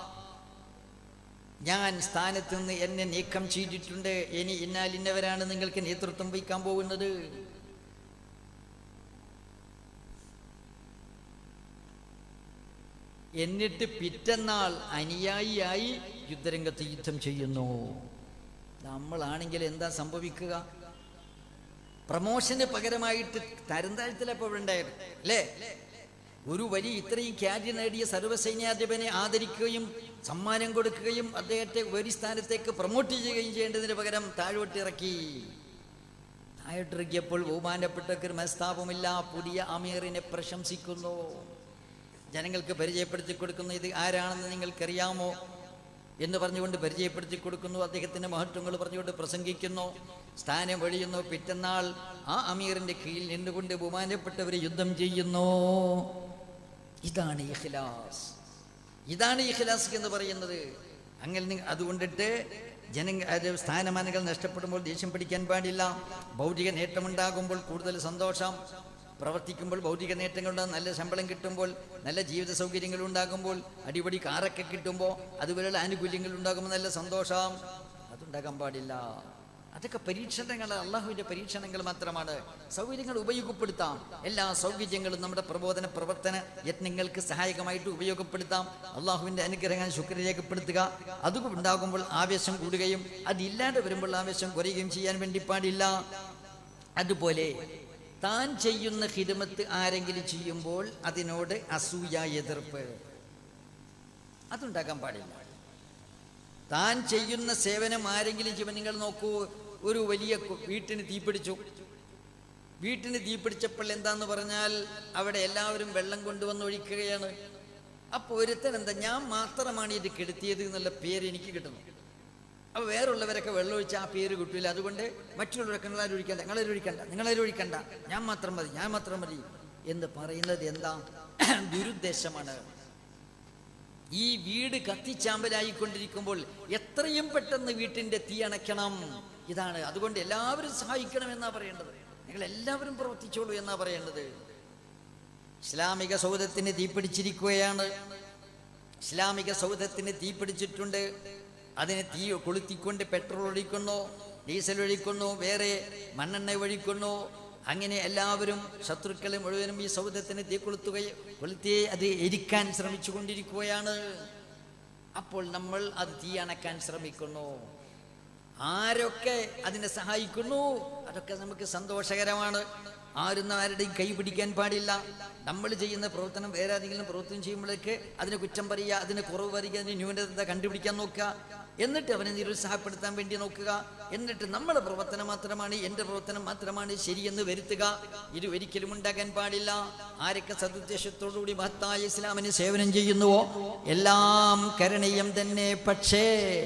[SPEAKER 1] ഞാൻ സ്ഥാനത്ത് നിന്ന് എന്നെ നീക്കം ചെയ്തിട്ടുണ്ട് ഇനി ഇന്നാലിന്നവരാണ് നിങ്ങൾക്ക് നേതൃത്വം വഹിക്കാൻ പോകുന്നത് എന്നിട്ട് പിറ്റന്നാൾ അനുയായിയായി യുദ്ധരംഗത്ത് യുദ്ധം ചെയ്യുന്നു നമ്മളാണെങ്കിൽ എന്താ സംഭവിക്കുക പ്രമോഷന് പകരമായിട്ട് തരംതാഴ്ത്തലപ്പോൾ ഇവിടെ ഉണ്ടായത് അല്ലേ ഒരു വലിയ ഇത്രയും ഖ്യാതി നേടിയ സർവ്വസൈന്യാധിപനെ ആദരിക്കുകയും സമ്മാനം കൊടുക്കുകയും അദ്ദേഹത്തെ ഒരു സ്ഥാനത്തേക്ക് പ്രൊമോട്ട് ചെയ്യുകയും ചെയ്യേണ്ടതിന് പകരം താഴോട്ടിറക്കി താഴോട്ടിറക്കിയപ്പോൾ ബഹുമാനപ്പെട്ടവർക്ക് മനസ്താപമില്ല പുതിയ അമീറിനെ പ്രശംസിക്കുന്നു ജനങ്ങൾക്ക് പരിചയപ്പെടുത്തി കൊടുക്കുന്നു ഇത് ആരാണെന്ന് നിങ്ങൾക്കറിയാമോ എന്ന് പറഞ്ഞുകൊണ്ട് പരിചയപ്പെടുത്തി കൊടുക്കുന്നു അദ്ദേഹത്തിന്റെ മഹത്വങ്ങൾ പറഞ്ഞുകൊണ്ട് പ്രസംഗിക്കുന്നു സ്ഥാനം വെളിയുന്നു പിറ്റന്നാൾ ആ അമീറിന്റെ കീഴിൽ നിന്നുകൊണ്ട് ബഹുമാനപ്പെട്ടവർ യുദ്ധം ചെയ്യുന്നു ഇതാണ് ഇഖ്ലാസ് ഇതാണ് ഇഖ്ലാസ് എന്ന് പറയുന്നത് അങ്ങനെ നി- അതുകൊണ്ടിട്ട് ജന അത് സ്ഥാനമാനങ്ങൾ നഷ്ടപ്പെടുമ്പോൾ ദേഷ്യം പിടിക്കാൻ പാടില്ല ഭൗതിക നേട്ടമുണ്ടാകുമ്പോൾ കൂടുതൽ സന്തോഷം പ്രവർത്തിക്കുമ്പോൾ ഭൗതിക നേട്ടങ്ങളുണ്ടാകും നല്ല ശമ്പളം കിട്ടുമ്പോൾ നല്ല ജീവിത സൗകര്യങ്ങൾ ഉണ്ടാകുമ്പോൾ അടിപൊളി കാറൊക്കെ കിട്ടുമ്പോൾ അതുപോലെയുള്ള ആനുകൂല്യങ്ങൾ ഉണ്ടാകുമ്പോൾ നല്ല സന്തോഷം അതുണ്ടാകാൻ പാടില്ല അതൊക്കെ പരീക്ഷണങ്ങൾ അള്ളാഹുവിന്റെ പരീക്ഷണങ്ങൾ മാത്രമാണ് സൗകര്യങ്ങൾ ഉപയോഗപ്പെടുത്താം എല്ലാ സൗകര്യങ്ങളും നമ്മുടെ പ്രബോധന പ്രവർത്തന യത്നങ്ങൾക്ക് സഹായകമായിട്ട് ഉപയോഗപ്പെടുത്താം അള്ളാഹുവിന്റെ അനുഗ്രഹങ്ങൾ ശുക്ര രേഖപ്പെടുത്തുക അത് ഉണ്ടാകുമ്പോൾ ആവേശം കൂടുകയും അതില്ലാതെ വരുമ്പോൾ ആവേശം കുറയുകയും ചെയ്യാൻ വേണ്ടി പാടില്ല അതുപോലെ താൻ ചെയ്യുന്ന ഹിദമത്ത് ആരെങ്കിലും ചെയ്യുമ്പോൾ അതിനോട് അസൂയ എതിർപ്പ് അതുണ്ടാക്കാൻ പാടില്ല താൻ ചെയ്യുന്ന സേവനം ആരെങ്കിലും ചെയ്യുമ്പോൾ നിങ്ങൾ നോക്കൂ ഒരു വലിയ കു- വീട്ടിന് തീപിടിച്ചു വീട്ടിന് തീപിടിച്ചപ്പോൾ എന്താന്ന് പറഞ്ഞാൽ അവിടെ എല്ലാവരും വെള്ളം കൊണ്ടുവന്ന് ഒഴിക്കുകയാണ് അപ്പോൾ ഒരുത്തൻ എന്താ ഞാൻ മാത്രമാണ് ഇത് കെടുത്തിയത് എന്നുള്ള പേര് എനിക്ക് കിട്ടുന്നു അപ്പോൾ വേറുള്ളവരൊക്കെ വെള്ളം ഒഴിച്ച് ആ പേര് കിട്ടില്ല അതുകൊണ്ട് മറ്റുള്ളവരൊക്കെ നിങ്ങളാരും ഒഴിക്കണ്ട നിങ്ങളാരും ഒഴിക്കണ്ട നിങ്ങളാരും ഒഴിക്കണ്ട ഞാൻ മാത്രം മതി ഞാൻ മാത്രം മതി എന്ന് പറയുന്നത് എന്താ ദുരുദ്ദേശമാണ് ഈ വീട് കത്തിച്ചാമ്പലായിക്കൊണ്ടിരിക്കുമ്പോൾ എത്രയും പെട്ടെന്ന് വീട്ടിന്റെ തീ അണയ്ക്കണം ഇതാണ് അതുകൊണ്ട് എല്ലാവരും സഹായിക്കണം എന്നാ പറയേണ്ടത് നിങ്ങൾ എല്ലാവരും പ്രവർത്തിച്ചോളൂ എന്നാ പറയേണ്ടത് ഇസ്ലാമിക സൗധത്തിന് തീപിടിച്ചിരിക്കുകയാണ് ഇസ്ലാമിക സൗധത്തിന് തീപിടിച്ചിട്ടുണ്ട് അതിന് തീ കൊളുത്തിക്കൊണ്ട് പെട്രോൾ ഒഴിക്കുന്നു ഡീസൽ ഒഴിക്കുന്നു വേറെ മണ്ണെണ്ണ ഒഴിക്കുന്നു അങ്ങനെ എല്ലാവരും ശത്രുക്കളെ മുഴുവനും ഈ സൗധത്തിന് തീ കൊളുത്തുകയും കൊളുത്തി അത് എരിക്കാൻ ശ്രമിച്ചു കൊണ്ടിരിക്കുകയാണ് അപ്പോൾ നമ്മൾ അത് തീ അണക്കാൻ ശ്രമിക്കുന്നു ആരൊക്കെ അതിനെ സഹായിക്കുന്നു അതൊക്കെ നമുക്ക് സന്തോഷകരമാണ് ആരും ആരുടെയും കൈ പിടിക്കാൻ പാടില്ല നമ്മൾ ചെയ്യുന്ന പ്രവർത്തനം വേറെ ആരെങ്കിലും പ്രവർത്തനം ചെയ്യുമ്പോഴേക്ക് അതിനെ കുറ്റം പറയുക അതിന് കുറവ് പറയുക അതിന് ന്യൂനത കണ്ടുപിടിക്കാൻ നോക്കുക എന്നിട്ട് അവനെ നിരുത്സാഹപ്പെടുത്താൻ വേണ്ടി നോക്കുക എന്നിട്ട് നമ്മുടെ പ്രവർത്തനം മാത്രമാണ് എൻ്റെ പ്രവർത്തനം മാത്രമാണ് ശരിയെന്ന് വരുത്തുക ഇത് ഒരിക്കലും ഉണ്ടാകാൻ പാടില്ല ആരൊക്കെ സതുദ്ദേശത്തോടുകൂടി മഹത്തായ ഇസ്ലാമിന് സേവനം ചെയ്യുന്നുവോ എല്ലാം കരണീയം തന്നെ പക്ഷേ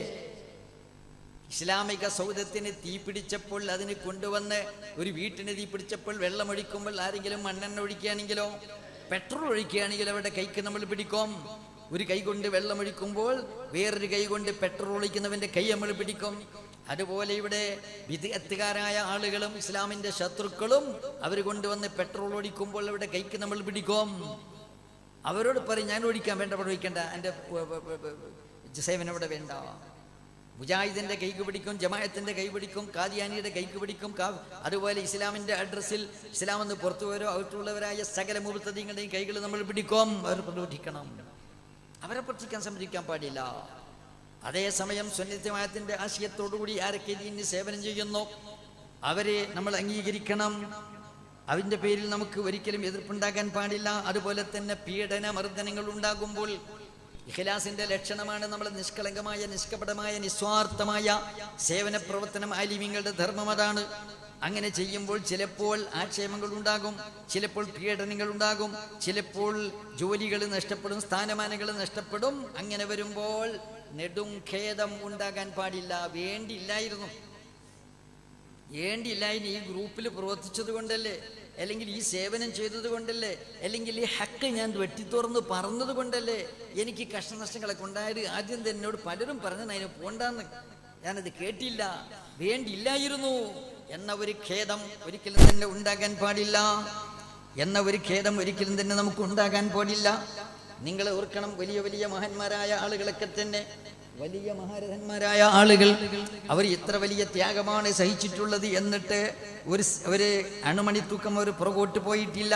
[SPEAKER 1] ഇസ്ലാമിക സൗദത്തിന് തീ പിടിച്ചപ്പോൾ അതിന് കൊണ്ടുവന്ന് ഒരു വീട്ടിന് തീ പിടിച്ചപ്പോൾ വെള്ളമൊഴിക്കുമ്പോൾ ആരെങ്കിലും മണ്ണെണ്ണ ഒഴിക്കുകയാണെങ്കിലോ പെട്രോൾ ഒഴിക്കുകയാണെങ്കിലോ അവരുടെ കൈക്ക് നമ്മൾ പിടിക്കും ഒരു കൈ കൊണ്ട് വെള്ളമൊഴിക്കുമ്പോൾ വേറൊരു കൈ കൊണ്ട് പെട്രോൾ ഒഴിക്കുന്നവന്റെ കൈ നമ്മൾ പിടിക്കും അതുപോലെ ഇവിടെ വിദഗ്ധക്കാരായ ആളുകളും ഇസ്ലാമിന്റെ ശത്രുക്കളും അവർ കൊണ്ടുവന്ന് പെട്രോൾ ഒഴിക്കുമ്പോൾ അവരുടെ കൈക്ക് നമ്മൾ പിടിക്കും അവരോട് പറയും ഞാൻ ഒഴിക്കാൻ വേണ്ട അവിടെ ഒഴിക്കണ്ട എൻ്റെ സേവനം ഇവിടെ വേണ്ട മുജാഹിദിന്റെ കൈക്ക് പിടിക്കും ജമായത്തിന്റെ കൈ പിടിക്കും കാദിയാനിയുടെ കൈക്ക് പിടിക്കും കാ- അതുപോലെ ഇസ്ലാമിന്റെ അഡ്രസ്സിൽ ഇസ്ലാം എന്ന് പുറത്തുവരോ അകത്തുള്ളവരായ സകല മുഹൂർത്തങ്ങളുടെയും കൈകൾ നമ്മൾ പിടിക്കും അവർ പ്രലോഭിക്കണം അവരെ പ്രവർത്തിക്കാൻ സമ്മതിക്കാൻ പാടില്ല അതേസമയം സുന്നിത്യമായത്തിന്റെ ആശയത്തോടുകൂടി ആരൊക്കെ ഇതിന് സേവനം ചെയ്യുന്നു അവരെ നമ്മൾ അംഗീകരിക്കണം അതിൻ്റെ പേരിൽ നമുക്ക് ഒരിക്കലും എതിർപ്പുണ്ടാകാൻ പാടില്ല അതുപോലെ തന്നെ പീഡന മർദ്ദനങ്ങൾ ഉണ്ടാകുമ്പോൾ ഇഖലാസിന്റെ ലക്ഷണമാണ് നമ്മൾ നിഷ്കളങ്കമായ നിഷ്കപടമായ നിസ്വാർത്ഥമായ സേവന പ്രവർത്തനം ആലിമ്യങ്ങളുടെ ധർമ്മം അതാണ് അങ്ങനെ ചെയ്യുമ്പോൾ ചിലപ്പോൾ ആക്ഷേപങ്ങൾ ഉണ്ടാകും ചിലപ്പോൾ പീഡനങ്ങൾ ഉണ്ടാകും ചിലപ്പോൾ ജോലികൾ നഷ്ടപ്പെടും സ്ഥാനമാനങ്ങൾ നഷ്ടപ്പെടും അങ്ങനെ വരുമ്പോൾ നെടും ഖേദം ഉണ്ടാകാൻ പാടില്ല വേണ്ടിയില്ലായിരുന്നു ഏണ്ടിയില്ലായിന് ഈ ഗ്രൂപ്പിൽ പ്രവർത്തിച്ചത് കൊണ്ടല്ലേ അല്ലെങ്കിൽ ഈ സേവനം ചെയ്തത് കൊണ്ടല്ലേ അല്ലെങ്കിൽ ഈ ഹക്ക് ഞാൻ വെട്ടിത്തുറന്ന് പറഞ്ഞത് കൊണ്ടല്ലേ എനിക്ക് കഷ്ടനഷ്ടങ്ങളൊക്കെ ഉണ്ടായത് ആദ്യം തന്നെ എന്നോട് പലരും പറഞ്ഞു അതിന് പോണ്ടാന്ന് ഞാനത് കേട്ടില്ല വേണ്ടിയില്ലായിരുന്നു എന്ന ഒരു ഖേദം ഒരിക്കലും തന്നെ ഉണ്ടാകാൻ പാടില്ല എന്ന ഒരു ഖേദം ഒരിക്കലും തന്നെ നമുക്ക് ഉണ്ടാകാൻ പാടില്ല നിങ്ങൾ ഓർക്കണം വലിയ വലിയ മഹാന്മാരായ ആളുകളൊക്കെ തന്നെ വലിയ മഹാരഥന്മാരായ ആളുകൾ അവർ ഇത്ര വലിയ ത്യാഗമാണ് സഹിച്ചിട്ടുള്ളത് എന്നിട്ട് ഒരു സ്- ഒരു അണുമണി തൂക്കം അവർ പുറകോട്ട് പോയിട്ടില്ല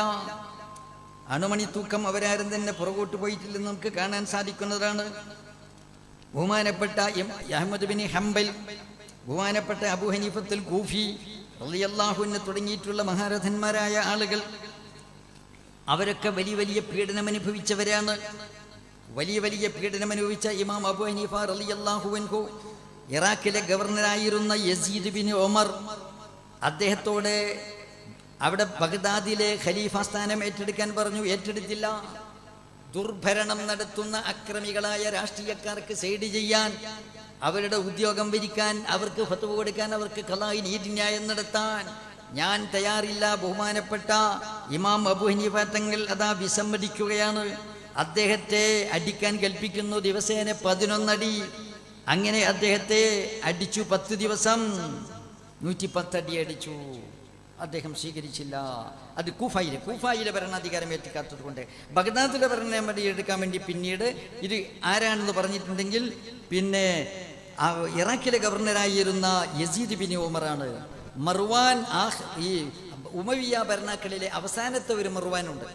[SPEAKER 1] അണുമണി തൂക്കം അവരാരും തന്നെ പുറകോട്ട് പോയിട്ടില്ലെന്ന് നമുക്ക് കാണാൻ സാധിക്കുന്നതാണ് ബഹുമാനപ്പെട്ട ഇം- അഹമ്മദ് ബിൻ ഹംബൽ ബഹുമാനപ്പെട്ട അബു ഹനീഫത്തുൽ കൂഫി റളിയല്ലാഹുവിനെ തുടങ്ങിയിട്ടുള്ള മഹാരഥന്മാരായ ആളുകൾ അവരൊക്കെ വലിയ വലിയ പീഡനം അനുഭവിച്ചവരാണ് വലിയ വലിയ പീഡനം അനുഭവിച്ച ഇമാം അബു ഹനീഫ റളിയല്ലാഹു അൻഹു ഇറാഖിലെ ഗവർണറായിരുന്ന യസീദ് ബിൻ ഒമർ അദ്ദേഹത്തോട് അവിടെ ബഗ്ദാദിലെ ഖലീഫ സ്ഥാനം ഏറ്റെടുക്കാൻ പറഞ്ഞു ഏറ്റെടുത്തില്ല ദുർഭരണം നടത്തുന്ന അക്രമികളായ രാഷ്ട്രീയക്കാർക്ക് സൈഡ് ചെയ്യാൻ അവരുടെ ഉദ്യോഗം വരിക്കാൻ അവർക്ക് ഫത്വ കൊടുക്കാൻ അവർക്ക് കലായി നീതിന്യായം നടത്താൻ ഞാൻ തയ്യാറില്ല ബഹുമാനപ്പെട്ട ഇമാം അബു ഹനീഫ തങ്ങൾ അതാ വിസമ്മതിക്കുകയാണ് അദ്ദേഹത്തെ അടിക്കാൻ കൽപ്പിക്കുന്നു ദിവസേന പതിനൊന്നടി അങ്ങനെ അദ്ദേഹത്തെ അടിച്ചു പത്ത് ദിവസം നൂറ്റി പത്തടി അടിച്ചു അദ്ദേഹം സ്വീകരിച്ചില്ല അത് കൂഫായിലെ കൂഫായിലെ ഭരണാധികാരം ഏറ്റിക്കാത്തത് കൊണ്ട് ബഗ്ദാദിലെ ഭരണം എടുക്കാൻ വേണ്ടി പിന്നീട് ഇത് ആരാണെന്ന് പറഞ്ഞിട്ടുണ്ടെങ്കിൽ പിന്നെ ആ ഇറാഖിലെ ഗവർണറായിരുന്ന യസീദ് ബിൻ ഉമറാണ് മർവാൻ ആ ഈ ഉമവിയ ഭരണാക്കളിലെ അവസാനത്തെ ഒരു മർവാനുണ്ട്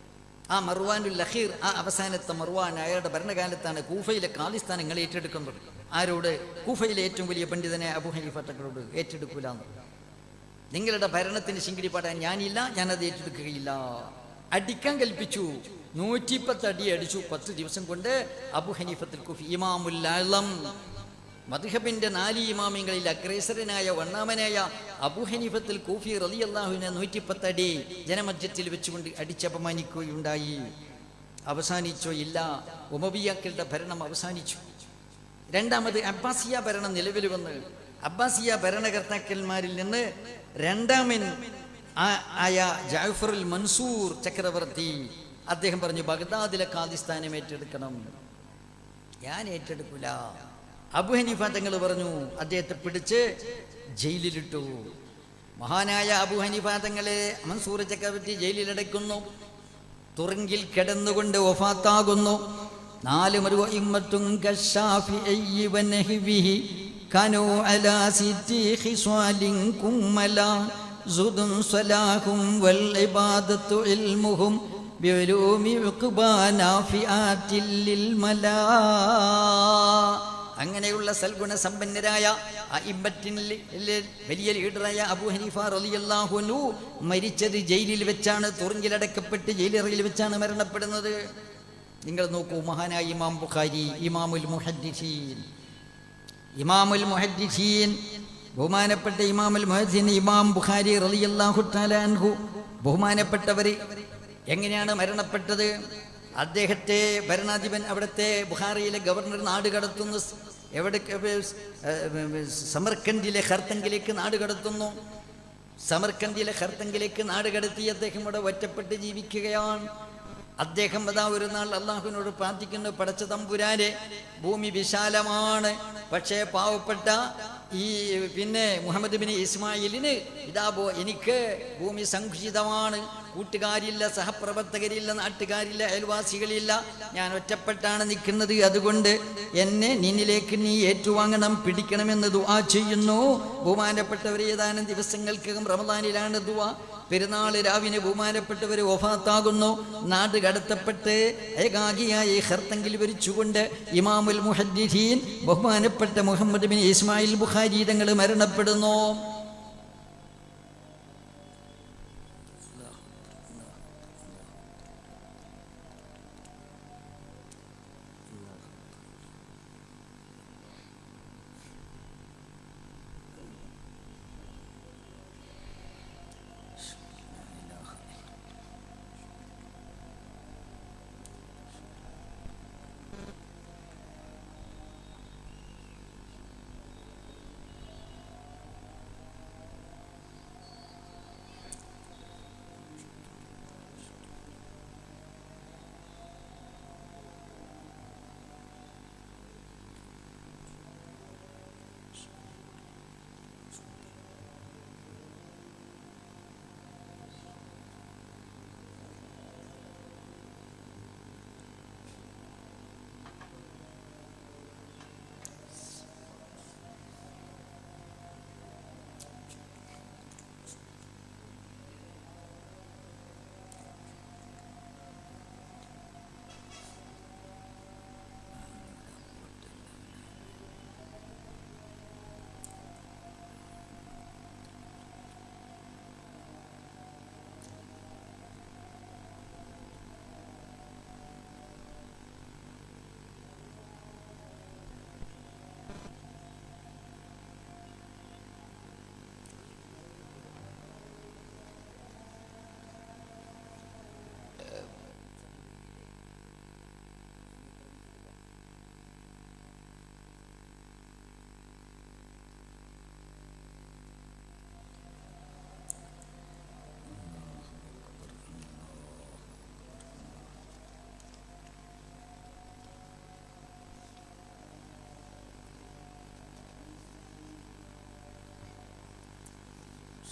[SPEAKER 1] ആ മർവാനുൽ ലഹീർ ആ അവസാനത്തെ മർവാൻ അയാളുടെ ഭരണകാലത്താണ് കൂഫയിലെ കാലിസ്ഥാനങ്ങൾ ഏറ്റെടുക്കുന്നത് ആരോട് കൂഫയിലെ ഏറ്റവും വലിയ പണ്ഡിതനെ അബു ഹനീഫ തങ്ങളോട് ഏറ്റെടുക്കൂലെന്ന് നിങ്ങളുടെ ഭരണത്തിന് ശിങ്കിടി പാടാൻ ഞാനില്ല ഞാനത് ഏറ്റെടുക്കുകയില്ല അടിക്കാൻ കൽപ്പിച്ചു നൂറ്റിപ്പത്ത് അടി അടിച്ചു പത്ത് ദിവസം കൊണ്ട് അബു ഹനീഫത്തുൽ കുഫി ഇമാമുൽ ആളം മദ്ഹബിന്റെ നാല് ഇമാമിങ്ങളിൽ അഗ്രേസരനായ ഒന്നാമനായ അബു ഹനീഫത്തുൽ കൂഫി റലി അള്ളാഹുവിനെ നൂറ്റിപ്പത്ത് അടി ജനമധ്യത്തിൽ വെച്ചുകൊണ്ട് അടിച്ചപമാനിക്കുകയുണ്ടായി അവസാനിച്ചോ ഇല്ല ഉമബിയാക്കളുടെ ഭരണം അവസാനിച്ചു രണ്ടാമത് അബ്ബാസിയ ഭരണം നിലവിൽ വന്ന് അബ്ബാസിയ ഭരണകർത്താക്കന്മാരിൽ നിന്ന് രണ്ടാമൻ ആ- ആയ ജാഫറുൽ മൻസൂർ ചക്രവർത്തി അദ്ദേഹം പറഞ്ഞു ബഗ്ദാദിലെ കാദിസ്ഥാനം ഏറ്റെടുക്കണം ഞാൻ ഏറ്റെടുക്കൂല അബു ഹനീഫ തങ്ങൾ പറഞ്ഞു അദ്ദേഹത്തെ പിടിച്ച് ജയിലിലിട്ടു മഹാനായ അബു ഹനീഫ തങ്ങളെ മൻസൂർ ചക്രവർത്തി ജയിലിലടയ്ക്കുന്നു തുറങ്കിൽ കിടന്നുകൊണ്ട് ഒഫാത്താകുന്നു നാല് മരുവഇമ്മത്തും കശാഫിഇയ്യി വനഹ്വിഹി കനൂ അലാ സിറ്റി ഖിസ്വാലിൻ കുമ്മല സുദും സ്വലാഹും വൽ ഇബാദത്തു ഇൽമുഹും ബിഉലൂമി ഉഖ്ബാ നാഫിആത്തിൽ ലിൽ മലാ അങ്ങനെയുള്ള സൽഗുണ സമ്പന്നരായ ആ ഇമ്പറ്റിൻ വലിയ ലീഡറായ അബു ഹനീഫ റളിയല്ലാഹുനു മരിച്ചത് ജയിലിൽ വെച്ചാണ് തുറങ്കിലടക്കപ്പെട്ട് ജയിലറയിൽ വെച്ചാണ് മരണപ്പെടുന്നത് നിങ്ങൾ നോക്കൂ മഹാനായ ഇമാം ബുഖാരി ഇമാമുൽ മുഹദ്ദിസീൻ ഇമാമുൽ മുഹദ്ദിസീൻ ബഹുമാനപ്പെട്ട ഇമാമുൽ മുഹദ്ദീൻ ഇമാം ബുഖാരി റളിയല്ലാഹു തആല അൻഹു ബഹുമാനപ്പെട്ടവർ എങ്ങനെയാണ് മരണപ്പെട്ടത് അദ്ദേഹത്തെ ഭരണാധിപൻ അവിടുത്തെ ബുഹാറിയിലെ ഗവർണർ നാട് കടത്തുന്നു എവിടെ സമർക്കൻഡിലെ ഹർത്തങ്കിലേക്ക് നാട് കടത്തുന്നു സമർക്കന്തിലെ ഹർത്തങ്കിലേക്ക് നാട് കടത്തി അദ്ദേഹം ഇവിടെ ഒറ്റപ്പെട്ട് ജീവിക്കുകയാണ് അദ്ദേഹം അതാ ഒരു നാൾ അള്ളാഹുവിനോട് പ്രാർത്ഥിക്കുന്നു പടച്ച തമ്പുരാനെ ഭൂമി വിശാലമാണ് പക്ഷേ പാവപ്പെട്ട ഈ പിന്നെ മുഹമ്മദ് ബിൻ ഇസ്മായിലിന് ഇതാ ബോ എനിക്ക് ഭൂമി സങ്കുചിതമാണ് കൂട്ടുകാരില്ല സഹപ്രവർത്തകരില്ല നാട്ടുകാരില്ല അയൽവാസികളില്ല ഞാൻ ഒറ്റപ്പെട്ടാണ് നിൽക്കുന്നത് അതുകൊണ്ട് എന്നെ നിന്നിലേക്ക് നീ ഏറ്റുവാങ്ങണം പിടിക്കണമെന്ന് ദുആ ചെയ്യുന്നു ബഹുമാനപ്പെട്ടവർ ഏതാനും ദിവസങ്ങൾക്കകം റമദാനിലാണ് ദുആ പെരുന്നാൾ രാവിനെ ബഹുമാനപ്പെട്ടവർ ഒഫാത്താകുന്നു നാട് കടത്തപ്പെട്ട് ഏകാഗിയായി ഹർത്തങ്കിൽ വരിച്ചുകൊണ്ട് ഇമാമുൽ മുഹദ്ദീൻ ബഹുമാനപ്പെട്ട മുഹമ്മദ് ബിൻ ഇസ്മായിൽ ബുഖാരി തങ്ങൾ മരണപ്പെടുന്നു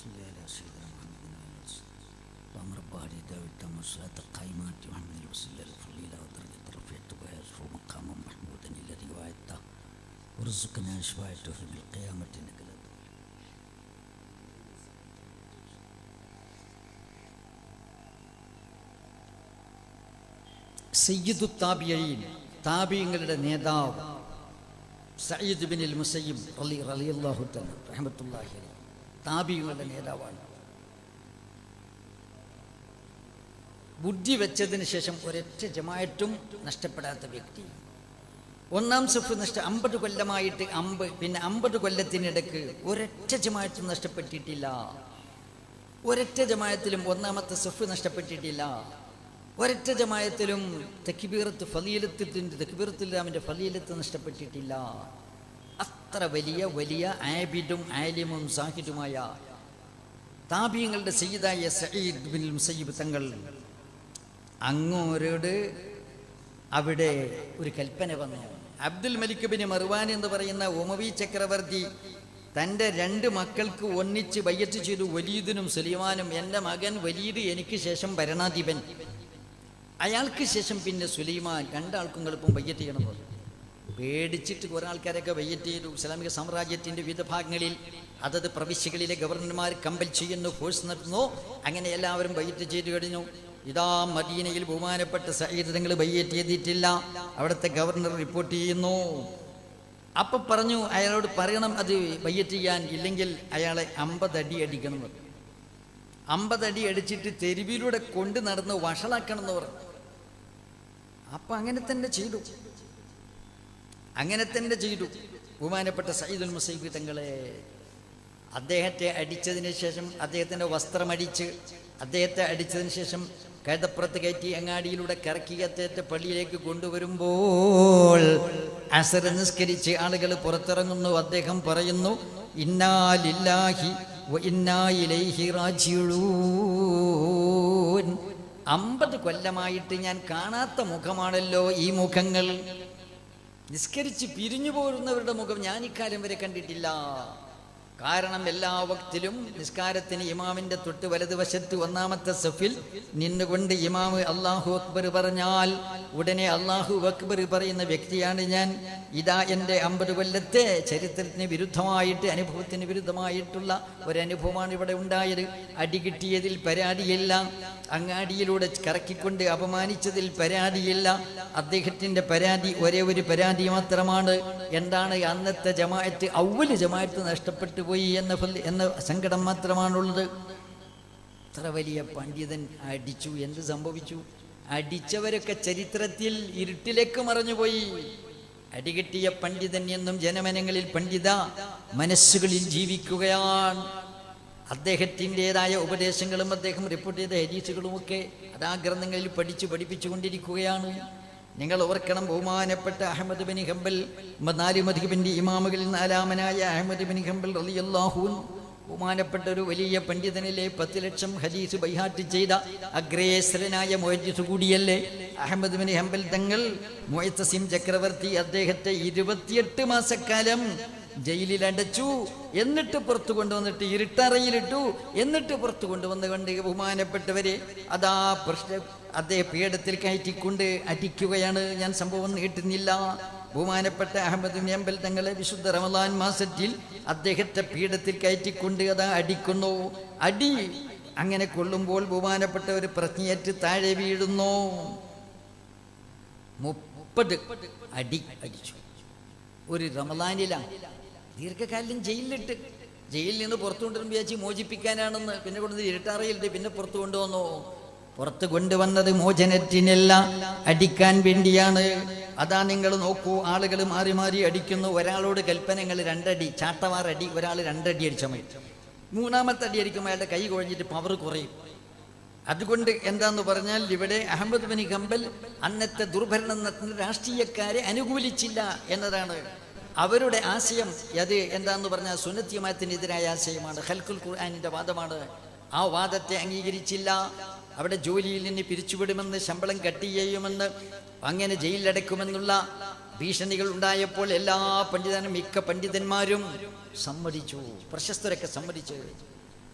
[SPEAKER 1] صل على سيدنا محمد وعلى آله وصحبه. اللهم رب هذه الدعوة التامة والصلاة القائمة وحمد الوسيلة الفضيلة ودرجة رفيعتك ويرفع مقاما محمودا الذي وعدته وارزقنا شفاعته في القيامة انك لا تضل സയ്യിദു താബിയീൻ താബിയങ്ങളുടെ നേതാവ് സയ്യിദ് ബിനിൽ മുസയ്യിബ് റലി റളിയല്ലാഹു തആല റഹ്മത്തുള്ളാഹി അലൈഹി താബിയങ്ങളുടെ നേതാവാണ് ബുദ്ധി വെച്ചതിന് ശേഷം ഒരൊറ്റ ജമായറ്റും നഷ്ടപ്പെടാത്ത വ്യക്തി ഒന്നാം സഫ് നഷ്ട അമ്പത് കൊല്ലമായിട്ട് അമ്പ് പിന്നെ അമ്പത് കൊല്ലത്തിനിടക്ക് ഒരൊറ്റ ജമായത്തും നഷ്ടപ്പെട്ടിട്ടില്ല ഒരൊറ്റ ജമായത്തിലും ഒന്നാമത്തെ സഫ് നഷ്ടപ്പെട്ടിട്ടില്ല ഒരൊറ്റ ജമായത്തിലും തെക്കിബീറത്ത് ഫലീലത്തിന്റെ തെക്കിബീറത്തുല്ലാമിന്റെ ഫലീലത്ത് നഷ്ടപ്പെട്ടിട്ടില്ല അത്ര വലിയ വലിയ ആബിദും ആലിമും സാഹിദുമായ താബിയങ്ങളുടെ സയ്യിദായ സയ്യിദ് ബിൻ മുസയ്യിബ് തങ്ങൾ അങ്ങോരോട് അവിടെ ഒരു കൽപ്പന വന്നു അബ്ദുൽ മലിക് ബിൻ മർവാൻ എന്ന് പറയുന്ന ഉമവി ചക്രവർത്തി തൻ്റെ രണ്ട് മക്കൾക്ക് ഒന്നിച്ച് ബയ്യത്ത് ചെയ്തു വലീദിനും സുലൈമാനും എൻ്റെ മകൻ വലീദ് എനിക്ക് ശേഷം ഭരണാധിപൻ അയാൾക്ക് ശേഷം പിന്നെ സുലൈമാൻ രണ്ടാൾക്കും എളുപ്പം ബയ്യത്ത് ചെയ്യണം പറഞ്ഞു പേടിച്ചിട്ട് കുറേ ആൾക്കാരൊക്കെ ബയ്യത്ത് ചെയ്തു ഇസ്ലാമിക സാമ്രാജ്യത്തിൻ്റെ വിവിധ ഭാഗങ്ങളിൽ അതത് പ്രവിശ്യകളിലെ ഗവർണർമാർ കമ്പൽ ചെയ്യുന്നു ഫോഴ്സ് നടത്തുന്നു അങ്ങനെ എല്ലാവരും ബയ്യത്ത് ചെയ്തു കഴിഞ്ഞു ഇതാ മദീനയിൽ ബഹുമാനപ്പെട്ട സയ്യിദ് തങ്ങൾ ബയ്യത്ത് ചെയ്തിട്ടില്ല അവിടുത്തെ ഗവർണർ റിപ്പോർട്ട് ചെയ്യുന്നു അപ്പൊ പറഞ്ഞു അയാളോട് പറയണം അത് ബയ്യത്ത് ചെയ്യാൻ ഇല്ലെങ്കിൽ അയാളെ അമ്പതടി അടിക്കണം എന്ന് പറഞ്ഞു. അമ്പതടി അടിച്ചിട്ട് തെരുവിലൂടെ കൊണ്ട് നടന്ന് വഷളാക്കണം എന്ന് പറഞ്ഞു അപ്പൊ അങ്ങനെ തന്നെ ചെയ്തു അങ്ങനെ തന്നെ ചെയ്തു ബഹുമാനപ്പെട്ട സയ്യിദുൽ മുസൈബ് തങ്ങളെ അദ്ദേഹത്തെ അടിച്ചതിന് ശേഷം അദ്ദേഹത്തിൻ്റെ വസ്ത്രമടിച്ച് അദ്ദേഹത്തെ അടിച്ചതിന് ശേഷം കഴുതപ്പുറത്ത് കയറ്റി അങ്ങാടിയിലൂടെ കറക്കി അദ്ദേഹത്തെ പള്ളിയിലേക്ക് കൊണ്ടുവരുമ്പോൾ അസർ നിസ്കരിച്ച് ആളുകൾ പുറത്തിറങ്ങുന്നു അദ്ദേഹം പറയുന്നു ഇന്നാലില്ലാഹി വ ഇന്നാ ഇലൈഹി റാജിഊൻ അമ്പത് കൊല്ലമായിട്ട് ഞാൻ കാണാത്ത മുഖമാണല്ലോ ഈ മുഖങ്ങൾ നിസ്കരിച്ച് പിരിഞ്ഞു പോരുന്നവരുടെ മുഖം ഞാൻ ഇക്കാലം വരെ കണ്ടിട്ടില്ല കാരണം എല്ലാ വക്തിലും നിസ്കാരത്തിന് ഇമാമിന്റെ തൊട്ട് വലതുവശത്ത് ഒന്നാമത്തെ സഫിൽ നിന്നുകൊണ്ട് ഇമാമ് അള്ളാഹു അക്ബർ പറഞ്ഞാൽ ഉടനെ അള്ളാഹു അക്ബർ പറയുന്ന വ്യക്തിയാണ് ഞാൻ ഇതാ എൻ്റെ അമ്പത് കൊല്ലത്തെ ചരിത്രത്തിന് വിരുദ്ധമായിട്ട് അനുഭവത്തിന് വിരുദ്ധമായിട്ടുള്ള ഒരനുഭവമാണ് ഇവിടെ ഉണ്ടായത് അടി കിട്ടിയതിൽ പരാതിയില്ല അങ്ങാടിയിലൂടെ കറക്കിക്കൊണ്ട് അപമാനിച്ചതിൽ പരാതിയില്ല അദ്ദേഹത്തിൻ്റെ പരാതി ഒരേ ഒരു പരാതി മാത്രമാണ് എന്താണ് അന്നത്തെ ജമായത്ത് ഔവല് ജമായത്ത് നഷ്ടപ്പെട്ടു പോയി എന്ന ഫല- എന്ന സങ്കടം മാത്രമാണുള്ളത് ഇത്ര വലിയ പണ്ഡിതൻ അടിച്ചു എന്ത് സംഭവിച്ചു അടിച്ചവരൊക്കെ ചരിത്രത്തിൽ ഇരുട്ടിലേക്ക് മറഞ്ഞുപോയി അടികിട്ടിയ പണ്ഡിതൻ എന്നും ജനമനങ്ങളിൽ പണ്ഡിത മനസ്സുകളിൽ ജീവിക്കുകയാണ് അദ്ദേഹത്തിൻ്റെതായ ഉപദേശങ്ങളും അദ്ദേഹം റിപ്പോർട്ട് ചെയ്ത ഹരീസുകളുമൊക്കെ അതാ ഗ്രന്ഥങ്ങളിൽ പഠിച്ചു പഠിപ്പിച്ചുകൊണ്ടിരിക്കുകയാണ് നിങ്ങൾ ഓർക്കണം ബഹുമാനപ്പെട്ട അഹമ്മദ് ബിൻ ഹംബൽ മ- നാല് മധുബിൻ്റെ ഇമാമുകളിൽ നാലാമനായ അഹമ്മദ് ബിൻ ഹംബൽ റളിയല്ലാഹുൻ ബഹുമാനപ്പെട്ട ഒരു വലിയ പണ്ഡിതനിലെ പത്ത് ലക്ഷം ഹദീസ് ബൈഹാറ്റ് ചെയ്ത അഗ്രേസരനായ മൊയ്ജിസ് കൂടിയല്ലേ അഹമ്മദ് ബിൻ ഹംബൽ തങ്ങൾ മൊയ്ത്തസിം ചക്രവർത്തി അദ്ദേഹത്തെ ഇരുപത്തിയെട്ട് മാസക്കാലം ജയിലിൽ അടച്ചു എന്നിട്ട് പുറത്തു കൊണ്ടുവന്നിട്ട് ഇരുട്ടറയിലിട്ടു എന്നിട്ട് പുറത്തു കൊണ്ടുവന്ന് കണ്ട് ബഹുമാനപ്പെട്ടവരെ അതാ പ്രശ്ന അദ്ദേഹം പീഠത്തിൽ കയറ്റിക്കൊണ്ട് അടിക്കുകയാണ് ഞാൻ സംഭവം നീട്ടുന്നില്ല ബഹുമാനപ്പെട്ട അഹമ്മദ് മേമ്പൽ തങ്ങളെ വിശുദ്ധ റമദാൻ മാസത്തിൽ അദ്ദേഹത്തെ പീഠത്തിൽ കയറ്റിക്കൊണ്ട് അതാ അടിക്കുന്നു അടി അങ്ങനെ കൊള്ളുമ്പോൾ ബഹുമാനപ്പെട്ട ഒരു പ്രജ്ഞയേറ്റ് താഴെ വീഴുന്നു മുപ്പത് അടി അടിച്ചു ഒരു റമദാനിലാണ് ദീർഘകാലം ജയിലിലിട്ട് ജയിലിൽ നിന്ന് പുറത്തു കൊണ്ടുവരും വിചാരിച്ച് മോചിപ്പിക്കാനാണെന്ന് പിന്നെ കൊണ്ടുവന്ന് ഇരുട്ടാറയിലിട്ട് പിന്നെ പുറത്തു കൊണ്ടുവന്നു പുറത്ത് കൊണ്ടുവന്നത് മോചനത്തിനല്ല അടിക്കാൻ വേണ്ടിയാണ് അതാ നിങ്ങൾ നോക്കൂ ആളുകൾ മാറി മാറി അടിക്കുന്നു ഒരാളോട് കൽപ്പനകൾ രണ്ടടി ചാട്ടവാർ അടി ഒരാൾ രണ്ടടി അടിച്ച മതി മൂന്നാമത്തെ അടി അടിക്കുമ്പോൾ അയാളുടെ കൈ കുഴഞ്ഞിട്ട് പവർ കുറയും അതുകൊണ്ട് എന്താന്ന് പറഞ്ഞാൽ ഇവിടെ അഹമ്മദ് ബനി ഹംബൽ അന്നത്തെ ദുർഭരണം നടത്തുന്ന രാഷ്ട്രീയക്കാരെ അനുകൂലിച്ചില്ല എന്നതാണ് അവരുടെ ആശയം അത് എന്താന്ന് പറഞ്ഞാൽ സുന്നത്തിയമാത്തിനെതിരായ ആശയമാണ് ഹൽക്കുൽ ഖുർആാനിന്റെ വാദമാണ് ആ വാദത്തെ അംഗീകരിച്ചില്ല അവിടെ ജോലിയിൽ നിന്ന് പിരിച്ചുവിടുമെന്ന് ശമ്പളം കട്ട് ചെയ്യുമെന്ന് അങ്ങനെ ജയിലിലടക്കുമെന്നുള്ള ഭീഷണികൾ ഉണ്ടായപ്പോൾ എല്ലാ പണ്ഡിതനും മിക്ക പണ്ഡിതന്മാരും സമ്മതിച്ചു പ്രശസ്തരൊക്കെ സമ്മതിച്ചു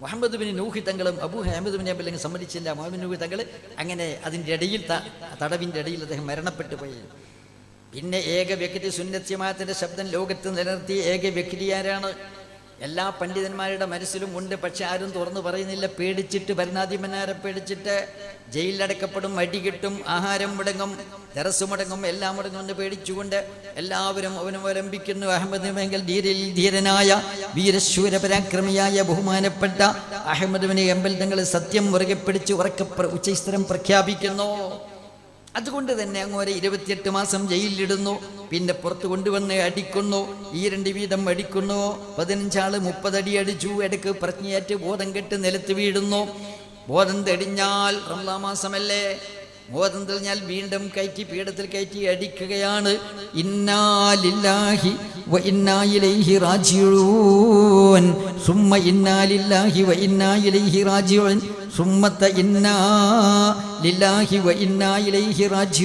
[SPEAKER 1] മുഹമ്മദ് ബിൻ നൂഹി തങ്ങളും അബു അഹമ്മദ് ബിൻ അബ്ബൽ സമ്മതിച്ചില്ല മുഹമ്മദ് നൂഹി തങ്ങൾ അങ്ങനെ അതിൻ്റെ ഇടയിൽ ത- തടവിൻ്റെ ഇടയിൽ അദ്ദേഹം മരണപ്പെട്ടു പോയി പിന്നെ ഏക വ്യക്തി സുന്നത്യമാത്തിൻ്റെ ശബ്ദം ലോകത്ത് നിലനിർത്തിയ ഏക വ്യക്തി ആരാണ് എല്ലാ പണ്ഡിതന്മാരുടെ മനസ്സിലും ഉണ്ട് പക്ഷെ ആരും തുറന്നു പറയുന്നില്ല പേടിച്ചിട്ട് ഭരണാധിപന്മാരെ പേടിച്ചിട്ട് ജയിലിലടക്കപ്പെടും അടി കിട്ടും ആഹാരം മുടങ്ങും തെറസ് മുടങ്ങും എല്ലാം മുടങ്ങും എന്ന് പേടിച്ചുകൊണ്ട് എല്ലാവരും അവനും അവലംബിക്കുന്നു അഹമ്മദ് മെങ്കൽ ധീരയിൽ ധീരനായ വീരശൂര പരാക്രമിയായ ബഹുമാനപ്പെട്ട അഹമ്മദ് ബിൻ എമ്പൽ തങ്ങൾ സത്യം മുറുകെ പിടിച്ച് ഉറക്കെ പ്ര- ഉച്ചസ്ഥരം പ്രഖ്യാപിക്കുന്നു അതുകൊണ്ട് തന്നെ അങ്ങോരെ ഇരുപത്തിയെട്ട് മാസം ജയിലിലിടുന്നു പിന്നെ പുറത്ത് കൊണ്ടുവന്ന് അടിക്കുന്നു ഈ രണ്ട് വീതം അടിക്കുന്നു പതിനഞ്ചാള് മുപ്പതടി അടിച്ചു ഇടയ്ക്ക് പ്രജ്ഞയേറ്റ് ബോധം കെട്ട് നിലത്ത് വീഴുന്നു ബോധം തെടിഞ്ഞാൽ റംലാ മാസമല്ലേ ബോധം തെളിഞ്ഞാൽ വീണ്ടും കയറ്റി പീഠത്തിൽ കയറ്റി അടിക്കുകയാണ് ഇന്നാലില്ലാഹി വ ഇന്നായിലൈഹി റാജിഊൻ സുമ്മ ഇന്നാലില്ലാഹി വ ഇന്നായിലൈഹി റാജിഊൻ സുമ്മത്ത ഇന്നാ ലില്ലാഹി വ ഇന്നാ ഇലൈഹി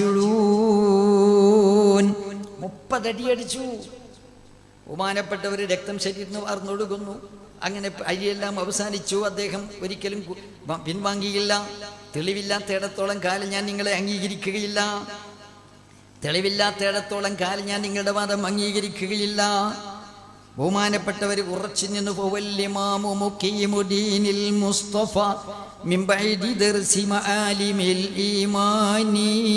[SPEAKER 1] റാജിഊൻ മുപ്പതടി അടിച്ചു ബഹുമാനപ്പെട്ടവർ രക്തം ശരീരത്തിന് വാർന്നൊഴുകുന്നു അങ്ങനെ അരിയെല്ലാം അവസാനിച്ചു അദ്ദേഹം ഒരിക്കലും കു- വ- പിൻവാങ്ങിയില്ല തെളിവില്ലാത്തയിടത്തോളം കാലം ഞാൻ നിങ്ങളെ അംഗീകരിക്കുകയില്ല തെളിവില്ലാത്തയിടത്തോളം കാലം ഞാൻ നിങ്ങളുടെ വാദം അംഗീകരിക്കുകയില്ല ബഹുമാനപ്പെട്ടവർ ഉറച്ചു നിന്ന് പോവല്യമാമു മുഖീമുദീനിൽ മുസ്തഫ من بعد درس معالم الإيمان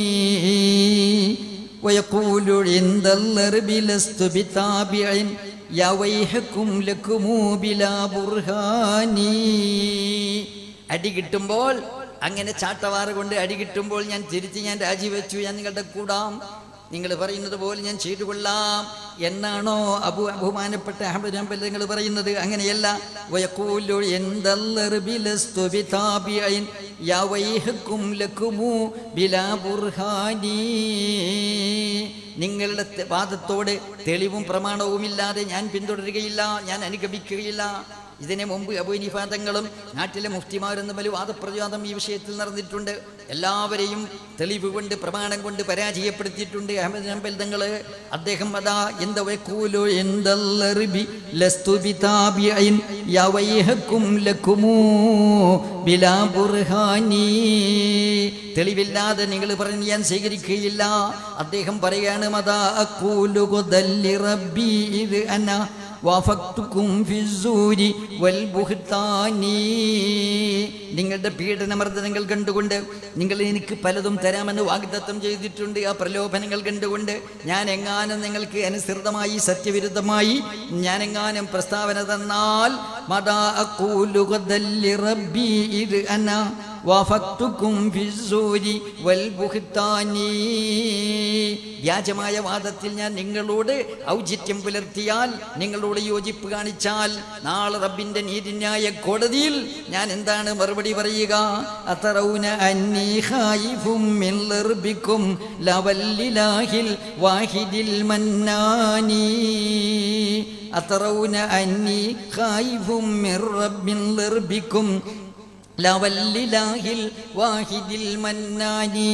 [SPEAKER 1] ويقول عند الضرب لست بتابع يا ويحكم لكم بلا برهان അടി കിട്ടുമ്പോൾ അങ്ങനെ ചാട്ടവാറ് കൊണ്ട് അടി കിട്ടുമ്പോൾ ഞാൻ തിരിച്ച് ഞാൻ രാജിവെച്ചു ഞാൻ നിങ്ങളുടെ കൂടാം നിങ്ങൾ പറയുന്നത് പോലെ ഞാൻ ചെയ്തു കൊള്ളാം എന്നാണോ അബു ബഹുമാനപ്പെട്ട അഹമ്മദ് ഹംബൽ നിങ്ങൾ പറയുന്നത് അങ്ങനെയല്ല വയഖൂലു എന്തല്ലർബി ലസ്തു ബിതാബിഇൻ യാ വൈഹക്കും ലക്കുമു ബിലാ ബുർഹാനി നിങ്ങളുടെ തെ- വാദത്തോട് തെളിവും പ്രമാണവുമില്ലാതെ ഞാൻ പിന്തുടരുകയില്ല ഞാൻ അനുഗമിക്കുകയില്ല ഇതിനു മുമ്പ് അബുനിഫാദങ്ങളും നാട്ടിലെ മുഫ്തിമാരും തമ്മിൽ വാദപ്രതിവാദം ഈ വിഷയത്തിൽ നടന്നിട്ടുണ്ട് എല്ലാവരെയും തെളിവ് കൊണ്ട് പ്രമാണം കൊണ്ട് പരാജയപ്പെടുത്തിയിട്ടുണ്ട് അഹമ്മദ് ഹംബൽ തങ്ങൾ അദ്ദേഹം അതാ എന്താ വയക്കൂലോ എന്തല്ലറിബി ലസ്തു ബിതാബിഇൻ യാ വൈഹക്കും ലക്കുമൂ ബിലാ ബുർഹാനി തെളിവില്ലാതെ നിങ്ങൾ പറഞ്ഞ് ഞാൻ സ്വീകരിക്കുകയില്ല അദ്ദേഹം പറയാണ് മതാ അക്കൂലു ഖുദല്ലി റബ്ബി ഇത് അന വഫക്തുക്കും ഫിസ്സൂരി വൽ ബുഹ്താനി നിങ്ങളുടെ പീഡനമർദ്ദനങ്ങൾ കണ്ടുകൊണ്ട് നിങ്ങൾ എനിക്ക് പലതും തരാമെന്ന് വാഗ്ദത്തം ചെയ്തിട്ടുണ്ട് ആ പ്രലോഭനങ്ങൾ കണ്ടുകൊണ്ട് ഞാൻ എങ്ങാനും നിങ്ങൾക്ക് അനുസൃതമായി സത്യവിരുദ്ധമായി ഞാൻ എങ്ങാനും പ്രസ്താവന തന്നാൽ മതാ അക്കൂലു ഖുദല്ലി റബ്ബി ഇത് അന വഫക്തുക്കും ഫിസ്സൂരി വൽ ബുഹ്താനി വ്യാജമായ വാദത്തിൽ ഞാൻ നിങ്ങളോട് ഔചിത്യം പുലർത്തിയാൽ നിങ്ങളോട് യോജിപ്പ് കാണിച്ചാൽ നാളെ റബ്ബിന്റെ നീതിന്യായ കോടതിയിൽ ഞാൻ എന്താണ് മറുപടി പറയുക അത്തറൗന അന്നീ ഖായിഫും മിൻ ലർബിക്കും ലവല്ലിലാഹിൽ വാഹിദിൽ മന്നാനി അത്തറൗന അന്നീ ഖായിഫും മിൻ റബ്ബിൻ ലർബിക്കും ലവല്ലിലാഹിൽ വാഹിദിൽ മന്നാനി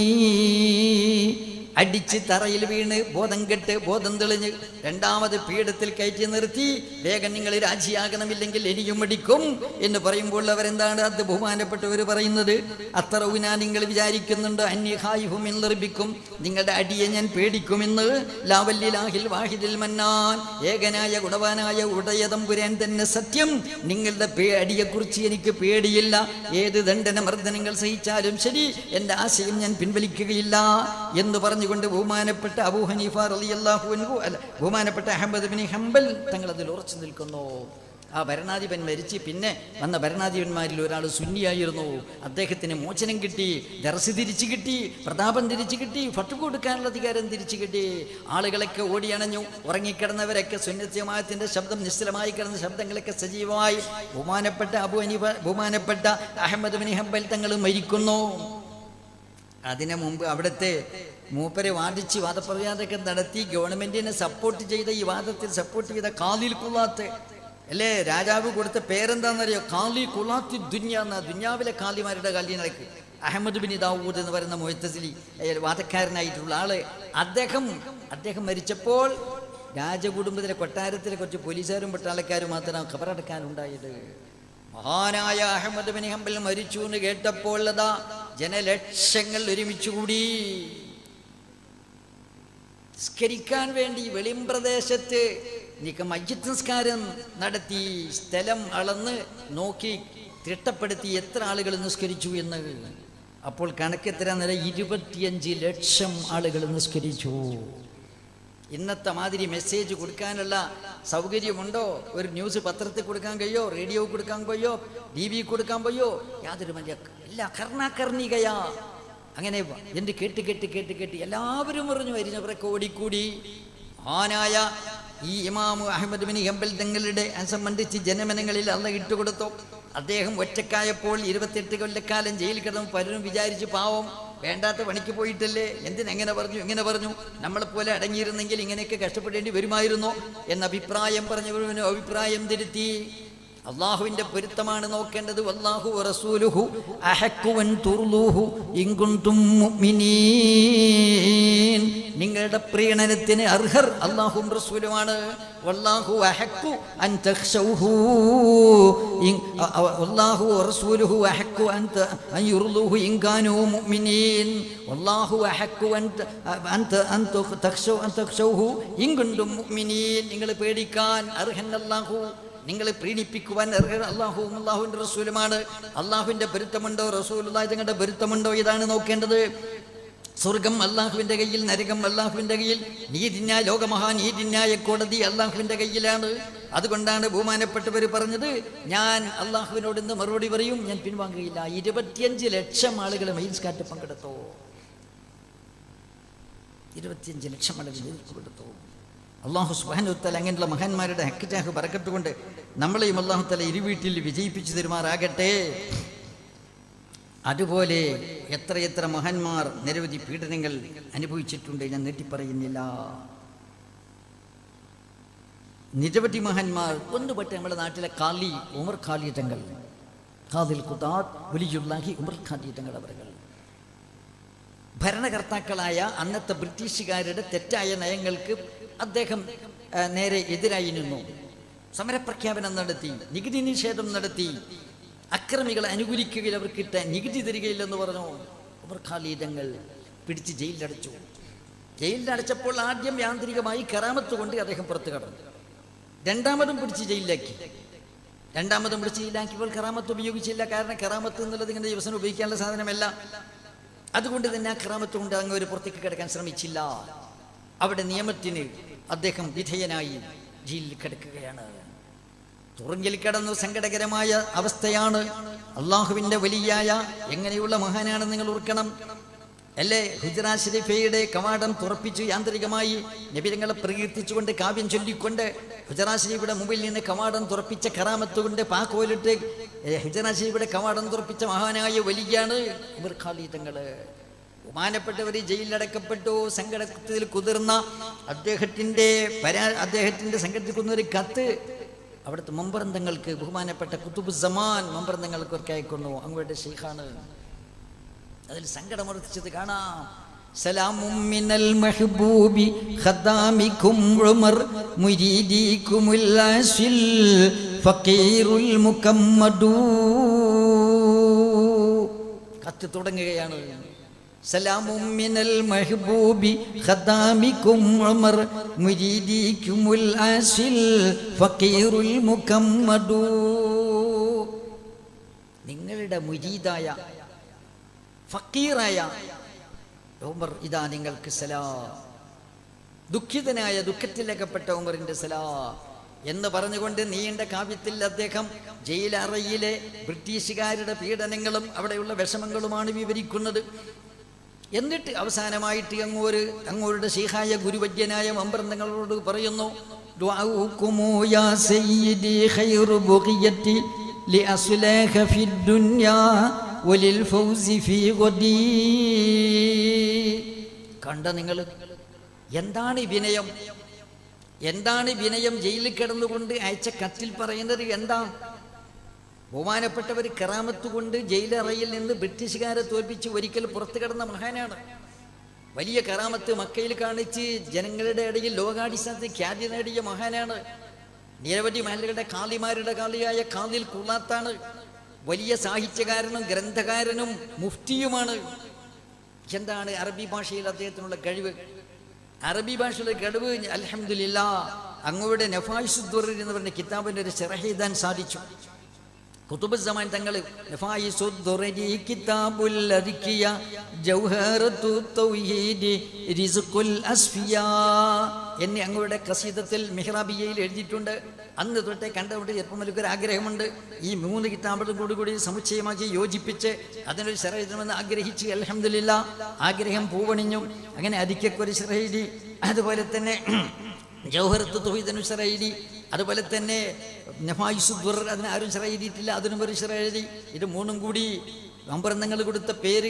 [SPEAKER 1] അടിച്ച് തറയിൽ വീണ് ബോധം കെട്ട് ബോധം തെളിഞ്ഞ് രണ്ടാമത് പീഠത്തിൽ കയറ്റി നിർത്തി വേഗം നിങ്ങൾ രാജിയാകണമില്ലെങ്കിൽ എനിയും അടിക്കും എന്ന് പറയുമ്പോൾ അവരെന്താണ് അത് ബഹുമാനപ്പെട്ടവർ പറയുന്നത് അത്ര ഊന നിങ്ങൾ വിചാരിക്കുന്നുണ്ട് അന്യഹായുഹും നിർമ്മിക്കും നിങ്ങളുടെ അടിയെ ഞാൻ പേടിക്കുമെന്ന് ലാവല്ലിലാഹിൽ വാഹിദിൽ മന്നാൻ ഏകനായ ഗുണവാനായ ഉടയതമ്പുരാൻ തന്നെ സത്യം നിങ്ങളുടെ പേ അടിയെക്കുറിച്ച് എനിക്ക് പേടിയില്ല ഏത് ദണ്ഡന മർദ്ദനങ്ങൾ സഹിച്ചാലും ശരി എൻ്റെ ആശയം ഞാൻ പിൻവലിക്കുകയില്ല എന്ന് പറഞ്ഞുകൊണ്ട് ബഹുമാനപ്പെട്ട അബൂ ഹനീഫ റളിയല്ലാഹു അൻഹു അല്ല ബഹുമാനപ്പെട്ട അഹമ്മദ് ബിൻ ഹംബൽ തങ്ങൾ അതിൽ ഉറച്ചു നിൽക്കുന്നു ആ ഭരണാധിപൻ മരിച്ച് പിന്നെ വന്ന ഭരണാധിപന്മാരിൽ ഒരാൾ സുന്നിയായിരുന്നു അദ്ദേഹത്തിന് മോചനം കിട്ടി ദർശ തിരിച്ചു കിട്ടി പ്രതാപം തിരിച്ചു കിട്ടി ഫട്ട് കൊടുക്കാനുള്ള അധികാരം തിരിച്ചു കിട്ടി ആളുകളൊക്കെ ഓടിയണഞ്ഞു ഉറങ്ങിക്കിടന്നവരൊക്കെ സുന്നത്യമായത്തിൻ്റെ ശബ്ദം നിശ്ചലമായി കിടന്ന ശബ്ദങ്ങളൊക്കെ സജീവമായി ബഹുമാനപ്പെട്ട അബു അനീഫ ബഹുമാനപ്പെട്ട അഹമ്മദ് ബിൻ ഹംബൽ തങ്ങൾ മരിക്കുന്നു അതിനു മുമ്പ് അവിടുത്തെ മൂപ്പരെ വാദിച്ച് വാദപ്രതിവാദമൊക്കെ നടത്തി ഗവൺമെന്റിനെ സപ്പോർട്ട് ചെയ്ത ഈ വാദത്തിൽ സപ്പോർട്ട് ചെയ്ത കാലിൽ കുളാത്ത് അല്ലേ രാജാവ് കൊടുത്ത പേരെന്താണെന്നറിയോ കാലി കുളാത്തി ദുന്യ എന്ന ദുന്യാവിലെ കാലിമാരുടെ കാലി നടക്ക് അഹമ്മദ് ബിൻ ദാവൂദ് എന്ന് പറയുന്ന മൊയ്ത്തസിലി വാദക്കാരനായിട്ടുള്ള ആള് അദ്ദേഹം അദ്ദേഹം മരിച്ചപ്പോൾ രാജകുടുംബത്തിലെ കൊട്ടാരത്തിലെ കുറച്ച് പോലീസുകാരും പട്ടാളക്കാരും മാത്രം ഖബറടക്കാനുണ്ടായത് മഹാനായ അഹമ്മദ് ബിൻ ഹംബൽ മരിച്ചു എന്ന് കേട്ടപ്പോൾ അതാ ജനലക്ഷങ്ങൾ ഒരുമിച്ച് കൂടി നിസ്കരിക്കാൻ വേണ്ടി വെളിം പ്രദേശത്ത് നിക്ക മയ്യത്ത് നിസ്കാരം നടത്തി സ്ഥലം അളന്ന് നോക്കി തിട്ടപ്പെടുത്തി എത്ര ആളുകൾ നിസ്കരിച്ചു എന്ന് അപ്പോൾ കണക്കെത്ര നില ഇരുപത്തിയഞ്ച് ലക്ഷം ആളുകൾ നിസ്കരിച്ചു ഇന്നത്തെ മാതിരി മെസ്സേജ് കൊടുക്കാനുള്ള സൗകര്യമുണ്ടോ ഒരു ന്യൂസ് പത്രത്തിൽ കൊടുക്കാൻ കഴിയോ റേഡിയോ കൊടുക്കാൻ കഴിയോ ടി വി കൊടുക്കാൻ കഴിയോ യാതൊരു മര്യ ഇല്ല കർണാകർണികയാ അങ്ങനെ എൻ്റെ കേട്ട് കേട്ട് കേട്ട് കേട്ട് എല്ലാവരും പറഞ്ഞു വരുന്നവരൊക്കെ ഓടിക്കൂടി ആനായ ഈ ഇമാമു അഹമ്മദ് ബിൻ ഹംബൽ തങ്ങളുടെ സംബന്ധിച്ച് ജനമനങ്ങളിൽ അല്ല ഇട്ടുകൊടുത്തു അദ്ദേഹം ഒറ്റക്കായപ്പോൾ ഇരുപത്തെട്ട് കൊല്ലക്കാലം ജയിലിൽ കിടന്നു പലരും വിചാരിച്ചു പാവം വേണ്ടാത്ത പണിക്ക് പോയിട്ടല്ലേ എന്തിനെങ്ങനെ പറഞ്ഞു ഇങ്ങനെ പറഞ്ഞു നമ്മളെപ്പോലെ അടങ്ങിയിരുന്നെങ്കിൽ ഇങ്ങനെയൊക്കെ കഷ്ടപ്പെടേണ്ടി വരുമായിരുന്നോ എന്ന അഭിപ്രായം പറഞ്ഞവരും അഭിപ്രായം തിരുത്തി അള്ളാഹുവിന്റെ പൊരുത്തമാണ് നോക്കേണ്ടത് വല്ലാഹു റസൂലുഹു അഹക്കുവൻ തുർലൂഹു ഇൻകുന്തും മുഅ്മിനീൻ നിങ്ങളുടെ പ്രീണനത്തിന് അർഹർ അള്ളാഹും റസൂലുമാണ് വല്ലാഹു അഹക്കു അൻ തഖ്ശൗഹു ഇൻ അ- അ- വല്ലാഹു റസൂലുഹു അഹക്കു അൻ ത- അൻ യുർലൂഹു ഇൻ കാനൂ മുഅ്മിനീൻ വല്ലാഹു അഹക്കു അൻ ത- അൻ ത- അൻ ത- തഖ്ശൗ അൻ തഖ്ശൗഹു ഇൻ കുന്തും മുഅ്മിനീൻ നിങ്ങൾ പേടിക്കാൻ അർഹൻ അല്ലാഹു നിങ്ങളെ പ്രീണിപ്പിക്കുവാൻ അർഹൻ അള്ളാഹുവും അള്ളാഹുവിൻ്റെ റസൂലുമാണ് അള്ളാഹുവിൻ്റെ പൊരുത്തമുണ്ടോ റസൂലുള്ളാഹി തങ്ങളുടെ പൊരുത്തമുണ്ടോ ഇതാണ് നോക്കേണ്ടത് സ്വർഗം അള്ളാഹുവിൻ്റെ കയ്യിൽ നരകം അള്ളാഹുവിൻ്റെ കയ്യിൽ നീതിന്യായ ലോകമഹാ നീതിന്യായ കോടതി അള്ളാഹുവിൻ്റെ കയ്യിലാണ് അതുകൊണ്ടാണ് ബഹുമാനപ്പെട്ടവർ പറഞ്ഞത് ഞാൻ അള്ളാഹുവിനോട് ഇന്ന് മറുപടി പറയും ഞാൻ പിൻവാങ്ങുകയില്ല ഇരുപത്തിയഞ്ച് ലക്ഷം ആളുകൾ മെയിൻസ് കാറ്റ് പങ്കെടുത്തോ ഇരുപത്തിയഞ്ച് ലക്ഷം ആളുകൾ മെയിൻസ് പങ്കെടുത്തോ അള്ളാഹു സുബാനുത്തല അങ്ങനെയുള്ള മഹാന്മാരുടെ ഹക്കിറ്റാഹ് പറക്കട്ടുകൊണ്ട് നമ്മളെയും അള്ളാഹുത്തല ഇരുവീട്ടിൽ വിജയിപ്പിച്ചു തരുമാറാകട്ടെ അതുപോലെ എത്രയെത്ര മഹാന്മാർ നിരവധി പീഡനങ്ങൾ അനുഭവിച്ചിട്ടുണ്ട് ഞാൻ നീട്ടിപ്പറയുന്നില്ല നിരവധി മഹാന്മാർ ഒന്നുപെട്ട് നമ്മുടെ നാട്ടിലെ കാലി ഉമർ ഖാലി തങ്ങൾ ഖാദിൽ ഖുദാത്ത് വലിയുള്ളാഹി ഉമർ ഖാലി തങ്ങൾ അവர்கள் ഭരണകർത്താക്കളായ അന്നത്തെ ബ്രിട്ടീഷുകാരുടെ തെറ്റായ നയങ്ങൾക്ക് അദ്ദേഹം ആ, നേരെ എതിരായി നിന്നു സമരപ്രഖ്യാപനം നടത്തി നികുതി നിഷേധം നടത്തി അക്രമികളെ അനുകൂലിക്കുകയിൽ അവർക്ക് കിട്ട നികുതി തരികയില്ലെന്ന് പറഞ്ഞു അവർ ഖാലീദങ്ങൾ പിടിച്ച് ജയിലിലടച്ചു ജയിലിലടച്ചപ്പോൾ ആദ്യം യാന്ത്രികമായി കറാമത്ത് കൊണ്ട് അദ്ദേഹം പുറത്തു കടന്നു രണ്ടാമതും പിടിച്ച് ജയിലിലാക്കി രണ്ടാമതും പിടിച്ച് ജയിലാക്കിയപ്പോൾ കറാമത്ത് ഉപയോഗിച്ചില്ല കാരണം കറാമത്ത് എന്നുള്ളത് ഇങ്ങനെ ദിവസം ഉപയോഗിക്കാനുള്ള സാധനമല്ല അതുകൊണ്ട് തന്നെ ആ ക്രമത്ത് കൊണ്ട് അങ്ങ് ഒരു പുറത്തേക്ക് കിടക്കാൻ ശ്രമിച്ചില്ല അവിടെ നിയമത്തിന് അദ്ദേഹം വിധേയനായി ജയിലിൽ കിടക്കുകയാണ് തുറങ്കിൽ കിടന്നു സങ്കടകരമായ അവസ്ഥയാണ് അള്ളാഹുവിൻ്റെ വലിയായ എങ്ങനെയുള്ള മഹാനാണ് നിങ്ങൾ ഓർക്കണം അല്ലേ ഹുജറ ഷരീഫയുടെ കവാടം തുറപ്പിച്ചു യാന്ത്രികമായി നബിരങ്ങളെ പ്രകീർത്തിച്ചുകൊണ്ട് കാവ്യം ചൊല്ലിക്കൊണ്ട് ഹുജറ ഷരീഫയുടെ മുമ്പിൽ നിന്ന് കവാടം തുറപ്പിച്ച കറാമത്ത് കൊണ്ട് പാക്കോലിട്ട് ഏ, ഹുജറ ഷരീഫയുടെ കവാടം തുറപ്പിച്ച മഹാനായ വലിയാണ് ഉമർ ഖാലിദങ്ങള് ബഹുമാനപ്പെട്ടവർ ജയിലിലടക്കപ്പെട്ടു സങ്കടത്തിൽ കുതിർന്ന അദ്ദേഹത്തിൻ്റെ പരാ അദ്ദേഹത്തിൻ്റെ സങ്കടത്തിൽ ഒരു കത്ത് അവിടുത്തെ മമ്പറന്തങ്ങൾക്ക് ബഹുമാനപ്പെട്ട കുത്തുബ് സമാൻ മമ്പറന്തങ്ങൾക്കൊക്കെ അയക്കുന്നു അങ്ങോട്ട് ഷെയ്ഖാണ് അതിൽ സങ്കടമുറച്ചത് കാണാം സലാമും മിനൽ മഹ്ബൂബി ഖദാമിക്കും ഉമർ മുരീദിക്കുമുൽ അസിൽ ഫക്കീറുൽ മുകമ്മദൂ കത്ത് തുടങ്ങുകയാണ് സലാമും മിനൽ മഹ്ബൂബി ഖദാമിക്കും ഉമർ മുരീദിക്കുമുൽ അസിൽ ഫക്കീറുൽ മുകമ്മദൂ നിങ്ങളുടെ മുരീദായ ഫക്കീറായ ഉമർ ഇതാ നിങ്ങൾക്ക് സലാ ദുഃഖിതനായ ദുഃഖത്തിലകപ്പെട്ട ഉമറിന്റെ സലാ എന്ന് പറഞ്ഞുകൊണ്ട് നീണ്ട കാവ്യത്തിൽ അദ്ദേഹം ജയിലറയിലെ ബ്രിട്ടീഷുകാരുടെ പീഡനങ്ങളും അവിടെയുള്ള വിഷമങ്ങളുമാണ് വിവരിക്കുന്നത് എന്നിട്ട് അവസാനമായിട്ട് അങ്ങോര് അങ്ങോരുടെ ശീഹായ ഗുരുവജ്യനായ മമ്പർന്നങ്ങളോട് പറയുന്നു ദുആഉക്കുമു യാ സയ്യിദി ഖൈറു ബുഖിയത്തി ലിഅസ്ലാഹ ഫിദ്ദുനിയാ വലിൽ ഫൗസി ഫീ ഗദീ കണ്ട നിങ്ങൾ എന്താണ് ഈ വിനയം എന്താണ് ഈ വിനയം ജയിലിൽ കിടന്നുകൊണ്ട് അയച്ച കത്തിൽ പറയുന്നത് എന്താ ബഹുമാനപ്പെട്ടവർ കറാമത്ത് കൊണ്ട് ജയിലറയിൽ നിന്ന് ബ്രിട്ടീഷുകാരെ തോൽപ്പിച്ച് ഒരിക്കൽ പുറത്തു കിടന്ന മഹാനാണ് വലിയ കറാമത്ത് മക്കയിൽ കാണിച്ച് ജനങ്ങളുടെ ഇടയിൽ ലോകാടിസ്ഥാനത്തിൽ ഖ്യാതി നേടിയ മഹാനാണ് നിരവധി മഹലുകളുടെ കാളിമാരുടെ കാളിയായ കാലിൽ കുള്ളാത്താണ് വലിയ സാഹിത്യകാരനും ഗ്രന്ഥകാരനും മുഫ്തിയുമാണ് എന്താണ് അറബി ഭാഷയിൽ അദ്ദേഹത്തിനുള്ള കഴിവ് അറബി ഭാഷയിലെ കഴിവ് അലഹമില്ല അങ്ങയുടെ നഫായിസുദ്ദുർ എന്ന് പറഞ്ഞ കിതാബിൻ്റെ ഒരു ചെറഹ് എഴുതാൻ സാധിച്ചു കുത്തുബ് സമാൻ തങ്ങൾ നഫായിസുദ്ദുറരി കിതാബുൽ അദിക്കിയ ജൗഹറത്തു തൗഹീദി റിസ്ഖുൽ അസ്ഫിയ എന്നെ അങ്ങയുടെ കസീദത്തിൽ മിഹ്റാബിയയിൽ എഴുതിയിട്ടുണ്ട് അന്ന് തൊട്ടേ കണ്ടുകൊണ്ട് ചെറുപ്പം മുതൽക്ക് ഒരു ആഗ്രഹമുണ്ട് ഈ മൂന്ന് കിതാബുകളും കൂടി കൂടി സമുച്ചയമാക്കി യോജിപ്പിച്ച് അതിനൊരു ശരഹിതമെന്ന് ആഗ്രഹിച്ച് അലഹമില്ല ആഗ്രഹം പൂവണിഞ്ഞു അങ്ങനെ അദിക്കൊരു ശരഹീതി അതുപോലെ തന്നെ ജൗഹറത്ത് തൊഹീദനു ശരഹീതി അതുപോലെ തന്നെ നഫായിസുദ്വർ അതിന് ആരും ശറ എഴുതിയിട്ടില്ല അതിനും ഒരു ശറ എഴുതി ഇത് മൂന്നും കൂടി അമ്പരന്തങ്ങൾ കൊടുത്ത പേര്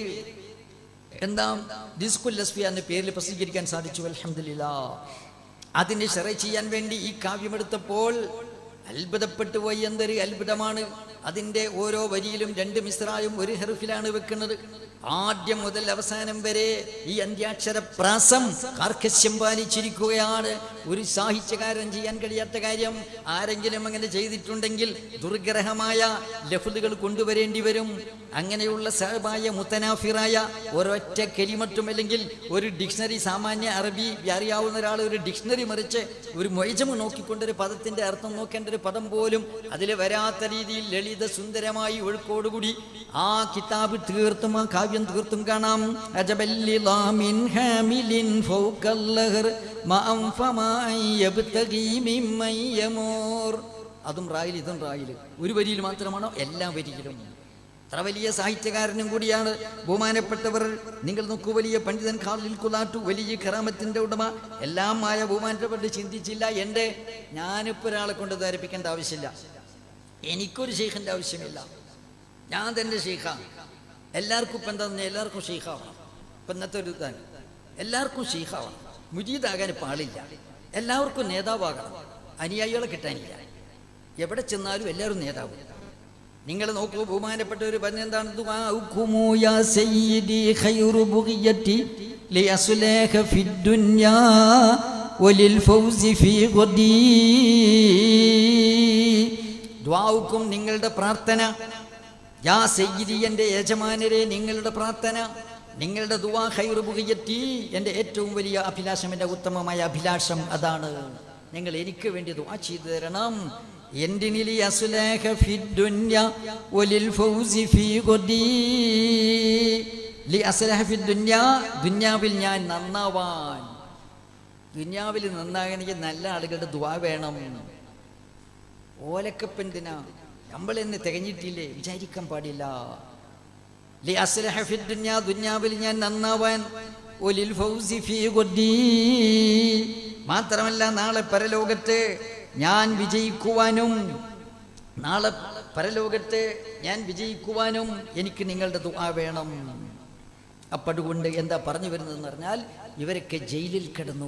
[SPEAKER 1] എന്താ ദിസ്കുൽ ലസ്ഫിയ എന്ന പേരിൽ പ്രസിദ്ധീകരിക്കാൻ സാധിച്ചു അലഹമില്ല അതിന് ഷെറ ചെയ്യാൻ വേണ്ടി ഈ കാവ്യമെടുത്തപ്പോൾ അത്ഭുതപ്പെട്ടു പോയി എന്തൊരു അത്ഭുതമാണ് അതിൻ്റെ ഓരോ വരിയിലും രണ്ട് മിശ്രായും ഒരു ഹെറുഫിലാണ് വെക്കുന്നത് ആദ്യം മുതൽ അവസാനം വരെ ഈ അന്ത്യാക്ഷര പ്രാസം കാർക്കശ്യം പാലിച്ചിരിക്കുകയാണ് ഒരു സാഹിത്യകാരൻ ചെയ്യാൻ കഴിയാത്ത കാര്യം ആരെങ്കിലും അങ്ങനെ ചെയ്തിട്ടുണ്ടെങ്കിൽ ദുർഗ്രഹമായ ലഫ്ലുകൾ കൊണ്ടുവരേണ്ടി വരും അങ്ങനെയുള്ള സഹബായ മുത്തനാഫിറായ ഒരൊറ്റ കെലിമറ്റും അല്ലെങ്കിൽ ഒരു ഡിക്ഷണറി സാമാന്യ അറബി അറിയാവുന്ന ഒരാൾ ഒരു ഡിക്ഷണറി മറിച്ച് ഒരു മൊയ്ജമ് നോക്കിക്കൊണ്ട് ഒരു പദത്തിന്റെ അർത്ഥം നോക്കേണ്ട ഒരു പദം പോലും അതിൽ വരാത്ത രീതിയിൽ ലളിത സുന്ദരമായി ഒഴുക്കോടുകൂടി ആ കിതാബ് തീർത്തും ആ കാവ്യം തീർത്തും കാണാം അജബല്ലിലാമിൻ ഹാമിലിൻ ഫൗകൽ ലഹർ മഅം ഫമാൻ യബ്തഗി മിമ്മൻ യമൂർ അതും റായിൽ ഇതും റായിൽ ഒരു വരിയിൽ മാത്രമാണോ എല്ലാ വരിയിലും അത്ര വലിയ സാഹിത്യകാരനും കൂടിയാണ് ബഹുമാനപ്പെട്ടവർ നിങ്ങൾ നോക്കൂ വലിയ പണ്ഡിതൻ ഖാലിൽ കുലാട്ടു വലിയ ഖറാമത്തിന്റെ ഉടമ എല്ലാം ആയ ബഹുമാനപ്പെട്ട ചിന്തിച്ചില്ല എൻ്റെ ഞാനിപ്പോൾ ഒരാളെ കൊണ്ട് ധാരിപ്പിക്കേണ്ട ആവശ്യമില്ല എനിക്കൊരു ഷെയ്ഖിൻ്റെ ആവശ്യമില്ല ഞാൻ തന്നെ ഷെയ്ഖാണ് എല്ലാവർക്കും ഇപ്പം എന്താ പറഞ്ഞാൽ എല്ലാവർക്കും ഷെയ്ഖാവണം ഇപ്പം ഇന്നത്തെ ഒരു ഇതാണ് എല്ലാവർക്കും ഷെയ്ഖാവണം മുജീദാകാൻ പാടില്ല എല്ലാവർക്കും നേതാവാകണം അനുയായികളെ കിട്ടാനില്ല എവിടെ ചെന്നാലും എല്ലാവരും നേതാവും നിങ്ങൾ നോക്കൂ ബഹുമാനപ്പെട്ടവർ പറഞ്ഞെന്താണ് ദുആഉക്കുമു യാ സയ്യിദി ഖൈറു ബുഗിയത്തി ലിയസ്ലഹ ഫിദ്ദുനിയാ വലിൽ ഫൗസി ഫീ ഗദീ ദ്വാവുക്കും നിങ്ങളുടെ പ്രാർത്ഥന യാ സയ്യിദി എൻ്റെ യജമാനരെ നിങ്ങളുടെ പ്രാർത്ഥന നിങ്ങളുടെ ദുവാ ഖൈറു ബുഗിയത്തി എൻ്റെ ഏറ്റവും വലിയ അഭിലാഷം എൻ്റെ ഉത്തമമായ അഭിലാഷം അതാണ് നിങ്ങൾ എനിക്ക് വേണ്ടി ദുആ ചെയ്തു തരണം എന്തിനിലി അസുലേഖ ഫിദ്ദുന്യ വലിൽ ഫൗസി ഫീ ഗദീ ലി അസ്ലഹ ഫിദ്ദുന്യ ദുന്യാവിൽ ഞാൻ നന്നാവാൻ ദുന്യാവിൽ നന്നാകണമെങ്കിൽ നല്ല ആളുകളുടെ ദുആ വേണം ഓലക്കപ്പ് എന്തിനാ നമ്മൾ എന്ന് തികഞ്ഞിട്ടില്ലേ വിചാരിക്കാൻ പാടില്ല ലി അസ്ലഹ ഫിദ്ദുന്യ ദുന്യാവിൽ ഞാൻ നന്നാവാൻ ഒലിൽ ഫൗസി ഫീ ഗദീ മാത്രമല്ല നാളെ പരലോകത്ത് ഞാൻ വിജയിക്കുവാനും നാളെ പരലോകത്ത് ഞാൻ വിജയിക്കുവാനും എനിക്ക് നിങ്ങളുടെ ദുആ വേണം അപ്പം അതുകൊണ്ട് എന്താ പറഞ്ഞു വരുന്നതെന്ന് പറഞ്ഞാൽ ഇവരൊക്കെ ജയിലിൽ കിടന്നു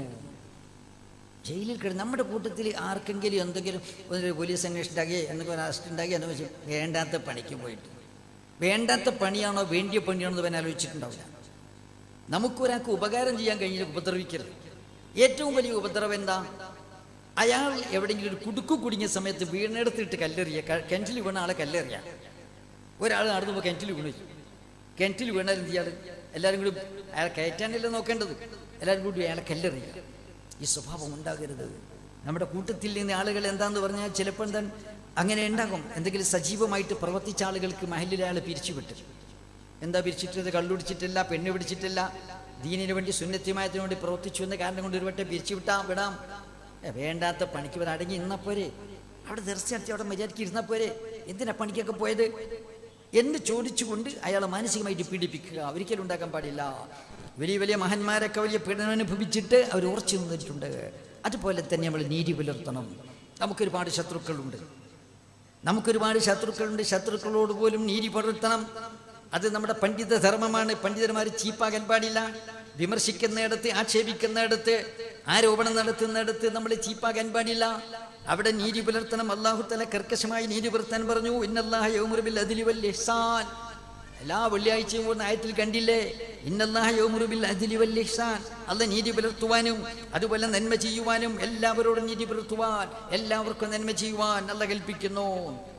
[SPEAKER 1] ജയിലിൽ കിടന്നു നമ്മുടെ കൂട്ടത്തിൽ ആർക്കെങ്കിലും എന്തെങ്കിലും ഒരു പോലീസ് അന്വേഷണം ഉണ്ടാകിയേ എന്തെങ്കിലും അറസ്റ്റ് ഉണ്ടാക്കി എന്ന് വെച്ച് വേണ്ടാത്ത പണിക്ക് പോയിട്ട് വേണ്ടാത്ത പണിയാണോ വേണ്ടിയ പണിയാണോ എന്ന് അവൻ ആലോചിച്ചിട്ടുണ്ടാവില്ല നമുക്കൊരാൾക്ക് ഉപകാരം ചെയ്യാൻ കഴിഞ്ഞാൽ ഉപദ്രവിക്കരുത് ഏറ്റവും വലിയ ഉപദ്രവം എന്താ അയാൾ എവിടെയെങ്കിലും ഒരു കുടുക്കു കുടുങ്ങിയ സമയത്ത് വീണെടുത്തിട്ട് കല്ലെറിയ ക- കിണറ്റിൽ വീണ ആളെ കല്ലെറിയ ഒരാൾ നടന്നു പോകുമ്പോൾ കിണറ്റിൽ വീണു കിണറ്റിൽ വീണാൽ എന്ത് ചെയ്യാറ് എല്ലാവരും കൂടി അയാളെ കയറ്റാനല്ലേ നോക്കേണ്ടത് എല്ലാവരും കൂടി അയാളെ കല്ലെറിയുക ഈ സ്വഭാവം ഉണ്ടാകരുത് നമ്മുടെ കൂട്ടത്തിൽ നിന്ന് ആളുകൾ എന്താന്ന് പറഞ്ഞാൽ ചിലപ്പോൾ എന്താ അങ്ങനെ ഉണ്ടാകും എന്തെങ്കിലും സജീവമായിട്ട് പ്രവർത്തിച്ച ആളുകൾക്ക് മഹലിലെ ആൾ പിരിച്ചുവിട്ട് എന്താ പിരിച്ചിട്ടത് കള്ളുടിച്ചിട്ടില്ല പെണ്ണ് പിടിച്ചിട്ടില്ല ദീനിനു വേണ്ടി സുന്നത്യമായതിനു വേണ്ടി പ്രവർത്തിച്ചു എന്ന കാരണം കൊണ്ട് ഒരു വട്ടം പിരിച്ചു വിട്ടാം വിടാം ഏ, വേണ്ടാത്ത പണിക്ക് വരെ അടങ്ങി ഇന്നാ പോരെ അവിടെ തീർച്ചയായിട്ടും അവിടെ മര്യാദയ്ക്ക് ഇരുന്നാ പോരെ എന്തിനാ പണിക്കൊക്കെ പോയത് എന്ന് ചോദിച്ചുകൊണ്ട് അയാളെ മാനസികമായിട്ട് പീഡിപ്പിക്കുക ഒരിക്കലും ഉണ്ടാക്കാൻ പാടില്ല വലിയ വലിയ മഹന്മാരൊക്കെ വലിയ പീഡനം അനുഭവിച്ചിട്ട് അവർ ഉറച്ചു നിന്നിട്ടുണ്ട് അതുപോലെ തന്നെ നമ്മൾ നീതി പുലർത്തണം നമുക്കൊരുപാട് ശത്രുക്കളുണ്ട് നമുക്കൊരുപാട് ശത്രുക്കളുണ്ട് ശത്രുക്കളോട് പോലും നീതി പുലർത്തണം അത് നമ്മുടെ പണ്ഡിത ധർമ്മമാണ് പണ്ഡിതന്മാർ ചീപ്പാകാൻ പാടില്ല വിമർശിക്കുന്നിടത്ത് ആക്ഷേപിക്കുന്നിടത്ത് ആരോപണം നടത്തുന്നിടത്ത് നമ്മൾ ചീപ്പാകാൻ പാടില്ല അവിടെ നീതി പുലർത്തണം അള്ളാഹു തല കർക്കശമായി നീതി പുലർത്താൻ പറഞ്ഞു ഇന്നല്ലാഹ യൗമുറ ബിൽ അദ്ലി വൽ ഇഹ്സാൻ എല്ലാ വെള്ളിയാഴ്ചയും പോകുന്ന ആയത്തിൽ കണ്ടില്ലേ ഇന്നല്ലാഹ യൗമുറു ബിൽ അദ്ലി വൽ ഇഹ്സാൻ അല്ല നീതി പുലർത്തുവാനും അതുപോലെ നന്മ ചെയ്യുവാനും എല്ലാവരോടും നീതി പുലർത്തുവാൻ എല്ലാവർക്കും നന്മ ചെയ്യുവാൻ അല്ല കൽപ്പിക്കുന്നു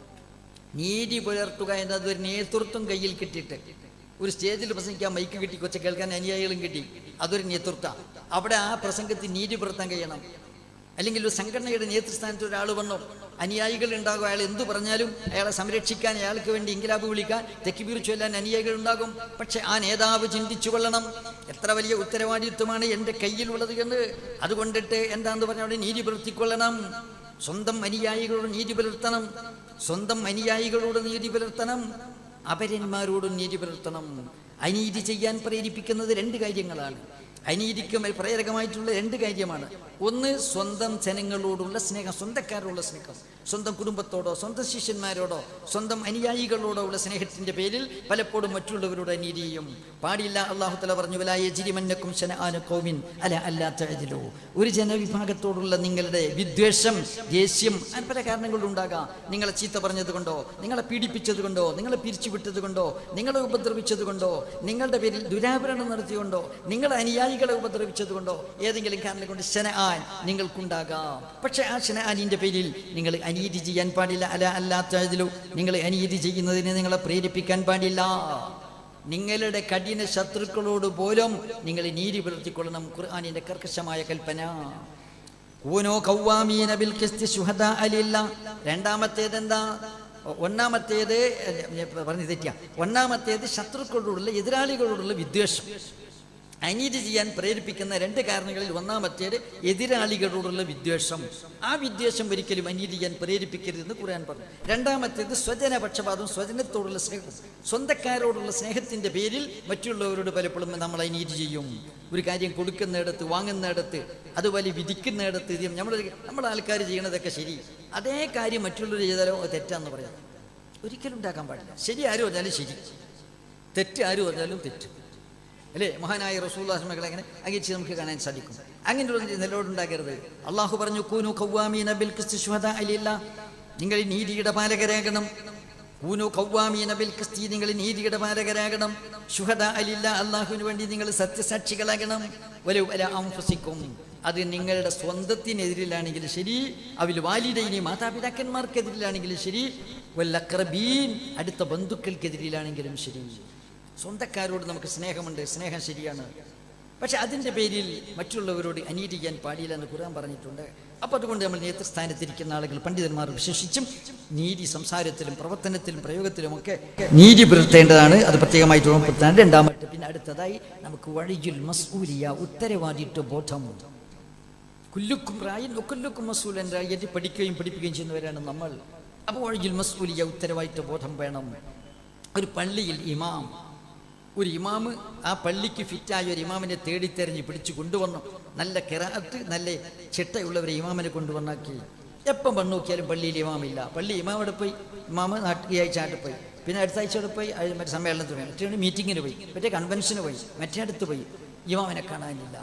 [SPEAKER 1] നീതി പുലർത്തുക എന്നത് ഒരു നേതൃത്വം കയ്യിൽ കിട്ടിയിട്ട് ഒരു സ്റ്റേജിൽ പ്രസംഗിക്കാൻ മൈക്ക് കിട്ടി കൊച്ചു കേൾക്കാൻ അനുയായികളും കിട്ടി അതൊരു നേതൃത്വം അവിടെ ആ പ്രസംഗത്തിൽ നീതി പുലർത്താൻ കഴിയണം അല്ലെങ്കിൽ ഒരു സംഘടനയുടെ നേതൃസ്ഥാനത്ത് ഒരാൾ വന്നു അനുയായികൾ ഉണ്ടാകും അയാൾ എന്തു പറഞ്ഞാലും അയാളെ സംരക്ഷിക്കാൻ അയാൾക്ക് വേണ്ടി ഇൻകിലാബ് വിളിക്കാൻ തെക്കിബീർ ചൊല്ലാൻ അനുയായികൾ ഉണ്ടാകും പക്ഷെ ആ നേതാവ് ചിന്തിച്ചു കൊള്ളണം എത്ര വലിയ ഉത്തരവാദിത്വമാണ് എൻ്റെ കയ്യിലുള്ളത് എന്ന് അതുകൊണ്ടിട്ട് എന്താന്ന് പറഞ്ഞാൽ അവിടെ നീതി പുലർത്തിക്കൊള്ളണം സ്വന്തം അനുയായികളോട് നീതി പുലർത്തണം സ്വന്തം അനുയായികളോട് നീതി പുലർത്തണം അപരന്മാരോടും നീതി പുലർത്തണം അനീതി ചെയ്യാൻ പ്രേരിപ്പിക്കുന്നത് രണ്ട് കാര്യങ്ങളാണ് അനീതിക്ക് മേൽ പ്രേരകമായിട്ടുള്ള രണ്ട് കാര്യമാണ് ഒന്ന് സ്വന്തം ജനങ്ങളോടുള്ള സ്നേഹം സ്വന്തക്കാരോടുള്ള സ്നേഹം സ്വന്തം കുടുംബത്തോടോ സ്വന്തം ശിഷ്യന്മാരോടോ സ്വന്തം അനുയായികളോടോ ഉള്ള സ്നേഹത്തിന്റെ പേരിൽ പലപ്പോഴും മറ്റുള്ളവരോട് അനീതി ചെയ്യും പാടില്ല അള്ളാഹു തല പറഞ്ഞു വലായ ജിരിമന്നക്കും കോമിൻ അല അല്ലാത്തതിലോ ഒരു ജനവിഭാഗത്തോടുള്ള നിങ്ങളുടെ വിദ്വേഷം ദേഷ്യം അങ്ങനെ പല കാരണങ്ങളുണ്ടാകാം നിങ്ങളെ ചീത്ത പറഞ്ഞത് കൊണ്ടോ നിങ്ങളെ പീഡിപ്പിച്ചത് കൊണ്ടോ നിങ്ങളെ പിരിച്ചുവിട്ടത് കൊണ്ടോ നിങ്ങളെ ഉപദ്രവിച്ചത് കൊണ്ടോ നിങ്ങളുടെ പേരിൽ ദുരാഭരണം നടത്തിയുകൊണ്ടോ നിങ്ങളെ അനുയായികളെ ഉപദ്രവിച്ചത് കൊണ്ടോ ഏതെങ്കിലും കാരണം കൊണ്ട് ശനആൻ നിങ്ങൾക്കുണ്ടാകാം പക്ഷെ ആ ശനആനിന്റെ പേരിൽ നിങ്ങൾ അനീതി ചെയ്യാൻ പാടില്ല അല്ല അല്ലാത്തതിലോ നിങ്ങൾ അനീതി ചെയ്യുന്നതിന് നിങ്ങളെ പ്രേരിപ്പിക്കാൻ പാടില്ല നിങ്ങളുടെ കഠിന ശത്രുക്കളോട് പോലും നിങ്ങൾ നീതി പുലർത്തിക്കൊള്ളണം ഖുർആാനിന്റെ കർക്കശമായ കൽപ്പന കൂനോ കൗവാമീന ബിൽ ഖിസ്തി ശുഹദാ അലില്ല രണ്ടാമത്തേത് എന്താ ഒന്നാമത്തേത് പറഞ്ഞു തെറ്റിയ ഒന്നാമത്തേത് ശത്രുക്കളോടുള്ള എതിരാളികളോടുള്ള വിദ്വേഷം അനീതി ചെയ്യാൻ പ്രേരിപ്പിക്കുന്ന രണ്ട് കാരണങ്ങളിൽ ഒന്നാമത്തേത് എതിരാളികളോടുള്ള വിദ്വേഷം ആ വിദ്വേഷം ഒരിക്കലും അനീതി ചെയ്യാൻ പ്രേരിപ്പിക്കരുതെന്ന് ഖുർആൻ പറഞ്ഞു രണ്ടാമത്തേത് സ്വജന പക്ഷപാതം സ്വജനത്തോടുള്ള സ്നേഹം സ്വന്തക്കാരോടുള്ള സ്നേഹത്തിന്റെ പേരിൽ മറ്റുള്ളവരോട് പലപ്പോഴും നമ്മൾ അനീതി ചെയ്യും ഒരു കാര്യം കൊടുക്കുന്നിടത്ത് വാങ്ങുന്നിടത്ത് അതുപോലെ വിധിക്കുന്നിടത്ത് ഇത് നമ്മൾ നമ്മൾ ആൾക്കാർ ചെയ്യണതൊക്കെ ശരി അതേ കാര്യം മറ്റുള്ളവർ ചെയ്താലോ അത് തെറ്റാന്ന് പറയാം ഒരിക്കലും ഉണ്ടാക്കാൻ പാടില്ല ശരി ആരും പറഞ്ഞാലും ശരി തെറ്റ് ആരും പറഞ്ഞാലും തെറ്റ് അല്ലേ മഹാനായ റസൂല്ലാസ്മകളെ അങ്ങനെ അംഗീകരിച്ച് നമുക്ക് കാണാൻ സാധിക്കും അങ്ങനെ ഒരു നിലപാടുണ്ടാക്കരുത് അള്ളാഹു പറഞ്ഞു കൂനു കൗവാമീന ബിൽ ക്രിസ്തു ശുഹദ അലില്ല നിങ്ങൾ നീതിയുടെ പാലകരാകണം കൂനു കൗവാമീന ബിൽ ക്രിസ്തി നിങ്ങൾ നീതിയുടെ പാലകരാകണം ശുഹദ അലില്ല അള്ളാഹുവിന് വേണ്ടി നിങ്ങൾ സത്യസാക്ഷികളാകണം ഒരു വല അംഫസിക്കും അത് നിങ്ങളുടെ സ്വന്തത്തിനെതിരിലാണെങ്കിലും ശരി അവൽ വാലിദൈനി മാതാപിതാക്കന്മാർക്കെതിരിലാണെങ്കിലും ശരി വല്ലക്രബീൻ അടുത്ത ബന്ധുക്കൾക്കെതിരിലാണെങ്കിലും ശരി സ്വന്തക്കാരോട് നമുക്ക് സ്നേഹമുണ്ട് സ്നേഹം ശരിയാണ് പക്ഷെ അതിൻ്റെ പേരിൽ മറ്റുള്ളവരോട് അനീതി ചെയ്യാൻ പാടില്ല എന്ന് ഖുർആൻ പറഞ്ഞിട്ടുണ്ട് അപ്പം അതുകൊണ്ട് നമ്മൾ നേതൃസ്ഥാനത്തിരിക്കുന്ന ആളുകൾ പണ്ഡിതന്മാർ വിശേഷിച്ചും നീതി സംസാരത്തിലും പ്രവർത്തനത്തിലും പ്രയോഗത്തിലുമൊക്കെ നീതി പുലർത്തേണ്ടതാണ് അത് പ്രത്യേകമായിട്ട് ഓർമ്മപ്പെടുത്താൻ രണ്ടാമത്തെ പിന്നെ അടുത്തതായി നമുക്ക് വഴിയിൽ മസ്ഊലിയ ഉത്തരവാദിത്വ ബോധം കുല്ലുക്കും റായൻ ഒക്കുല്ലുക്കും മസൂലൻ റായറ്റി പഠിക്കുകയും പഠിപ്പിക്കുകയും ചെയ്യുന്നവരാണ് നമ്മൾ അപ്പോൾ വഴിയിൽ മസ്ഊലിയ ഉത്തരവാദിത്വ ബോധം വേണം ഒരു പള്ളിയിൽ ഇമാം ഒരു ഇമാമ് ആ പള്ളിക്ക് ഫിറ്റായ ഒരു ഇമാമിനെ തേടിത്തെരഞ്ഞ് പിടിച്ചു കൊണ്ടുവന്നു നല്ല കിറാത്ത് നല്ല ചിട്ടയുള്ള ഒരു ഇമാമിനെ കൊണ്ടുവന്നാക്കി എപ്പം വന്നു നോക്കിയാലും പള്ളിയിൽ ഇമാമില്ല പള്ളി ഇമാം അവിടെ പോയി ഇമാമ് നാട്ടിൽ ഈ ആഴ്ച നാട്ടിൽ പോയി പിന്നെ അടുത്ത ആഴ്ച അവിടെ പോയി അത് മറ്റേ സമ്മേളനത്തിന് പോയി മറ്റേ മീറ്റിങ്ങിന് പോയി മറ്റേ കൺവെൻഷന് പോയി മറ്റേ അടുത്ത് പോയി ഇമാമിനെ കാണാനില്ല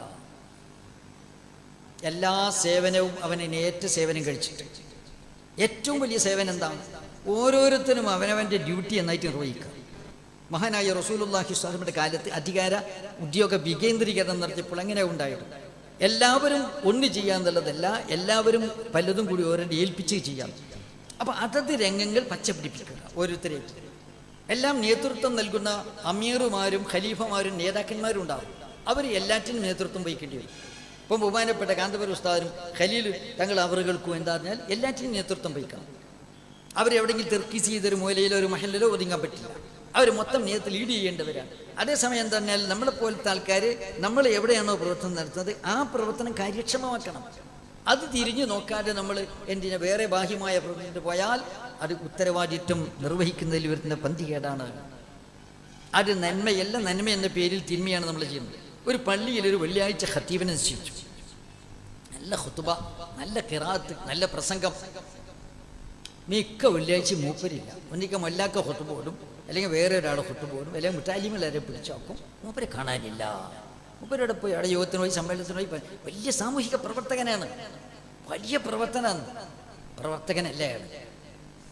[SPEAKER 1] എല്ലാ സേവനവും അവനെ ഏറ്റ സേവനം കഴിച്ചിട്ട് ഏറ്റവും വലിയ സേവനം എന്താണ് ഓരോരുത്തരും അവനവൻ്റെ ഡ്യൂട്ടി എന്നായിട്ട് നിർവഹിക്കുക മഹാനായ റസൂലുല്ലാഹി സ്വാമിയുടെ കാലത്ത് അധികാര ഉദ്യോഗ വികേന്ദ്രീകരണം നടത്തിയപ്പോൾ അങ്ങനെ ഉണ്ടായത് എല്ലാവരും ഒന്ന് ചെയ്യാന്നുള്ളതല്ല എല്ലാവരും പലതും കൂടി ഓരോരുടെ ഏൽപ്പിച്ച് ചെയ്യാം അപ്പൊ അതത് രംഗങ്ങൾ പച്ചപിടിപ്പിക്കുക ഓരോരുത്തരെയും എല്ലാം നേതൃത്വം നൽകുന്ന അമീറുമാരും ഖലീഫമാരും നേതാക്കന്മാരും ഉണ്ടാവും അവർ എല്ലാറ്റിനും നേതൃത്വം വഹിക്കേണ്ടി വരും ഇപ്പം ബഹുമാനപ്പെട്ട കാന്തപുര ഉസ്താദും ഖലീൽ തങ്ങൾ അവറുകൾക്കും എന്താ പറഞ്ഞാൽ എല്ലാറ്റിനും നേതൃത്വം വഹിക്കണം അവരെവിടെയെങ്കിലും തെർക്കീസ് ചെയ്തൊരു മൂലയിലോ ഒരു മഹലിലോ ഒതുങ്ങാൻ പറ്റില്ല അവർ മൊത്തം നേതൃത്വം ലീഡ് ചെയ്യേണ്ടവരാണ് അതേസമയം എന്താ പറഞ്ഞാൽ നമ്മളെ പോലത്തെ ആൾക്കാർ നമ്മൾ എവിടെയാണോ പ്രവർത്തനം നടത്തുന്നത് ആ പ്രവർത്തനം കാര്യക്ഷമമാക്കണം അത് തിരിഞ്ഞു നോക്കാതെ നമ്മൾ എന്തിനാ വേറെ ബാഹ്യമായ പ്രവർത്തനത്തിന് പോയാൽ അത് ഉത്തരവാദിത്വം നിർവഹിക്കുന്നതിൽ വരുന്ന പന്തികേടാണ് അത് നന്മയല്ല നന്മ എന്ന പേരിൽ തിന്മയാണ് നമ്മൾ ചെയ്യുന്നത് ഒരു പള്ളിയിൽ ഒരു വെള്ളിയാഴ്ച ഖത്തീബിനെ നിശ്ചയിച്ചു നല്ല ഹുത്തുബ നല്ല കിറാത്ത് നല്ല പ്രസംഗം മിക്ക വെള്ളിയാഴ്ച മൂപ്പരില്ല ഒന്നിക്ക മല്ലാക്ക ഹുത്തുബ ഓടും അല്ലെങ്കിൽ വേറെ ഒരാളെ ഹുത്തുബ ഓടും അല്ലെങ്കിൽ മുട്ടാലിമലാരെ പിടിച്ചാക്കും മൂപ്പരെ കാണാനില്ല മൂപ്പരോടെ പോയി അവിടെ യോഗത്തിന് പോയി സമ്മേളനത്തിന് പോയി പ- വലിയ സാമൂഹിക പ്രവർത്തകനാണ് വലിയ പ്രവർത്തനാണ് പ്രവർത്തകനല്ല അയാൾ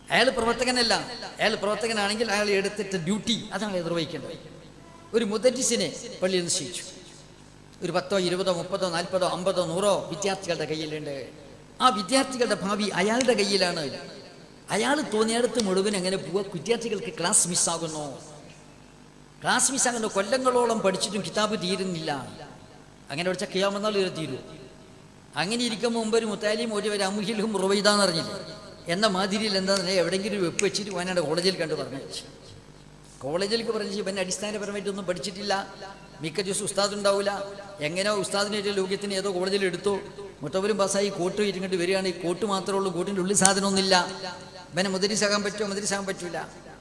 [SPEAKER 1] അയാൾ പ്രവർത്തകനല്ല അയാൾ പ്രവർത്തകനാണെങ്കിൽ അയാൾ എടുത്തിട്ട് ഡ്യൂട്ടി അതാണ് നിർവഹിക്കേണ്ടത് ഒരു മുദരിസിനെ പള്ളിയിൽ നിശ്ചയിച്ചു ഒരു പത്തോ ഇരുപതോ മുപ്പതോ നാൽപ്പതോ അമ്പതോ നൂറോ വിദ്യാർത്ഥികളുടെ കയ്യിലുണ്ട് ആ വിദ്യാർത്ഥികളുടെ ഭാവി അയാളുടെ കയ്യിലാണ് അയാൾ തോന്നിയടുത്ത് മുഴുവൻ എങ്ങനെ പോവുക വിദ്യാർത്ഥികൾക്ക് ക്ലാസ് മിസ്സാകുന്നു ക്ലാസ് മിസ്സാകുന്നു കൊല്ലങ്ങളോളം പഠിച്ചിട്ടും കിതാബ് തീരുന്നില്ല അങ്ങനെ പഠിച്ച കിയാമെന്നാൽ ഒരു തീരൂ അങ്ങനെ ഇരിക്കുമ്പോൾ മുമ്പ് ഒരു മുത്താലിയും ഒരു ഒരു അമുഹിലും റുവൈതാന്ന് അറിഞ്ഞില്ല എന്ന മാതിരിയിൽ എന്താണെന്ന് എവിടെയെങ്കിലും ഒരു വെപ്പ് വെച്ചിട്ട് വയനാട് കോളേജിൽ കണ്ട് പറഞ്ഞു കോളേജിലേക്ക് പറഞ്ഞു ഇവൻ അടിസ്ഥാനപരമായിട്ടൊന്നും പഠിച്ചിട്ടില്ല മിക്ക ദിവസം ഉസ്താദ് ഉണ്ടാവില്ല എങ്ങനെയോ ഉസ്താദിനെ ഒരു ലോക്യത്തിന് ഏതോ കോളേജിൽ എടുത്തു മുട്ടവരും പാസ്സായി കോട്ട് ഇരുന്നിട്ട് വരികയാണ് ഈ കോട്ട് മാത്രമേ ഉള്ളൂ കോട്ടിൻ്റെ ഉള്ളിൽ സാധനമൊന്നുമില്ല ഇവനെ മുതിരിസാകാൻ പറ്റുമോ മുതിരിസാകാൻ പറ്റൂല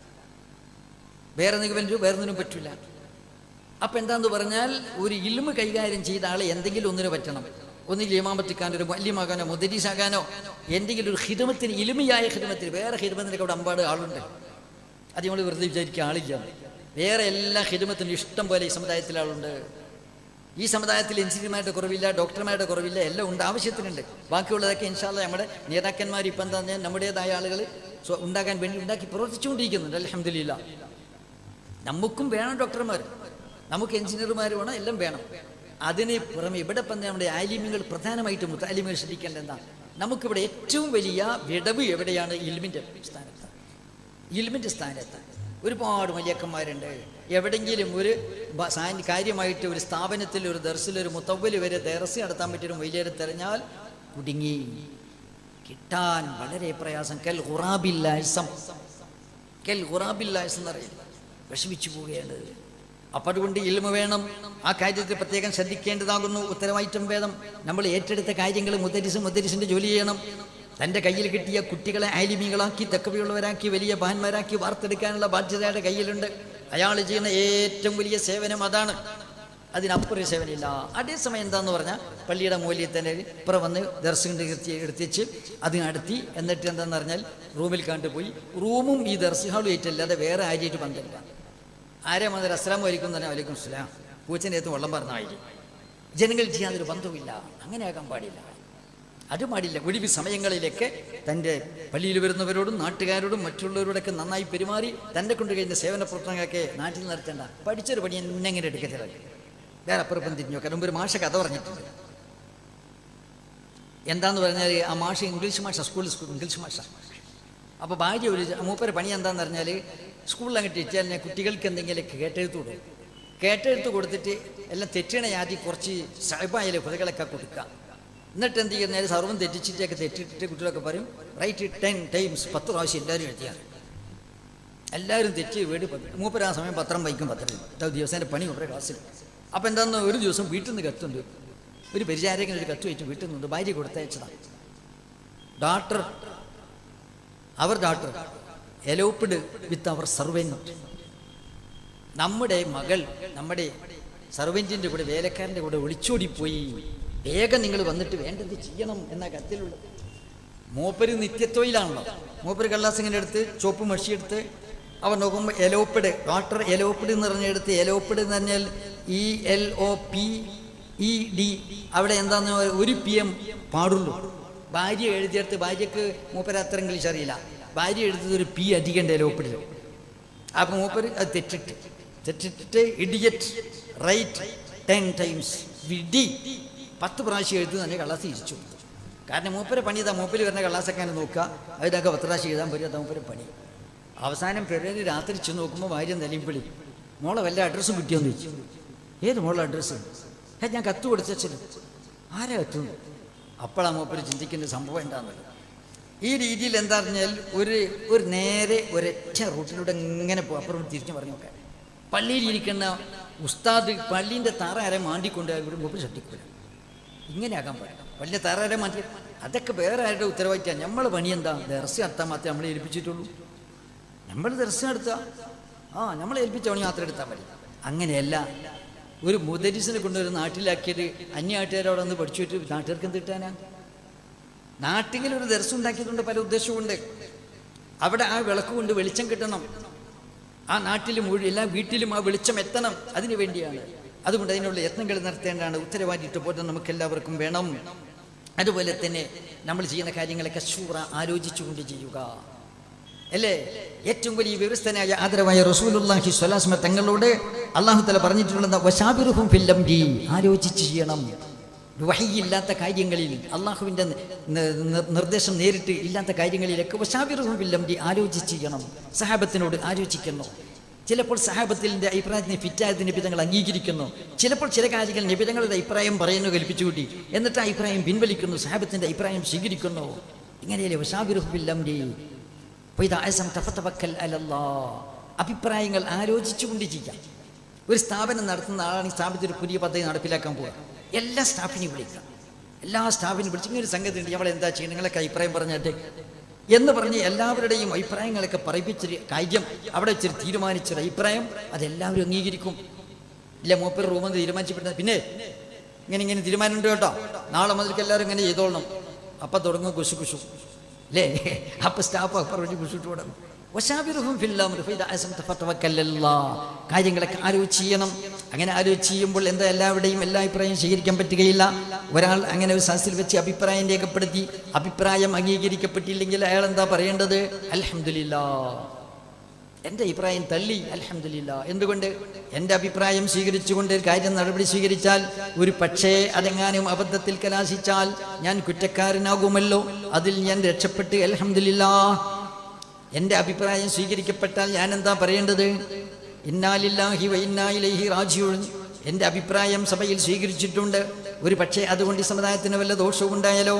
[SPEAKER 1] വേറെ എന്തെങ്കിലും വേറെ ഒന്നിനും പറ്റൂല അപ്പൊ എന്താന്ന് പറഞ്ഞാൽ ഒരു ഇൽമ കൈകാര്യം ചെയ്ത ആളെ എന്തെങ്കിലും ഒന്നിന് പറ്റണം ഒന്നിൽ ഇമാമത്തിക്കാനോ ഒരു മല്യമാകാനോ മുദരീസാകാനോ എന്തെങ്കിലും ഒരു ഹിതമത്തിന് ഇലുമിയായ ഹിതമത്തിന് വേറെ ഹിതമത്തിനൊക്കെ അവിടെ അമ്പാട് ആളുണ്ട് അത് നമ്മൾ വെറുതെ വിചാരിക്കുക ആളില്ല വേറെ എല്ലാ ഹിതമത്തിനും ഇഷ്ടം പോലെ ഈ സമുദായത്തിൽ ആളുണ്ട് ഈ സമുദായത്തിൽ എഞ്ചിനീയർമാരുടെ കുറവില്ല ഡോക്ടർമാരുടെ കുറവില്ല എല്ലാം ഉണ്ട് ആവശ്യത്തിനുണ്ട് ബാക്കിയുള്ളതൊക്കെ ഇൻഷാല്ല നമ്മുടെ നേതാക്കന്മാർ ഇപ്പം എന്താ പറഞ്ഞാൽ നമ്മുടേതായ ആളുകൾ സ്വ- ഉണ്ടാക്കാൻ വേണ്ടി ഉണ്ടാക്കി പ്രവർത്തിച്ചുകൊണ്ടിരിക്കുന്നുണ്ട് അലഹമില്ല നമുക്കും വേണം ഡോക്ടർമാർ നമുക്ക് എഞ്ചിനീയർമാർ വേണം എല്ലാം വേണം അതിന് പുറമെ ഇവിടെ ഇപ്പം നമ്മുടെ ആലിമ്യങ്ങൾ പ്രധാനമായിട്ടും മുത്താലിമ്യങ്ങൾ ശ്രദ്ധിക്കേണ്ടത് എന്താ നമുക്കിവിടെ ഏറ്റവും വലിയ വിടവ് എവിടെയാണ് ഇൽമിൻ്റെ സ്ഥാനത്ത് ഇൽമിൻ്റെ സ്ഥാനത്ത് ഒരുപാട് മലിയക്കന്മാരുണ്ട് എവിടെങ്കിലും ഒരു ബ- സാ- കാര്യമായിട്ട് ഒരു സ്ഥാപനത്തിൽ ഒരു ദർസിൽ ഒരു മുത്തവ്വല് വരെ ദർസ് നടത്താൻ പറ്റിയൊരു വലിയൊരു തെരഞ്ഞാൽ കുടുങ്ങി കിട്ടാൻ വളരെ പ്രയാസം കൽ ഖുറാബില്ലാസം കൽ ഖുറാബില്ലാസം എന്നറിയില്ല വിഷമിച്ചു പോവുകയാണ് അപ്പം അതുകൊണ്ട് ഇൽമ വേണം ആ കാര്യത്തിൽ പ്രത്യേകം ശ്രദ്ധിക്കേണ്ടതാകുന്നു ഉത്തരവാദിത്വം വേണം നമ്മൾ ഏറ്റെടുത്ത കാര്യങ്ങൾ മുദ്ദരിസ് മുദ്ദരിസിൻ്റെ ജോലി ചെയ്യണം തൻ്റെ കയ്യിൽ കിട്ടിയ കുട്ടികളെ ആലിമികളാക്കി തെക്കവയുള്ളവരാക്കി വലിയ മഹാന്മാരാക്കി വാർത്തെടുക്കാനുള്ള ബാധ്യതയുടെ കയ്യിലുണ്ട് അയാൾ ചെയ്യുന്ന ഏറ്റവും വലിയ സേവനം അതാണ് അതിനപ്പുറം സേവനമില്ല അതേസമയം എന്താന്ന് പറഞ്ഞാൽ പള്ളിയുടെ മൂല്യത്തിൽ തന്നെ ഇപ്പുറം വന്ന് ദർശനം നിർത്തി എടുത്തിച്ച് അത് നടത്തി എന്നിട്ട് എന്താന്ന് പറഞ്ഞാൽ റൂമിൽ കണ്ടുപോയി റൂമും ഈ ദർശന ഹാളും ഏറ്റല്ലാതെ വേറെ ആര്യായിട്ട് ബന്ധമില്ല ആരെ വന്നത് അസ്ലാം വലൈക്കും തന്നെ വലൈക്കും സ്ലാം പൂച്ചനേത്ത് വെള്ളം പറഞ്ഞായിരിക്കും ജനങ്ങൾ ചെയ്യാതൊരു ബന്ധവുമില്ല അങ്ങനെയാകാൻ പാടില്ല അത് പാടില്ല ഒഴിവ് സമയങ്ങളിലൊക്കെ തൻ്റെ പള്ളിയിൽ വരുന്നവരോടും നാട്ടുകാരോടും മറ്റുള്ളവരോടൊക്കെ നന്നായി പെരുമാറി തൻ്റെ കൊണ്ട് കഴിയുന്ന സേവന പ്രവർത്തനങ്ങളൊക്കെ നാട്ടിൽ നടത്തേണ്ട പഠിച്ചൊരു പണി എന്നെ എങ്ങനെ എടുക്കത്തില്ല വേറെ അപ്പുറപ്പം തിരിഞ്ഞു നോക്കാൻ മുമ്പ് ഒരു മാഷ കഥ പറഞ്ഞിട്ടുണ്ട് എന്താന്ന് പറഞ്ഞാൽ ആ മാഷ ഇംഗ്ലീഷ് മാഷ സ്കൂളിൽ സ്കൂൾ ഇംഗ്ലീഷ് മാഷ അപ്പോൾ ഭാര്യ ഒരു മൂപ്പര് പണി എന്താന്ന് പറഞ്ഞാൽ സ്കൂളിൽ അങ്ങോട്ട് ഇറ്റാൽ ഞാൻ കുട്ടികൾക്ക് എന്തെങ്കിലും കേട്ടെഴുത്ത് കൊടുക്കും കേട്ടെഴുത്ത് കൊടുത്തിട്ട് എല്ലാം തെറ്റണ ആദ്യം കുറച്ച് സാഹിബായാലും കുതികളൊക്കെ കൊടുക്കുക എന്നിട്ട് എന്ത് ചെയ്യുന്നത് സർവ്വം തെറ്റിച്ചിട്ടൊക്കെ തെറ്റിട്ട് കുട്ടികളൊക്കെ പറയും റൈറ്റ് ടെൻ ടൈംസ് പത്ത് പ്രാവശ്യം എല്ലാവരും എഴുതിയാൽ എല്ലാവരും തെറ്റി വീട് പ- മൂപ്പര് ആ സമയം പത്രം വായിക്കും പത്രം ഇതാ ദിവസേന പണി മൂപ്പരെ ക്ലാസ്സിൽ അപ്പം എന്താന്ന് ഒരു ദിവസം വീട്ടിൽ നിന്ന് കത്തുണ്ട് ഒരു പരിചാരകൻ ഒരു കത്ത് വെച്ച് വീട്ടിൽ നിന്നുണ്ട് ഭാര്യ കൊടുത്തയച്ചതാണ് ഡോക്ടർ അവർ ഡോക്ടർ എലോപ്ഡ് വിത്ത് അവർ സർവൻറ്റ് നമ്മുടെ മകൾ നമ്മുടെ സർവൻറ്റിൻ്റെ കൂടെ വേലക്കാരൻ്റെ കൂടെ ഒളിച്ചോടിപ്പോയി വേഗം നിങ്ങൾ വന്നിട്ട് വേണ്ടത് ചെയ്യണം എന്ന കത്തിലുള്ള മൂപ്പര് നിത്യത്തൊയിലാണല്ലോ മൂപ്പര് കള്ളാസിങ്ങനെ എടുത്ത് ചോപ്പ് മഷിയെടുത്ത് അവർ നോക്കുമ്പോൾ എലോപ്പിഡ് ഡോക്ടർ എലോപ്പിഡ് എന്ന് പറഞ്ഞെടുത്ത് എലോപ്പിഡ് എന്ന് പറഞ്ഞാൽ E L O P E D അവിടെ എന്താന്ന് പറഞ്ഞാൽ ഒരു പി എം പാടുള്ളൂ ഭാര്യ എഴുതിയെടുത്ത് ഭാര്യക്ക് മൂപ്പര് അത്ര ഇംഗ്ലീഷ് അറിയില്ല ഭാര്യ എഴുതിയത് ഒരു പി അധികം എലോപ്പിഡിൽ അപ്പം മൂപ്പര് അത് തെറ്റിട്ട് തെറ്റിട്ട് ഇഡിയറ്റ് റൈറ്റ് ടെൻ ടൈംസ് വിഡി പത്ത് പ്രാവശ്യം എഴുതി തന്നെ കള്ളാസ് തിരിച്ചു കാരണം മൂപ്പര് പണി ഇതാ മൂപ്പര് വരുന്ന കള്ളാസൊക്കെ നോക്കുക അതിനൊക്കെ പത്ത് പ്രാവശ്യം എഴുതാൻ പറ്റും അതാ മൂപ്പര് പണി അവസാനം പെരേര് രാത്രി ചെന്ന് നോക്കുമ്പോൾ ഭാര്യ നെല്ലിമ്പിളി മോളെ വല്ല അഡ്രസ്സും കിട്ടിയോന്ന് ചോദിച്ചു ഏത് മോളെ അഡ്രസ്സ് ഏ ഞാൻ കത്ത് കൊടുത്തച്ഛന് ആരാ കത്തുന്നു അപ്പോഴാണ് മൂപ്പര് ചിന്തിക്കുന്ന സംഭവം എന്താണെന്നുള്ളത് ഈ രീതിയിൽ എന്താ പറഞ്ഞാൽ ഒരു ഒരു നേരെ ഒരൊറ്റ റൂട്ടിലൂടെ ഇങ്ങനെ പോകും അപ്പുറം തിരിഞ്ഞു പറഞ്ഞു നോക്കാൻ പള്ളിയിൽ ഇരിക്കുന്ന ഉസ്താദ് പള്ളീൻ്റെ താറാരെ മാണ്ടിക്കൊണ്ട് ഇവിടെ മൂപ്പര് ശ്രദ്ധിക്കില്ല ഇങ്ങനെയാകാൻ പാടില്ല വലിയ താറാരെ മാറ്റി അതൊക്കെ വേറെ ആരുടെ ഉത്തരവാദിത്തമാണ് നമ്മളെ പണി എന്താ ദർശനം നടത്താൻ മാത്രമേ നമ്മളെ ഏൽപ്പിച്ചിട്ടുള്ളൂ നമ്മൾ ദർശനം നടത്തുക ആ നമ്മളെ ഏൽപ്പിച്ച പണി മാത്രം എടുത്താൽ മതി അങ്ങനെയല്ല ഒരു മുദരിസിനെ കൊണ്ടൊരു നാട്ടിലാക്കിയത് അന്യ നാട്ടുകാരവിടെ വന്ന് പഠിച്ചു വെച്ചിട്ട് നാട്ടുകാർക്ക് എന്ത് കിട്ടാനാ നാട്ടിൽ ഒരു ദർശനം ഉണ്ടാക്കിയതുകൊണ്ട് പല ഉദ്ദേശവുമുണ്ട് അവിടെ ആ വിളക്ക് കൊണ്ട് വെളിച്ചം കിട്ടണം ആ നാട്ടിൽ മുഴുവൻ എല്ലാ വീട്ടിലും ആ വെളിച്ചം എത്തണം അതിനു വേണ്ടിയാണ് അതുകൊണ്ട് അതിനുള്ള യത്നങ്ങൾ നടത്തേണ്ടതാണ് ഉത്തരവാദിത്വ ബോധം നമുക്ക് എല്ലാവർക്കും വേണം അതുപോലെ തന്നെ നമ്മൾ ചെയ്യുന്ന കാര്യങ്ങളൊക്കെ ശൂറ ആലോചിച്ചുകൊണ്ട് ചെയ്യുക അല്ലേ ഏറ്റവും വലിയ വ്യവസ്ഥനായ ആദരവായ റസൂലുള്ളാഹി സ്വലാസ്മ തങ്ങളോട് അള്ളാഹു തല പറഞ്ഞിട്ടുള്ളത് വശാബിറുഹും ഫില്ലംബി ആലോചിച്ച് ചെയ്യണം വഹിയില്ലാത്ത കാര്യങ്ങളിൽ അള്ളാഹുവിൻ്റെ നിർദ്ദേശം നേരിട്ട് ഇല്ലാത്ത കാര്യങ്ങളിലൊക്കെ വശാബിറുഹും ഫില്ലംബി ആലോചിച്ച് ചെയ്യണം സഹാബത്തിനോട് ആലോചിക്കുന്നു ചിലപ്പോൾ സഹാബത്തിൻ്റെ അഭിപ്രായത്തിന് ഫിറ്റായതിന് നിബിധങ്ങൾ അംഗീകരിക്കുന്നു ചിലപ്പോൾ ചില കാര്യങ്ങൾ നിബിധങ്ങളുടെ അഭിപ്രായം പറയുന്നു കൽപ്പിച്ചു കൂട്ടി എന്നിട്ട് ആ അഭിപ്രായം പിൻവലിക്കുന്നു സഹാബത്തിൻ്റെ അഭിപ്രായം സ്വീകരിക്കുന്നു ഇങ്ങനെയല്ലേ വശാബിറുഹുബില്ലംഡി അലല്ലാ അഭിപ്രായങ്ങൾ ആലോചിച്ചുകൊണ്ട് ചെയ്യാം ഒരു സ്ഥാപനം നടത്തുന്ന ആളാണെങ്കിൽ സ്ഥാപനത്തിൽ ഒരു പുതിയ പദ്ധതി നടപ്പിലാക്കാൻ പോവുക എല്ലാ സ്റ്റാഫിനെയും വിളിക്കാം എല്ലാ സ്റ്റാഫിനെയും വിളിച്ച് ഇങ്ങനെ ഒരു സംഗതി ഉണ്ട് ഞങ്ങൾ എന്താ ചെയ്യുന്നത് നിങ്ങളൊക്കെ അഭിപ്രായം പറഞ്ഞിട്ട് എന്ന് പറഞ്ഞ് എല്ലാവരുടെയും അഭിപ്രായങ്ങളൊക്കെ പറയിപ്പിച്ചൊരു കാര്യം അവിടെ വെച്ചൊരു തീരുമാനിച്ചൊരു അഭിപ്രായം അതെല്ലാവരും അംഗീകരിക്കും ഇല്ല മൂപ്പർ റൂമെന്ന് തീരുമാനിച്ചപ്പെട്ട പിന്നെ ഇങ്ങനെ ഇങ്ങനെ തീരുമാനമുണ്ട് കേട്ടോ നാളെ മുതൽക്ക് എല്ലാവരും ഇങ്ങനെ ചെയ്തോളണം അപ്പം തുടങ്ങും കുശു കുശു അല്ലേ അപ്പം സ്റ്റാഫ് പറഞ്ഞു കുശിട്ട് തുടങ്ങും വശാബിറുഹും ഫില്ലാം കാര്യങ്ങളൊക്കെ ആലോചിച്ച് ചെയ്യണം അങ്ങനെ ആലോചിച്ച് ചെയ്യുമ്പോൾ എന്താ എല്ലാവരുടെയും എല്ലാ അഭിപ്രായം സ്വീകരിക്കാൻ പറ്റുകയില്ല ഒരാൾ അങ്ങനെ ഒരു സദസ്സിൽ വെച്ച് അഭിപ്രായം രേഖപ്പെടുത്തി അഭിപ്രായം അംഗീകരിക്കപ്പെട്ടില്ലെങ്കിൽ അയാൾ എന്താ പറയേണ്ടത് അൽഹംദുലില്ലാ എൻ്റെ അഭിപ്രായം തള്ളി അലഹമില്ല എന്തുകൊണ്ട് എൻ്റെ അഭിപ്രായം സ്വീകരിച്ചുകൊണ്ട് ഒരു കാര്യം നടപടി സ്വീകരിച്ചാൽ ഒരു പക്ഷേ അതെങ്ങാനും അബദ്ധത്തിൽ കലാശിച്ചാൽ ഞാൻ കുറ്റക്കാരനാകുമല്ലോ അതിൽ ഞാൻ രക്ഷപ്പെട്ട് അലഹമില്ല എൻ്റെ അഭിപ്രായം സ്വീകരിക്കപ്പെട്ടാൽ ഞാൻ എന്താ പറയേണ്ടത് ഇന്നാലില്ലാഹി വൈന്നായിലേഹി റാജിയുൾ എൻ്റെ അഭിപ്രായം സഭയിൽ സ്വീകരിച്ചിട്ടുണ്ട് ഒരു പക്ഷേ അതുകൊണ്ട് ഈ സമുദായത്തിന് വല്ല ദോഷവും ഉണ്ടായാലോ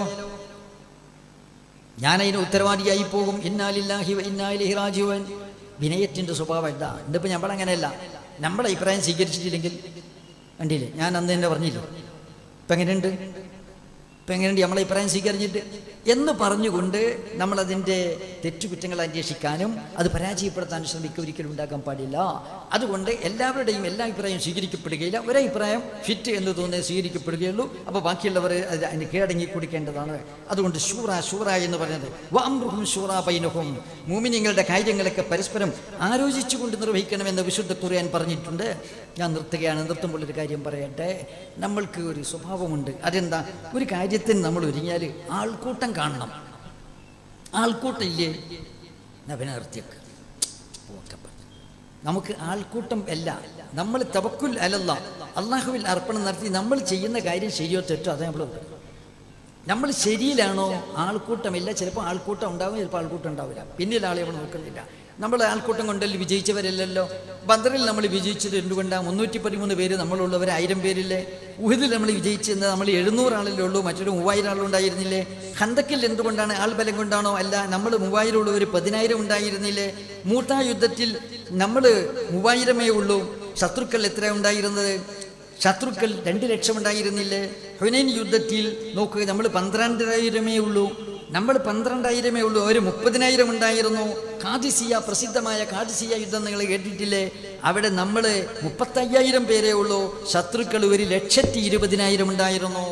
[SPEAKER 1] ഞാൻ അതിന് ഉത്തരവാദിയായി പോകും ഇന്നാലില്ലാഹി ഇന്നാലിഹി റാജുവൻ വിനയത്തിൻ്റെ സ്വഭാവം എന്താ ഇതിപ്പോൾ നമ്മളങ്ങനെയല്ല നമ്മുടെ അഭിപ്രായം സ്വീകരിച്ചിട്ടില്ലെങ്കിൽ കണ്ടില്ലേ ഞാൻ അന്ന് തന്നെ പറഞ്ഞില്ലേ ഇപ്പം എങ്ങനെയുണ്ട് ഇപ്പം എങ്ങനെയുണ്ട് നമ്മളെ അഭിപ്രായം സ്വീകരിച്ചിട്ട് എന്ന് പറഞ്ഞുകൊണ്ട് നമ്മളതിൻ്റെ തെറ്റുകുറ്റങ്ങൾ അന്വേഷിക്കാനും അത് പരാജയപ്പെടുത്താൻ ശ്രമിക്കുക ഒരിക്കലും ഉണ്ടാക്കാൻ പാടില്ല അതുകൊണ്ട് എല്ലാവരുടെയും എല്ലാ അഭിപ്രായം സ്വീകരിക്കപ്പെടുകയില്ല ഒരഭിപ്രായം ഫിറ്റ് എന്ന് തോന്നിയത് സ്വീകരിക്കപ്പെടുകയുള്ളൂ അപ്പോൾ ബാക്കിയുള്ളവർ അത് അതിന് കീഴടങ്ങി കൊടുക്കേണ്ടതാണ് അതുകൊണ്ട് ഷൂറ ഷൂറ എന്ന് പറയുന്നത് വാംറുഹും ഷൂറ പൈനഹും മൂമിനിങ്ങളുടെ കാര്യങ്ങളൊക്കെ പരസ്പരം ആലോചിച്ചുകൊണ്ട് നിർവഹിക്കണമെന്ന് വിശുദ്ധ ഖുർആൻ പറഞ്ഞിട്ടുണ്ട് ഞാൻ നിർത്തുകയാണ് നിർത്തുമ്പോൾ ഒരു കാര്യം പറയട്ടെ നമ്മൾക്ക് ഒരു സ്വഭാവമുണ്ട് അതെന്താ ഒരു കാര്യത്തിന് നമ്മൾ ഒരുങ്ങിയാൽ ആൾക്കൂട്ടം കാണണം ആൾക്കൂട്ടം ഇല്ലേ എന്നാ പിന്നെ നിർത്തിയേക്ക് പോക്കപ്പ. നമുക്ക് ആൾക്കൂട്ടം അല്ല നമ്മൾ തവക്കുൽ അലല്ല അള്ളാഹുവിൽ അർപ്പണം നടത്തി നമ്മൾ ചെയ്യുന്ന കാര്യം ശരിയോ തെറ്റോ അതേ നമ്മൾ നമ്മൾ ശരിയിലാണോ ആൾക്കൂട്ടമില്ല ചിലപ്പോൾ ആൾക്കൂട്ടം ഉണ്ടാവും ചിലപ്പോൾ ആൾക്കൂട്ടം ഉണ്ടാവില്ല പിന്നിൽ ആളെ നമ്മൾ നോക്കുന്നില്ല നമ്മൾ ആൾക്കൂട്ടം കൊണ്ടല്ലേ വിജയിച്ചവരല്ലല്ലോ ബദറിൽ നമ്മൾ വിജയിച്ചത് എന്തുകൊണ്ടാണ് മുന്നൂറ്റി പതിമൂന്ന് പേര് നമ്മളുള്ളവർ ആയിരം പേരില്ലേ ഉഹിദിൽ നമ്മൾ വിജയിച്ചത് നമ്മൾ എഴുന്നൂറ് ആളല്ലേ ഉള്ളൂ മറ്റൊരു മൂവായിരം ആളുണ്ടായിരുന്നില്ലേ ഹന്തക്കിൽ എന്തുകൊണ്ടാണ് ആൾബലം കൊണ്ടാണോ അല്ല നമ്മൾ മൂവായിരം ഉള്ളവർ പതിനായിരം ഉണ്ടായിരുന്നില്ലേ മൂട്ടാ യുദ്ധത്തിൽ നമ്മൾ മൂവായിരമേ ഉള്ളൂ ശത്രുക്കൾ എത്ര ഉണ്ടായിരുന്നത് ശത്രുക്കൾ രണ്ട് ലക്ഷം ഉണ്ടായിരുന്നില്ലേ ഹുനൈൻ യുദ്ധത്തിൽ നോക്കുക നമ്മൾ പന്ത്രണ്ടായിരമേ ഉള്ളൂ നമ്മൾ പന്ത്രണ്ടായിരമേ ഉള്ളൂ ഒരു മുപ്പതിനായിരം ഉണ്ടായിരുന്നു കാദിസിയ പ്രസിദ്ധമായ കാദിസിയ യുദ്ധം നിങ്ങൾ കേട്ടിട്ടില്ലേ അവിടെ നമ്മൾ മുപ്പത്തയ്യായിരം പേരേ ഉള്ളൂ ശത്രുക്കൾ ഒരു ലക്ഷത്തി ഇരുപതിനായിരം ഉണ്ടായിരുന്നു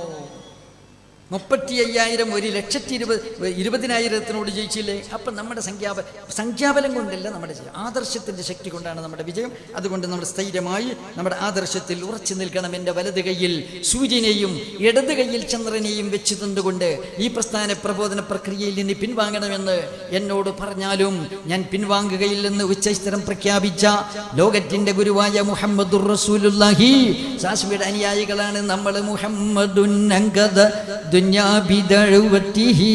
[SPEAKER 1] മുപ്പത്തി അയ്യായിരം ഒരു ലക്ഷത്തി ഇരുപത് ഇരുപതിനായിരത്തിനോട് ജയിച്ചില്ലേ അപ്പം നമ്മുടെ സംഖ്യാബ സംഖ്യാബലം കൊണ്ടല്ല നമ്മുടെ ജയം ആദർശത്തിൻ്റെ ശക്തി കൊണ്ടാണ് നമ്മുടെ വിജയം അതുകൊണ്ട് നമ്മൾ സ്ഥൈര്യമായി നമ്മുടെ ആദർശത്തിൽ ഉറച്ചു നിൽക്കണം എൻ്റെ വലത് കൈയിൽ സൂര്യനെയും ഇടത് കൈയിൽ ചന്ദ്രനെയും വെച്ച് തന്നുകൊണ്ട് ഈ പ്രസ്ഥാന പ്രബോധന പ്രക്രിയയിൽ നിന്ന് പിൻവാങ്ങണമെന്ന് എന്നോട് പറഞ്ഞാലും ഞാൻ പിൻവാങ്ങുകയില്ലെന്ന് ഉച്ചസ്ഥിരം പ്രഖ്യാപിച്ച ലോകത്തിന്റെ ഗുരുവായ മുഹമ്മദുർ റസൂലുള്ളാഹി സാസ്മിയുടെ അനുയായികളാണ് നമ്മൾ മുഹമ്മദുൻ അങ്കദ ദുന്യാ ബിദഅവതിഹി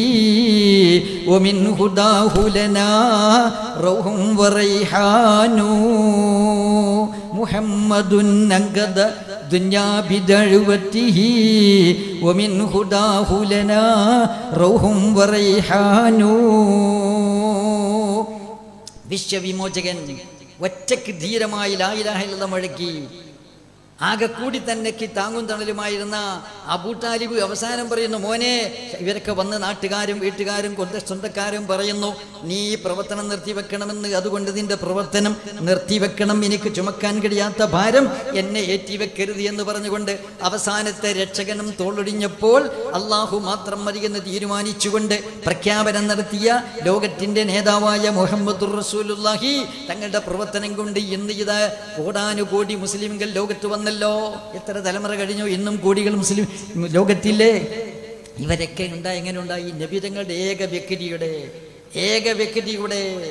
[SPEAKER 1] വമിൻ ഹുദാഹു ലനാ റൗഹും വറൈഹാനു മുഹമ്മദുൻ അങ്കദ ദുന്യാ ബിദഅവതിഹി വമിൻ ഹുദാഹു ലനാ റൗഹും വറൈഹാനു വിശ്വവിമോചകൻ ഒറ്റയ്ക്ക് ധീരമായി ലായിലാഹിലുള്ള മുഴക്കി ആകെ കൂടി തന്നെക്ക് താങ്ങും തണലുമായിരുന്ന അബൂട്ടാലിബ് അവസാനം പറയുന്നു മോനെ ഇവരൊക്കെ വന്ന് നാട്ടുകാരും വീട്ടുകാരും കൊന്ത സ്വന്തക്കാരും പറയുന്നു നീ ഈ പ്രവർത്തനം നിർത്തിവെക്കണമെന്ന് അതുകൊണ്ട് നിന്റെ പ്രവർത്തനം നിർത്തിവെക്കണം എനിക്ക് ചുമക്കാൻ കഴിയാത്ത ഭാരം എന്നെ ഏറ്റിവെക്കരുത് എന്ന് പറഞ്ഞുകൊണ്ട് അവസാനത്തെ രക്ഷകനും തോളൊടിഞ്ഞപ്പോൾ അള്ളാഹു മാത്രം മതി എന്ന് തീരുമാനിച്ചുകൊണ്ട് പ്രഖ്യാപനം നടത്തിയ ലോകത്തിന്റെ നേതാവായ മുഹമ്മദുർ റസൂലുള്ളാഹി തങ്ങളുടെ പ്രവർത്തനം കൊണ്ട് ഇന്ന് ഇത് കോടാനുകോടി മുസ്ലിംകൾ ലോകത്ത് വന്നല്ലോ എത്ര തലമുറ കഴിഞ്ഞു ഇന്നും കോടികൾ മുസ്ലിം ലോകത്തില്ലേ ഇവരൊക്കെ ഉണ്ടായി എങ്ങനെ ഉണ്ടായി നബിതങ്ങളുടെ ഏക വ്യക്തിയുടെ ഏക വ്യക്തിയുടെ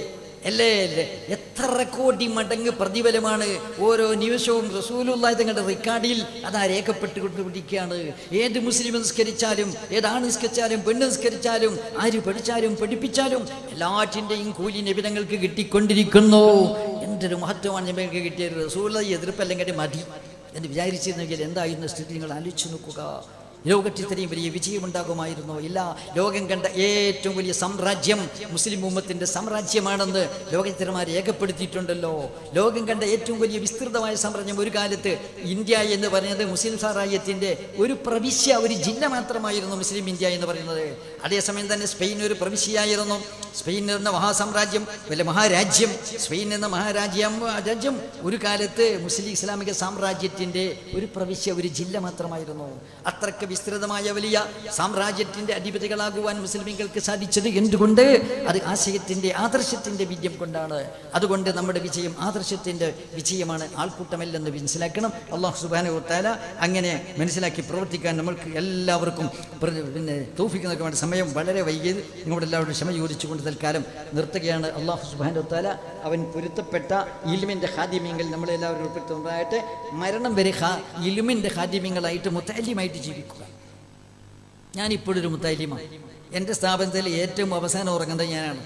[SPEAKER 1] അല്ലേ അല്ലേ എത്ര കോടി മടങ്ങ് പ്രതിഫലമാണ് ഓരോ നിമിഷവും റസൂലുള്ളാഹി തങ്ങളുടെ റെക്കോർഡിൽ അതാ രേഖപ്പെട്ടുകൊണ്ടിരിക്കുകയാണ് ഏത് മുസ്ലിം നിസ്കരിച്ചാലും ഏതാണ് നിസ്കരിച്ചാലും പെണ്ണ് നിസ്കരിച്ചാലും ആര് പഠിച്ചാലും പഠിപ്പിച്ചാലും എല്ലാറ്റിൻ്റെയും കൂലി നിബിധങ്ങൾക്ക് കിട്ടിക്കൊണ്ടിരിക്കുന്നു എന്തൊരു മഹത്വമാണ് ഞങ്ങൾക്ക് കിട്ടിയത് റസൂല എതിർപ്പല്ലെങ്കിൽ മതി എന്ന് വിചാരിച്ചിരുന്നെങ്കിൽ എന്തായിരുന്നു സ്ഥിതി നിങ്ങൾ ആലോചിച്ച് നോക്കുക ലോകത്തിൽ ഇത്രയും വലിയ വിജയമുണ്ടാകുമായിരുന്നോ ഇല്ല ലോകം കണ്ട ഏറ്റവും വലിയ സാമ്രാജ്യം മുസ്ലിം ഉമ്മത്തിന്റെ സാമ്രാജ്യമാണെന്ന് ലോകചരിത്രമാർ രേഖപ്പെടുത്തിയിട്ടുണ്ടല്ലോ ലോകം കണ്ട ഏറ്റവും വലിയ വിസ്തൃതമായ സാമ്രാജ്യം ഒരു കാലത്ത് ഇന്ത്യ എന്ന് പറയുന്നത് മുസ്ലിം സാമ്രാജ്യത്തിന്റെ ഒരു പ്രവിശ്യ ഒരു ജില്ല മാത്രമായിരുന്നു മുസ്ലിം ഇന്ത്യ എന്ന് പറയുന്നത് അതേസമയം തന്നെ സ്പെയിൻ ഒരു പ്രവിശ്യയായിരുന്നു സ്പെയിൻ എന്ന മഹാസാമ്രാജ്യം വല്ല മഹാരാജ്യം സ്പെയിൻ എന്ന മഹാരാജ്യം രാജ്യം ഒരു കാലത്ത് മുസ്ലിം ഇസ്ലാമിക സാമ്രാജ്യത്തിന്റെ ഒരു പ്രവിശ്യ ഒരു ജില്ല മാത്രമായിരുന്നു അത്രക്ക് വിസ്തൃതമായ വലിയ സാമ്രാജ്യത്തിന്റെ അധിപതികളാകുവാൻ മുസ്ലിമുകൾക്ക് സാധിച്ചത് എന്തുകൊണ്ട് അത് ആശയത്തിന്റെ ആദർശത്തിന്റെ വിദ്യം കൊണ്ടാണ് അതുകൊണ്ട് നമ്മുടെ വിജയം ആദർശത്തിന്റെ വിജയമാണ് ആൾക്കൂട്ടമല്ലെന്ന് മനസ്സിലാക്കണം അള്ളാഹു സുബാന താല അങ്ങനെ മനസ്സിലാക്കി പ്രവർത്തിക്കാൻ നമ്മൾക്ക് എല്ലാവർക്കും പ്ര- പിന്നെ തോഫിക്ക് നൽകാൻ സമയം വളരെ വൈകിയത് നിങ്ങളുടെ എല്ലാവരും ക്ഷമ ചോദിച്ചുകൊണ്ട് തൽക്കാലം നിർത്തുകയാണ് അള്ളാഹു സുബാന താല അവൻ പൊരുത്തപ്പെട്ട ഇലുമിൻ്റെ ഹാദ്യമീങ്ങൾ നമ്മളെല്ലാവരും ഉൾപ്പെടുത്തുന്നതായിട്ട് മരണം വരെ ഹാ ഇലുമിൻ്റെ ഹാദ്യമീങ്ങളായിട്ട് മുത്താലിമായിട്ട് ജീവിക്കുക ഞാനിപ്പോഴൊരു മുത്താലിമാണ് എൻ്റെ സ്ഥാപനത്തിൽ ഏറ്റവും അവസാനം ഉറങ്ങുന്നത് ഞാനാണ്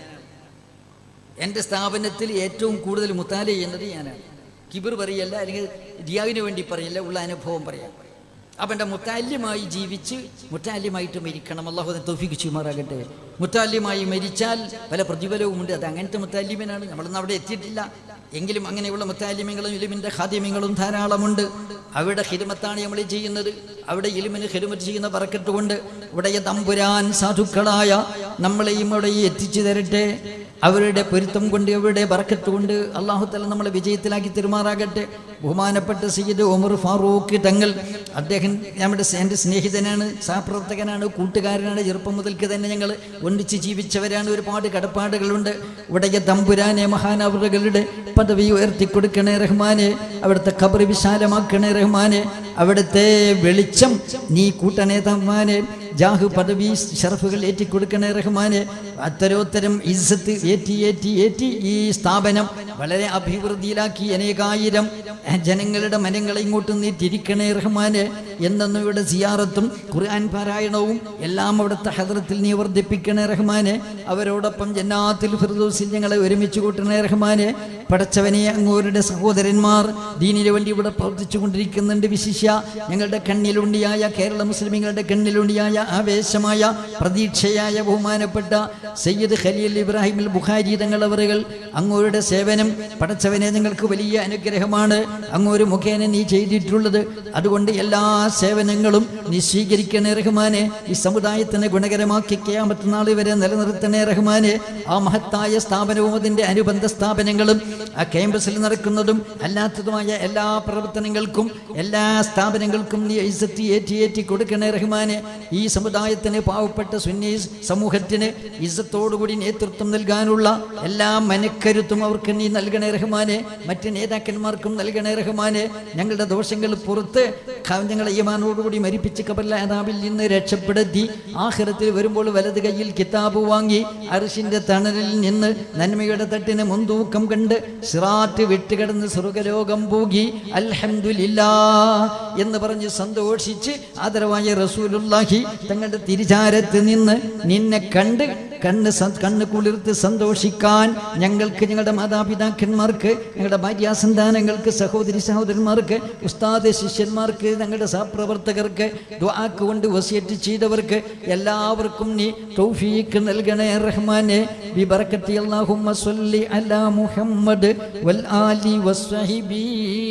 [SPEAKER 1] എൻ്റെ സ്ഥാപനത്തിൽ ഏറ്റവും കൂടുതൽ മുത്താല ചെയ്യുന്നത് ഞാനാണ് കിബിർ പറയല്ല അല്ലെങ്കിൽ റിയാവിന് വേണ്ടി പറയല്ല ഉള്ള അനുഭവം പറയാം അപ്പം എൻ്റെ മുത്താല്യമായി ജീവിച്ച് മുത്താല്യമായിട്ട് മരിക്കണം അള്ളാഹു തോഫിക്ക് ചെയ്യുമാറാകട്ടെ മുത്താല്യമായി മരിച്ചാൽ പല പ്രതിഫലവുമുണ്ട് അത് അങ്ങനത്തെ മുത്താല്യമനാണ് നമ്മളൊന്നും അവിടെ എത്തിയിട്ടില്ല എങ്കിലും അങ്ങനെയുള്ള മുത്താലിമ്യങ്ങളും ഇലിമിൻ്റെ ഖാദ്യമങ്ങളും ധാരാളമുണ്ട് അവിടെ ഹിരുമത്താണ് നമ്മൾ ചെയ്യുന്നത് അവിടെ ഇലിമിന് ഹിരുമത്ത് ചെയ്യുന്ന പറക്കട്ട് കൊണ്ട് ഇവിടെ തമ്പുരാൻ സാധുക്കളായ നമ്മളെയും അവിടെ എത്തിച്ചു തരട്ടെ അവരുടെ പൊരുത്തം കൊണ്ട് അവരുടെ ബറക്കത്ത് കൊണ്ട് അള്ളാഹു തല നമ്മളെ വിജയത്തിലാക്കി തെരുമാറാകട്ടെ ബഹുമാനപ്പെട്ട സയ്യിദ് ഉമർ ഫാറൂഖ് തങ്ങൾ അദ്ദേഹം നമ്മുടെ സ് എൻ്റെ സ്നേഹിതനാണ് സഹപ്രവർത്തകനാണ് കൂട്ടുകാരനാണ് ചെറുപ്പം മുതൽക്ക് തന്നെ ഞങ്ങൾ ഒന്നിച്ച് ജീവിച്ചവരാണ് ഒരുപാട് കടപ്പാടുകളുണ്ട് ഇവിടെ തമ്പുരാനെ മഹാനവറുകളുടെ പദവി ഉയർത്തിക്കൊടുക്കണേ റഹ്മാനെ അവിടുത്തെ ഖബർ വിശാലമാക്കണേ റഹ്മാനെ അവിടുത്തെ വെളിച്ചം നീ കൂട്ടണേ തമ്മാനെ ജാഹ് പദവി ഷറഫുകൾ ഏറ്റിക്കൊടുക്കണേ റഹ്മാനെ അത്തരോത്തരം ഇസ്സത്ത് ഏറ്റി ഏറ്റി ഏറ്റി ഈ സ്ഥാപനം വളരെ അഭിവൃദ്ധിയിലാക്കി അനേകായിരം ജനങ്ങളുടെ മനങ്ങളെ ഇങ്ങോട്ട് നീ തിരിക്കണേ റഹ്മാനെ എന്നെന്നും ഇവിടെ സിയാറത്തും ഖുർആൻ പാരായണവും എല്ലാം അവിടുത്തെ ഹദ്രത്തിൽ നീ വർദ്ധിപ്പിക്കണേ റഹ്മാനെ അവരോടൊപ്പം ജന്നാത്തിൽ ഫിർദൗസിൽ ഞങ്ങളെ ഒരുമിച്ച് കൂട്ടണേ റഹ്മാനെ പടച്ചവനെ അങ്ങോരുടെ സഹോദരന്മാർ ദീനിനു വേണ്ടി ഇവിടെ പ്രവർത്തിച്ചു കൊണ്ടിരിക്കുന്നുണ്ട് വിശിഷ്യ ഞങ്ങളുടെ കണ്ണിലുണ്ടിയായ കേരള മുസ്ലിമുകളുടെ കണ്ണിലുണ്ടിയായ ആവേശമായ പ്രതീക്ഷയായ ബഹുമാനപ്പെട്ട സയ്യിദ് ഖലീൽ ഇബ്രാഹിം ബുഖാരി തങ്ങളവറുകൾ അങ്ങോരുടെ സേവനം പടച്ചവനെ ഞങ്ങൾക്ക് വലിയ അനുഗ്രഹമാണ് അങ്ങോര് മുഖേന നീ ചെയ്തിട്ടുള്ളത് അതുകൊണ്ട് എല്ലാ സേവനങ്ങളും നീ സ്വീകരിക്കണേ റഹ്മാനെ ഈ സമുദായത്തിന് ഗുണകരമാക്കി ക്യാമത്ത് നാൾ വരെ നിലനിർത്തണേ റഹ്മാനെ ആ മഹത്തായ സ്ഥാപനവും അതിൻ്റെ അനുബന്ധ സ്ഥാപനങ്ങളും ആ ക്യാമ്പസിൽ നടക്കുന്നതും അല്ലാത്തതുമായ എല്ലാ പ്രവർത്തനങ്ങൾക്കും എല്ലാ സ്ഥാപനങ്ങൾക്കും നീ ഇസ്സത്തി ഏറ്റി ഏറ്റി കൊടുക്കണേ റഹ്മാനെ ഈ സമുദായത്തിന് പാവപ്പെട്ട സുന്നി സമൂഹത്തിന് ഇസ്സത്തോടുകൂടി നേതൃത്വം നൽകാനുള്ള എല്ലാ മനക്കരുത്തും അവർക്ക് നീ നൽകണേ റഹ്മാനെ മറ്റ് നേതാക്കന്മാർക്കും നൽകണേ റഹ്മാനെ ഞങ്ങളുടെ ദോഷങ്ങൾ പുറത്ത് ഖ- ഞങ്ങളെ ഈമാനോടുകൂടി മരിപ്പിച്ച് കബർലാതാവിൽ നിന്ന് രക്ഷപ്പെടുത്തി ആഖിറത്തിൽ വരുമ്പോൾ വലത് കയ്യിൽ കിതാബ് വാങ്ങി അർഷിന്റെ തണലിൽ നിന്ന് നന്മയുടെ തട്ടിന് മുൻതൂക്കം കണ്ട് സിറാറ്റ് വിട്ടുകിടന്ന് സ്വർഗലോകം പോകി അൽഹംദുലില്ലാ എന്ന് പറഞ്ഞ് സന്തോഷിച്ച് ആദരവായ റസൂലുള്ളാഹി തങ്ങളുടെ തിരിചാരത്ത് നിന്ന് നിന്നെ കണ്ട് കണ്ണ് സ- കണ്ണ് കുളിർത്ത് സന്തോഷിക്കാൻ ഞങ്ങൾക്ക് ഞങ്ങളുടെ മാതാപിതാക്കന്മാർക്ക് ഞങ്ങളുടെ ഭാര്യാസന്താനങ്ങൾക്ക് സഹോദരി സഹോദരന്മാർക്ക് ഉസ്താദ് ശിഷ്യന്മാർക്ക് ഞങ്ങളുടെ സഹപ്രവർത്തകർക്ക് ദ്വാക്ക് കൊണ്ട് വസിയറ്റ് ചെയ്തവർക്ക് എല്ലാവർക്കും നീ തൗഫീക്ക് നൽകണേ റഹ്മാനെ ബിബർക്കത്തി അല്ലാഹുമ്മ സ്വല്ലി അലാ മുഹമ്മദ് വൽ ആലി വസ്വഹിബി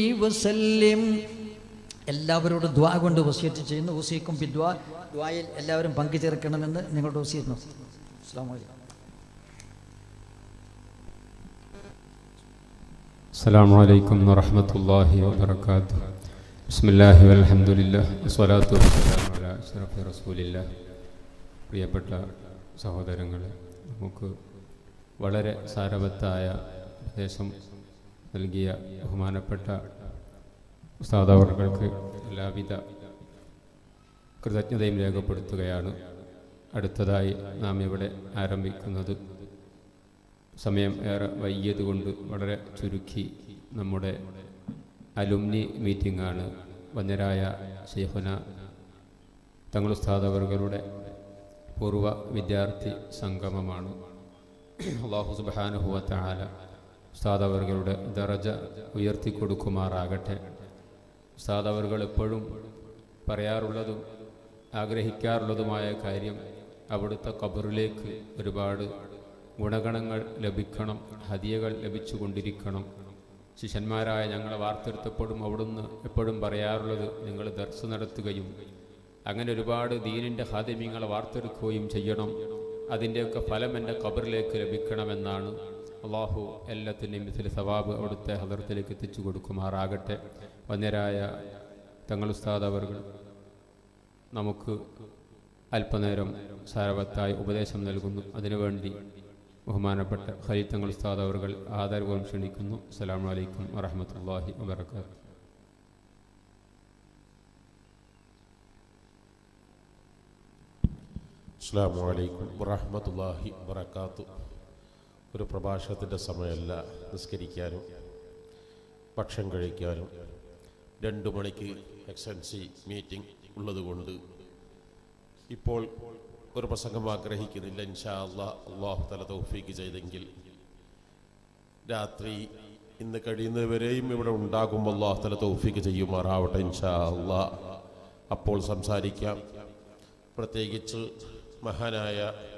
[SPEAKER 1] വസല്ലിം എല്ലാവരോടും ദ്വാ കൊണ്ട് വസിയറ്റ് ചെയ്യുന്നു വസിയക്കും ബിദ്വാ ദ്വായിൽ എല്ലാവരും പങ്കുചേർക്കണമെന്ന് നിങ്ങളുടെ വസിയിരുന്നു അസ്സാം വലൈക്കും
[SPEAKER 3] السلام عليكم ورحمة الله وبركاته بسم الله والحمد لله والصلاة والسلام على أشرف رسول الله പ്രിയപ്പെട്ട സഹോദരങ്ങളെ നമുക്ക് വളരെ സാരവത്തായ ഉപദേശം നൽകിയ ബഹുമാനപ്പെട്ട ഉസ്താദവർക്ക് എല്ലാവിധ കൃതജ്ഞതയും രേഖപ്പെടുത്തുകയാണ് അടുത്തതായി നാം ഇവിടെ ആരംഭിക്കുന്നത് സമയം ഏറെ വൈകിയത് കൊണ്ട് വളരെ ചുരുക്കി നമ്മുടെ അലുമിനി മീറ്റിംഗാണ് വന്യരായ ഷെയ്ഖുന തങ്ങളുസ്താദ് അവர்களுടെ പൂർവ്വ വിദ്യാർത്ഥി സംഗമമാണ് അള്ളാഹു സുബാനുഹുവത്ത ആല ഉസ്താദ് അവர்களுടെ ദറജ ഉയർത്തിക്കൊടുക്കുമാറാകട്ടെ ഉസ്താദ് അവர்கள் എപ്പോഴും പറയാറുള്ളതും ആഗ്രഹിക്കാറുള്ളതുമായ കാര്യം അവിടുത്തെ കബറിലേക്ക് ഒരുപാട് ഗുണഗണങ്ങൾ ലഭിക്കണം ഹദിയകൾ ലഭിച്ചുകൊണ്ടിരിക്കണം ശിഷ്യന്മാരായ ഞങ്ങളെ വാർത്തെടുത്തപ്പോഴും അവിടുന്ന് എപ്പോഴും പറയാറുള്ളത് നിങ്ങൾ ദർശ നടത്തുകയും അങ്ങനെ ഒരുപാട് ദീനിൻ്റെ ഹാദിമ്യങ്ങളെ വാർത്തെടുക്കുകയും ചെയ്യണം അതിൻ്റെയൊക്കെ ഫലം എൻ്റെ ഖബറിലേക്ക് ലഭിക്കണമെന്നാണ് അള്ളാഹു എല്ലാത്തിൻ്റെയും ഇതിൽ സവാബ് അവിടുത്തെ ഹദർത്തിലേക്ക് എത്തിച്ചു കൊടുക്കുമാറാകട്ടെ വന്യരായ തങ്ങൾ ഉസ്താദ് അവർ നമുക്ക് അല്പനേരം സാരവത്തായി ഉപദേശം നൽകുന്നു അതിനുവേണ്ടി ബഹുമാനപ്പെട്ട ഖലീൽ തങ്ങൾ ഉസ്താദ് അവർ ആദരവും ക്ഷണിക്കുന്നു അസ്സലാമു അലൈക്കും വറഹമത്തല്ലാഹി വബർക്കാത്തു
[SPEAKER 2] അസ്സാം വലൈക്കും വറഹമത്തല്ലാഹി വബർക്കാത്തു ഒരു പ്രഭാഷണത്തിൻ്റെ സമയമല്ല നിസ്കരിക്കാനും ഭക്ഷണം കഴിക്കാനും രണ്ട് മണിക്ക് എക്സൻസി മീറ്റിംഗ് ഉള്ളതുകൊണ്ട് ഇപ്പോൾ ഒരു പ്രസംഗം ആഗ്രഹിക്കുന്നില്ല ഇൻഷാ അള്ളാ അള്ളാഹു തല തൗഫീക്ക് ചെയ്തെങ്കിൽ രാത്രി ഇന്ന് കഴിയുന്നവരെയും ഇവിടെ ഉണ്ടാകും അള്ളാഹു തല തൗഫീക്ക് ചെയ്യുമാറാവട്ടെ ഇൻഷാ അള്ളാ അപ്പോൾ സംസാരിക്കാം പ്രത്യേകിച്ച് മഹാനായ